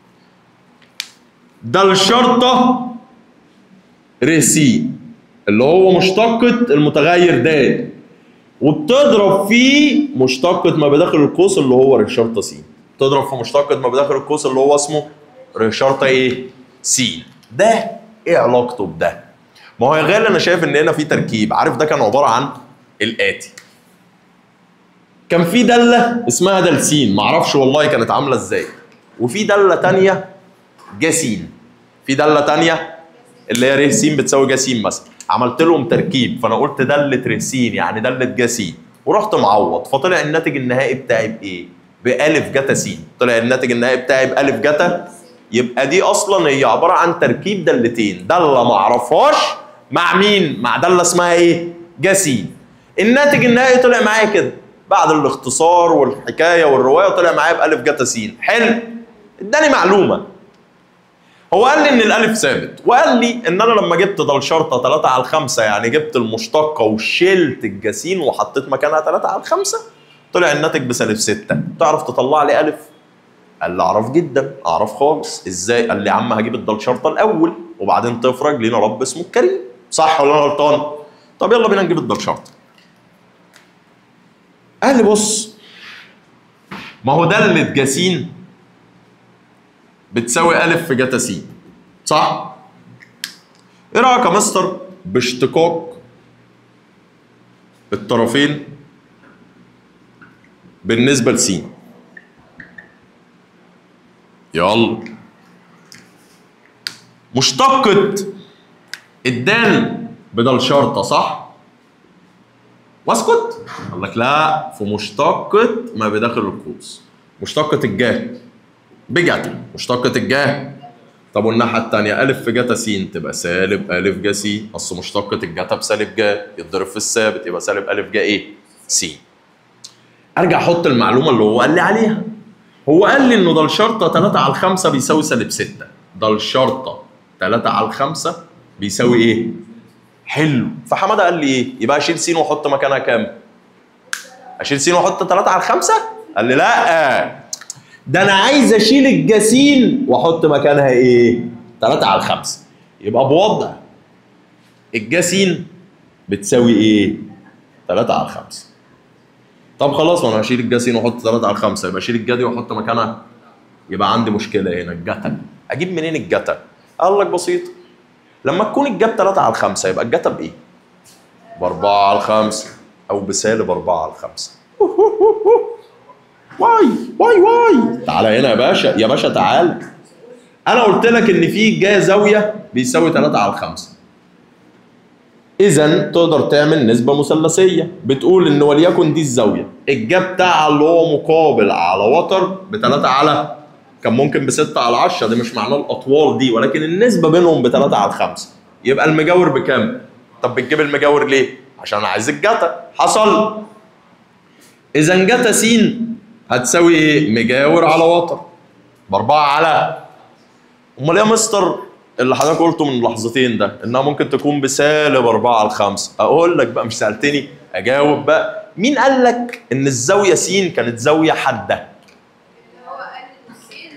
ده الشرطه ر س اللي هو مشتقة المتغير د وبتضرب في مشتقة ما بداخل القوس اللي هو ر شرطة س تضرب في مشتقة ما بداخل القوس اللي هو اسمه ر شرطة ايه؟ س ده ايه علاقته بده؟ ما هو يا غالي انا شايف ان هنا في تركيب عارف ده كان عبارة عن الآتي كان في دالة اسمها دال س معرفش والله كانت عاملة ازاي وفي دالة تانية ج س في دالة تانية اللي هي ر س بتساوي ج س مثلا عملت لهم تركيب فانا قلت دالة ر س يعني دالة ج س ورحت معوض فطلع الناتج النهائي بتاعي بايه؟ بألف جتا س طلع الناتج النهائي بتاعي بألف جتا يبقى دي اصلا هي عبارة عن تركيب دالتين دالة ما اعرفهاش مع مين؟ مع دالة اسمها ايه؟ ج س الناتج النهائي طلع معايا كده بعد الاختصار والحكايه والروايه طلع معايا بألف جتا س حلو اداني معلومه هو قال لي ان الالف ثابت وقال لي ان انا لما جبت ده الشرطه 3 على 5 يعني جبت المشتقه وشلت الجسيم وحطيت مكانها 3 على 5 طلع الناتج بسالب 6 تعرف تطلع لي الف قال لي اعرف جدا اعرف خالص ازاي قال لي يا عم هجيب الدال شرطه الاول وبعدين تفرج لينا رب اسمه الكريم صح ولا انا غلطان طب يلا بينا نجيب الدال شرطه قال لي بص ما هو دالة جاسين بتساوي ألف في جتا س صح؟ إيه رأيك يا مستر باشتقاق الطرفين بالنسبة لس يلا مشتقة الدال بدل شرطه صح واسكت قال لك لا في مشتقة ما بداخل القوس مشتقة الجاه بجتا مشتقة الجاه طب والناحية التانية ألف في جتا س تبقى سالب ألف جا س أصل مشتقة الجتا بسالب جا يتضرب في الثابت يبقى سالب ألف جا إيه؟ س أرجع أحط المعلومة اللي هو قال لي عليها هو قال لي إنه ده الشرطة 3 على 5 بيساوي سالب 6 ده الشرطة 3 على 5 بيساوي إيه؟ حلو فحماده قال لي ايه؟ يبقى اشيل س واحط مكانها كام؟ اشيل س واحط 3 على 5 قال لي لا ده انا عايز اشيل الجسيم واحط مكانها ايه؟ 3 على 5 يبقى بوضع الجسيم بتساوي ايه؟ 3 على 5 طب خلاص وانا هشيل الجسيم واحط 3 على 5 يبقى اشيل الجدي واحط مكانها يبقى عندي مشكله هنا الجتا اجيب منين الجتا؟ قال لك بسيط لما تكون الجاب 3 على 5 يبقى الجتا بايه؟ ب 4 على 5 او بسالب 4 على 5 واي واي واي تعالى هنا يا باشا يا باشا تعالى انا قلت لك ان في جا زاويه بيساوي 3 على 5 اذا تقدر تعمل نسبه مثلثيه بتقول ان وليكن دي الزاويه الجا بتاعها اللي هو مقابل على وتر ب 3 على كان ممكن ب 6 على 10 دي مش معناه الاطوال دي ولكن النسبه بينهم ب 3 على 5 يبقى المجاور بكام؟ طب بتجيب المجاور ليه؟ عشان انا عايز الجتا حصل اذا جتا س هتساوي ايه؟ مجاور على وتر باربعه على امال ايه يا مستر اللي حضرتك قلته من لحظتين ده انها ممكن تكون بسالب 4 على 5 اقول لك بقى مش سالتني اجاوب بقى مين قال لك ان الزاويه س كانت زاويه حاده؟ اللي هو قال النصين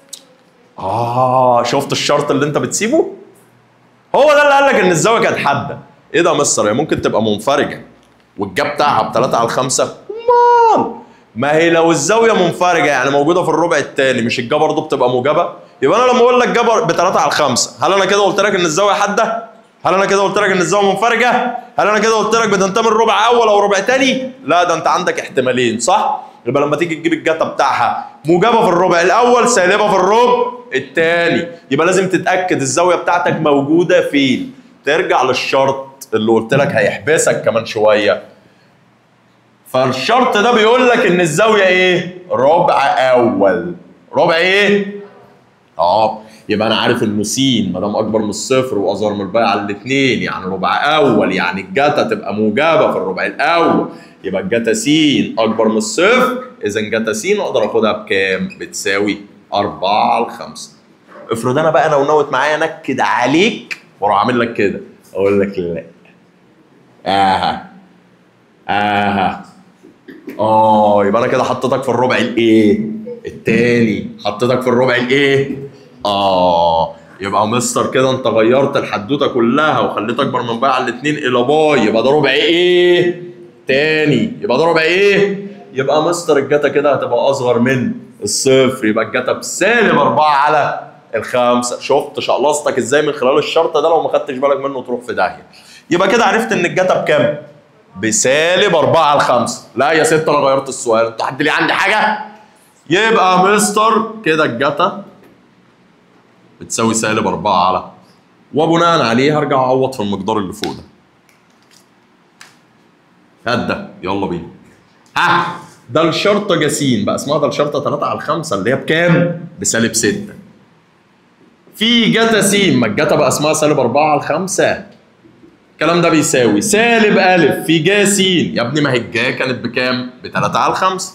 اه شفت الشرط اللي انت بتسيبه هو ده اللي قال لك ان الزاويه كانت حاده ايه ده يا مستر هي ممكن تبقى منفرجه والجا بتاعها ب 3 على 5 امال ما هي لو الزاويه منفرجه يعني موجوده في الربع الثاني مش الجا برضه بتبقى موجبه يبقى انا لما اقول لك جا ب 3 على 5 هل انا كده قلت لك ان الزاويه حاده هل انا كده قلت لك ان الزاويه منفرجه هل انا كده قلت لك بتنتمي لربع اول او ربع تاني لا ده انت عندك احتمالين صح يبقى لما تيجي تجيب الجتا بتاعها موجبه في الربع الاول سالبه في الربع الثاني يبقى لازم تتاكد الزاويه بتاعتك موجوده فين ترجع للشرط اللي قلت لك هيحبسك كمان شويه فالشرط ده بيقول لك ان الزاويه ايه ربع اول ربع ايه اه يبقى انا عارف انه س ما دام اكبر من الصفر واصغر من الباقي على الاثنين يعني ربع اول يعني الجتا تبقى موجبه في الربع الاول يبقى الجتا س اكبر من الصفر اذا جتا س اقدر اخدها بكام؟ بتساوي 4 على 5 افرض انا بقى لو نوت معايا نكد عليك واروح عامل لك كده اقول لك لا اها اها اه يبقى انا كده حطيتك في الربع الايه؟ التاني حطيتك في الربع الايه؟ اه يبقى مستر كده انت غيرت الحدوته كلها وخليت اكبر من باي على الاثنين الى باي يبقى ده ربع ايه؟ تاني يبقى ده ربع ايه؟ يبقى مستر الجتا كده هتبقى اصغر من الصفر يبقى الجتا بسالب 4 على الخمسه شفت شقلصتك ازاي من خلال الشرط ده لو ما خدتش بالك منه تروح في داهيه يبقى كده عرفت ان الجتا بكام؟ بسالب 4 على الخمسه لا يا ست انا غيرت السؤال انت حد ليه عندي حاجه؟ يبقى مستر كده الجتا بتساوي سالب 4 على وبناء عليه هرجع اعوض في المقدار اللي فوق ده هات ده يلا بينا ها ده الشرطة جسيم بقى اسمها ده الشرطة 3 على 5 اللي هي بكام؟ بسالب 6 في جتا س ما الجتا بقى اسمها سالب 4 على 5 الكلام ده بيساوي سالب أ في جا س يا ابني ما هي الجا كانت بكام؟ ب 3 على 5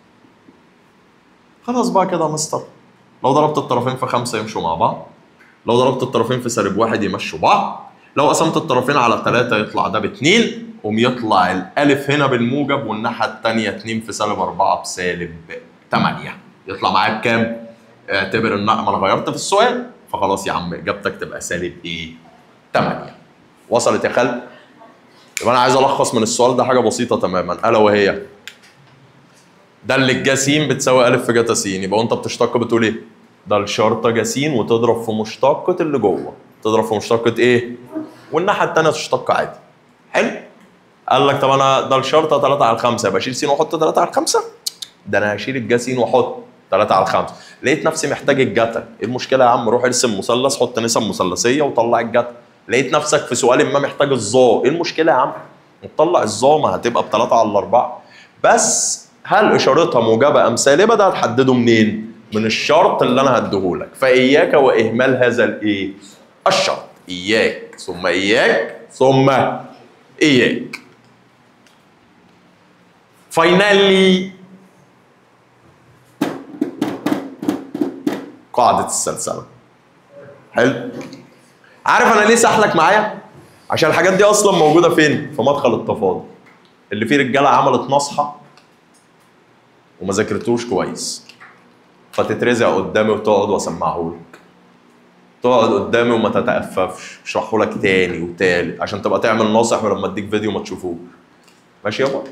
خلاص بقى كده يا مستر لو ضربت الطرفين في خمسة يمشوا مع بعض لو ضربت الطرفين في سالب واحد يمشوا بعض لو قسمت الطرفين على ثلاثة يطلع ده باتنين قوم يطلع الألف هنا بالموجب والناحية التانية اتنين في سالب أربعة بسالب تمانية يطلع معايا بكام؟ اعتبر ان ما انا غيرت في السؤال فخلاص يا عم اجابتك تبقى سالب ايه؟ 8 وصلت يا خالد؟ يبقى انا عايز الخص من السؤال ده حاجه بسيطه تماما الا وهي ده اللي الجسيم بتساوي الف في جتا س يبقى وانت بتشتق بتقول ايه؟ ده الشرطه جسيم وتضرب في مشتقه اللي جوه تضرب في مشتقه ايه؟ والناحيه الثانيه تشتق عادي حلو؟ قال لك طب انا ده الشرطه 3 على 5 يبقى اشيل س واحط 3 على 5 ده انا هشيل الجسيم واحط 3 على 5 لقيت نفسي محتاج الجتا ايه المشكله يا عم روح ارسم مثلث حط نسب مثلثيه وطلع الجتا لقيت نفسك في سؤال ما محتاج الظا ايه المشكله يا عم نطلع الظا ما هتبقى بثلاثة على الأربعة بس هل إشارتها موجبة أم سالبة ده هتحدده منين؟ من الشرط اللي أنا هديهولك فإياك وإهمال هذا الإيه؟ الشرط إياك ثم إياك ثم إياك فاينالي قاعدة السلسلة حلو عارف انا ليه سحلك معايا عشان الحاجات دي اصلا موجوده فين في مدخل التفاضل اللي فيه رجاله عملت نصحه وما ذاكرتوش كويس فتترزع قدامي وتقعد واسمعه لك تقعد قدامي وما تتأففش اشرحه لك تاني وتالت عشان تبقى تعمل ناصح ولما اديك فيديو ما تشوفوه ماشي يابا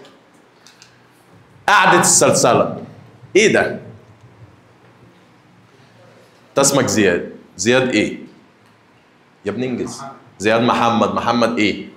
قعدة السلسلة ايه ده؟ انت اسمك زياد زياد ايه؟ يا ابني انجز زياد محمد محمد ايه؟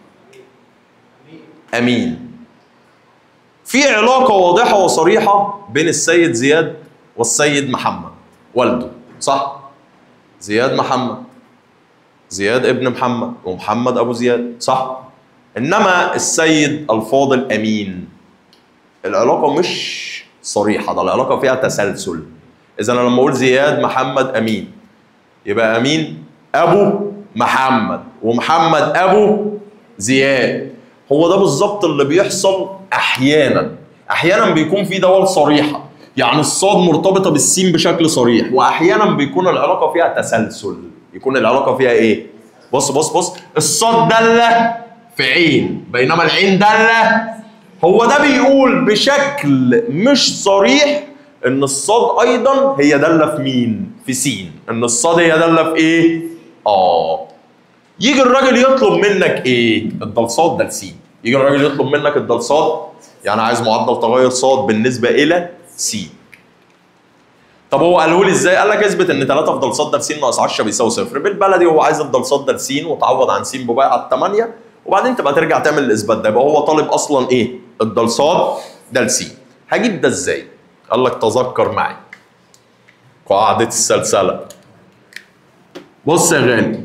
امين في علاقة واضحة وصريحة بين السيد زياد والسيد محمد والده صح؟ زياد محمد زياد ابن محمد ومحمد ابو زياد صح؟ انما السيد الفاضل امين العلاقة مش صريحة ده العلاقة فيها تسلسل إذا أنا لما أقول زياد محمد أمين يبقى أمين أبو محمد ومحمد أبو زياد هو ده بالظبط اللي بيحصل أحيانا أحيانا بيكون في دول صريحة يعني الصاد مرتبطة بالسين بشكل صريح وأحيانا بيكون العلاقة فيها تسلسل يكون العلاقة فيها إيه؟ بص بص بص الصاد دالة في عين بينما العين دالة هو ده بيقول بشكل مش صريح ان الصاد ايضا هي داله في مين؟ في سين ان الصاد هي داله في ايه؟ اه يجي الراجل يطلب منك ايه؟ الدلصاد ده لسين يجي الراجل يطلب منك الدلصاد يعني عايز معدل تغير صاد بالنسبه الى سين طب هو قاله لي ازاي؟ قال لك اثبت ان 3 في دلصاد ده س ناقص 10 بيساوي صفر بالبلدي هو عايز الدلصاد ده س وتعوض عن س بباقي على 8 وبعدين تبقى ترجع تعمل الاثبات ده يبقى هو طالب اصلا ايه؟ الدلصاد ده س هجيب ده ازاي؟ قال لك تذكر معي قاعدة السلسلة بص يا غالي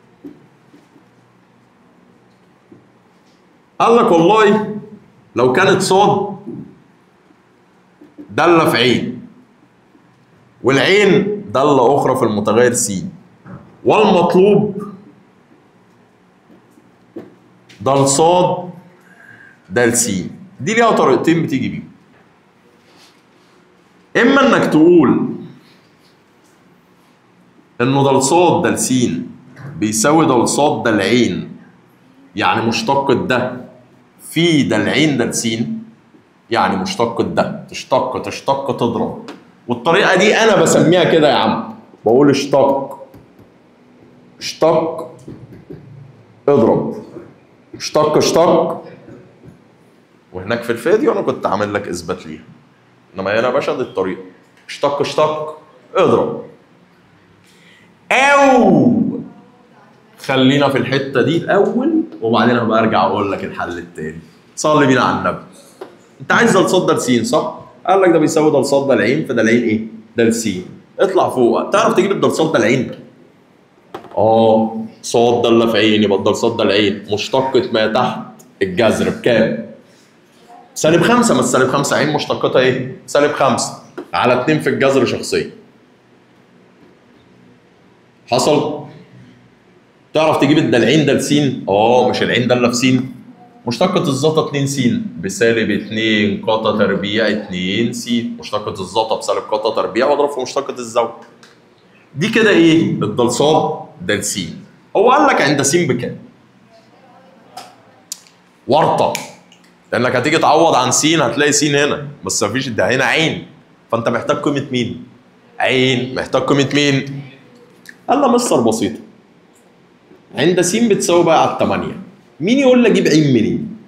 قال لك والله لو كانت صاد دالة في عين والعين دالة أخرى في المتغير س والمطلوب دال صاد دال س دي ليها طريقتين بتيجي بيهم اما انك تقول انه دال صاد دال س بيساوي دال صاد دال عين يعني مشتقة ده في دال عين دال س يعني مشتقة ده تشتق تشتق تضرب والطريقة دي أنا بسميها كده يا عم بقول اشتق اشتق اضرب اشتق اشتق وهناك في الفيديو أنا كنت عامل لك إثبات ليها إنما هنا يا باشا دي الطريقة اشتق اشتق اضرب أو خلينا في الحتة دي الأول وبعدين هبقى أرجع أقول لك الحل التاني صلي بينا على النبي انت عايز ده صاد ده س صح؟ قال لك ده بيساوي ده صاد ده العين فده العين ايه؟ ده س اطلع فوق تعرف تجيب الدال صاد ده العين؟ اه صاد ده اللي في عين يبقى الدال صاد ده العين مشتقة ما تحت الجذر بكام؟ سالب خمسة ما السالب خمسة عين مشتقتها ايه؟ سالب خمسة على اتنين في الجذر شخصية حصل؟ تعرف تجيب الدلعين ده س؟ اه مش العين ده اللي في س مشتقة الزتا 2 س بسالب 2 قطا تربيع 2 س مشتقة الزتا بسالب قطا تربيع واضرب في مشتقة الزاوية دي كده ايه؟ الدلصاد ده س هو قال لك عند س بكام؟ ورطة لانك هتيجي تعوض عن س هتلاقي س هنا بس مفيش ده هنا عين فانت محتاج قيمة مين؟ عين محتاج قيمة مين؟ قال لها مصر بسيطة عند س بتساوي بقى على 8 مين يقول لي اجيب عين منين؟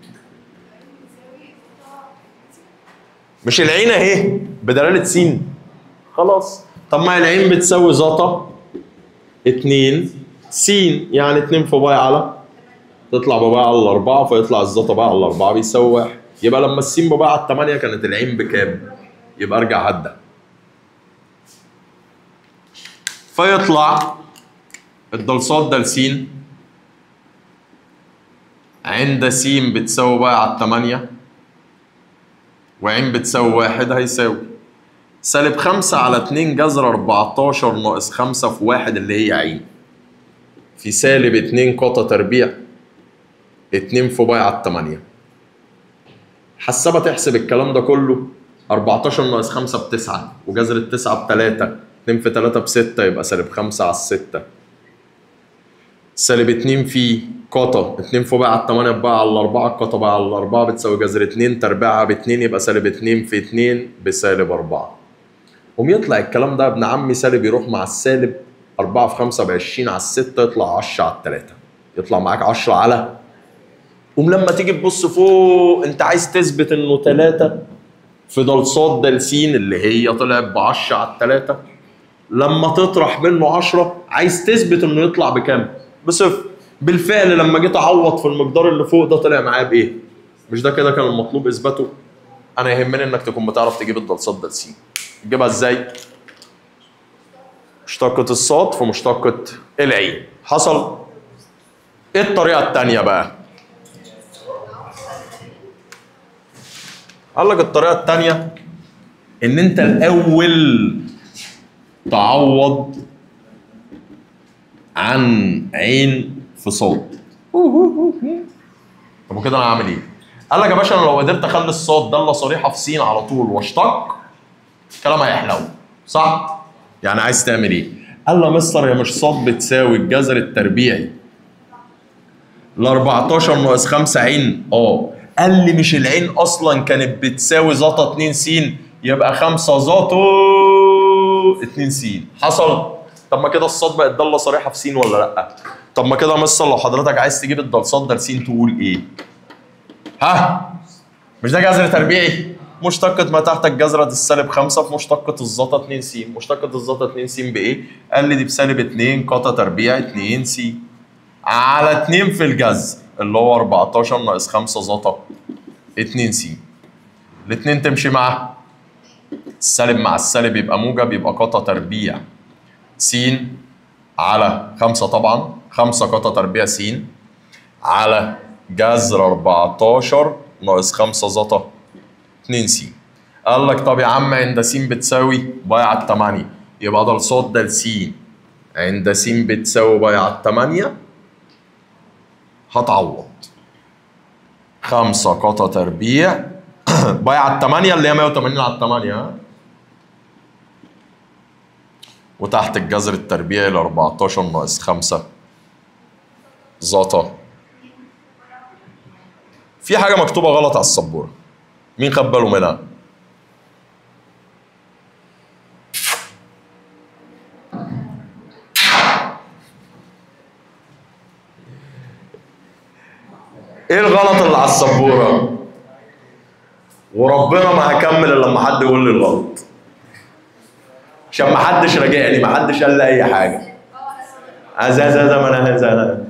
مش العين اهي بدلاله س خلاص طب ما العين بتساوي زتا 2 س يعني 2 في باي على تطلع بباي على الأربعة فيطلع الزتا باي على الأربعة بيساوي واحد يبقى لما السين بباي على الثمانية كانت العين بكام؟ يبقى ارجع هدى فيطلع الدلصات ده لسين عند س بتساوي بقى على التمانية وعين بتساوي واحد هيساوي سالب خمسة على اتنين جذر أربعتاشر ناقص خمسة في واحد اللي هي عين في سالب اتنين قطة تربيع اتنين في باي على التمانية حسابة تحسب الكلام ده كله 14 ناقص 5 بتسعة وجذر التسعة بتلاتة 2 في 3 بستة يبقى سالب 5 على الستة سالب 2 في قطة 2 في بقى على التمانية بقى على الأربعة القطة بقى على الأربعة بتساوي جذر 2 تربيعها ب 2 يبقى سالب 2 في 2 بسالب 4 قوم يطلع الكلام ده ابن عمي سالب يروح مع السالب 4 في 5 ب 20 على الستة يطلع 10 على التلاتة يطلع معاك 10 على قوم لما تيجي تبص فوق انت عايز تثبت انه 3 في د ص د س اللي هي طلعت ب 10 على التلاتة لما تطرح منه 10 عايز تثبت انه يطلع بكام؟ بصفر بالفعل لما جيت اعوض في المقدار اللي فوق ده طلع معايا بايه؟ مش ده كده كان المطلوب اثباته؟ انا يهمني انك تكون بتعرف تجيب الد ص د س تجيبها ازاي؟ مشتقة الصاد في مشتقة العين حصل ايه الطريقة التانية بقى؟ قال لك الطريقة التانية إن أنت الأول تعوض عن عين في صاد طب وكده أنا هعمل إيه؟ قال لك يا باشا أنا لو قدرت أخلي الصاد دالة صريحة في س على طول واشتق الكلام هيحلو صح؟ يعني عايز تعمل إيه؟ قال له يا مستر هي مش صاد بتساوي الجذر التربيعي ل 14 ناقص 5 عين اه قال لي مش العين اصلا كانت بتساوي زاطه 2 س يبقى 5 زاطه 2 س حصل طب ما كده الصاد بقت داله صريحه في س ولا لا طب ما كده مصر لو حضرتك عايز تجيب الدلصات ده س تقول ايه ها مش ده جذر تربيعي مشتقة ما تحت الجذرة دي السالب 5 في مشتقة الزاطة 2 س مشتقة الزاطة 2 س بإيه؟ قال لي دي بسالب 2 قطة تربيع 2 س على 2 في الجذر اللي هو 14 ناقص 5 زاطة 2 س الاتنين تمشي مع السالب مع السالب يبقى موجب يبقى قطة تربيع س على 5 طبعا 5 قطة تربيع س على جذر 14 ناقص 5 زاطة 2 س قال لك طب يا عم عند س بتساوي باي على 8 يبقى ده الصاد ده س عند س بتساوي باي على 8 هتعوض 5 قطة تربيع باي على التمانية اللي هي 180 على التمانية ها وتحت الجذر التربيعي ل 14 ناقص 5 زاطة في حاجة مكتوبة غلط على السبورة مين خد باله منها؟ ايه الغلط اللي على السبوره وربنا ما هكمل الا لما حد يقول لي الغلط عشان ما حدش راجعني ما حدش قال لي اي حاجه هذا هذا ما انا هذا انا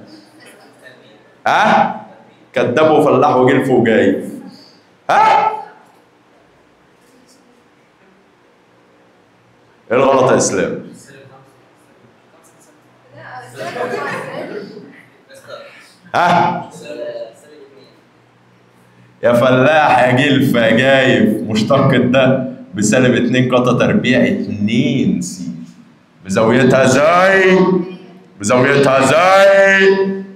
ها كذاب وفلاح وجلف وجاي ها ايه الغلط يا اسلام ها يا فلاح يا جلف يا جايف مشتق ده بسالب 2 قطة تربيع 2 س بزاويتها زي بزاويتها زي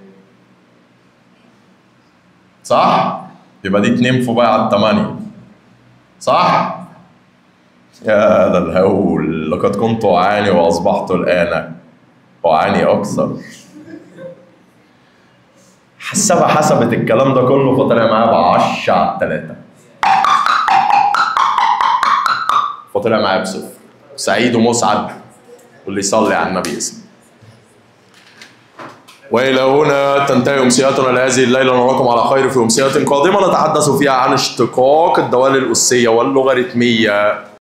صح؟ يبقى دي 2 في باي على 8 صح؟ يا ذا الهول لقد كنت أعاني وأصبحت الآن أعاني أكثر حسبها حسبت الكلام ده كله فطلع معايا ب 10 على 3 فطلع معايا بصفر سعيد ومسعد واللي يصلي على النبي اسمه والى هنا تنتهي امسياتنا لهذه الليله نراكم على خير في امسيات قادمه نتحدث فيها عن اشتقاق الدوال الاسيه واللوغاريتميه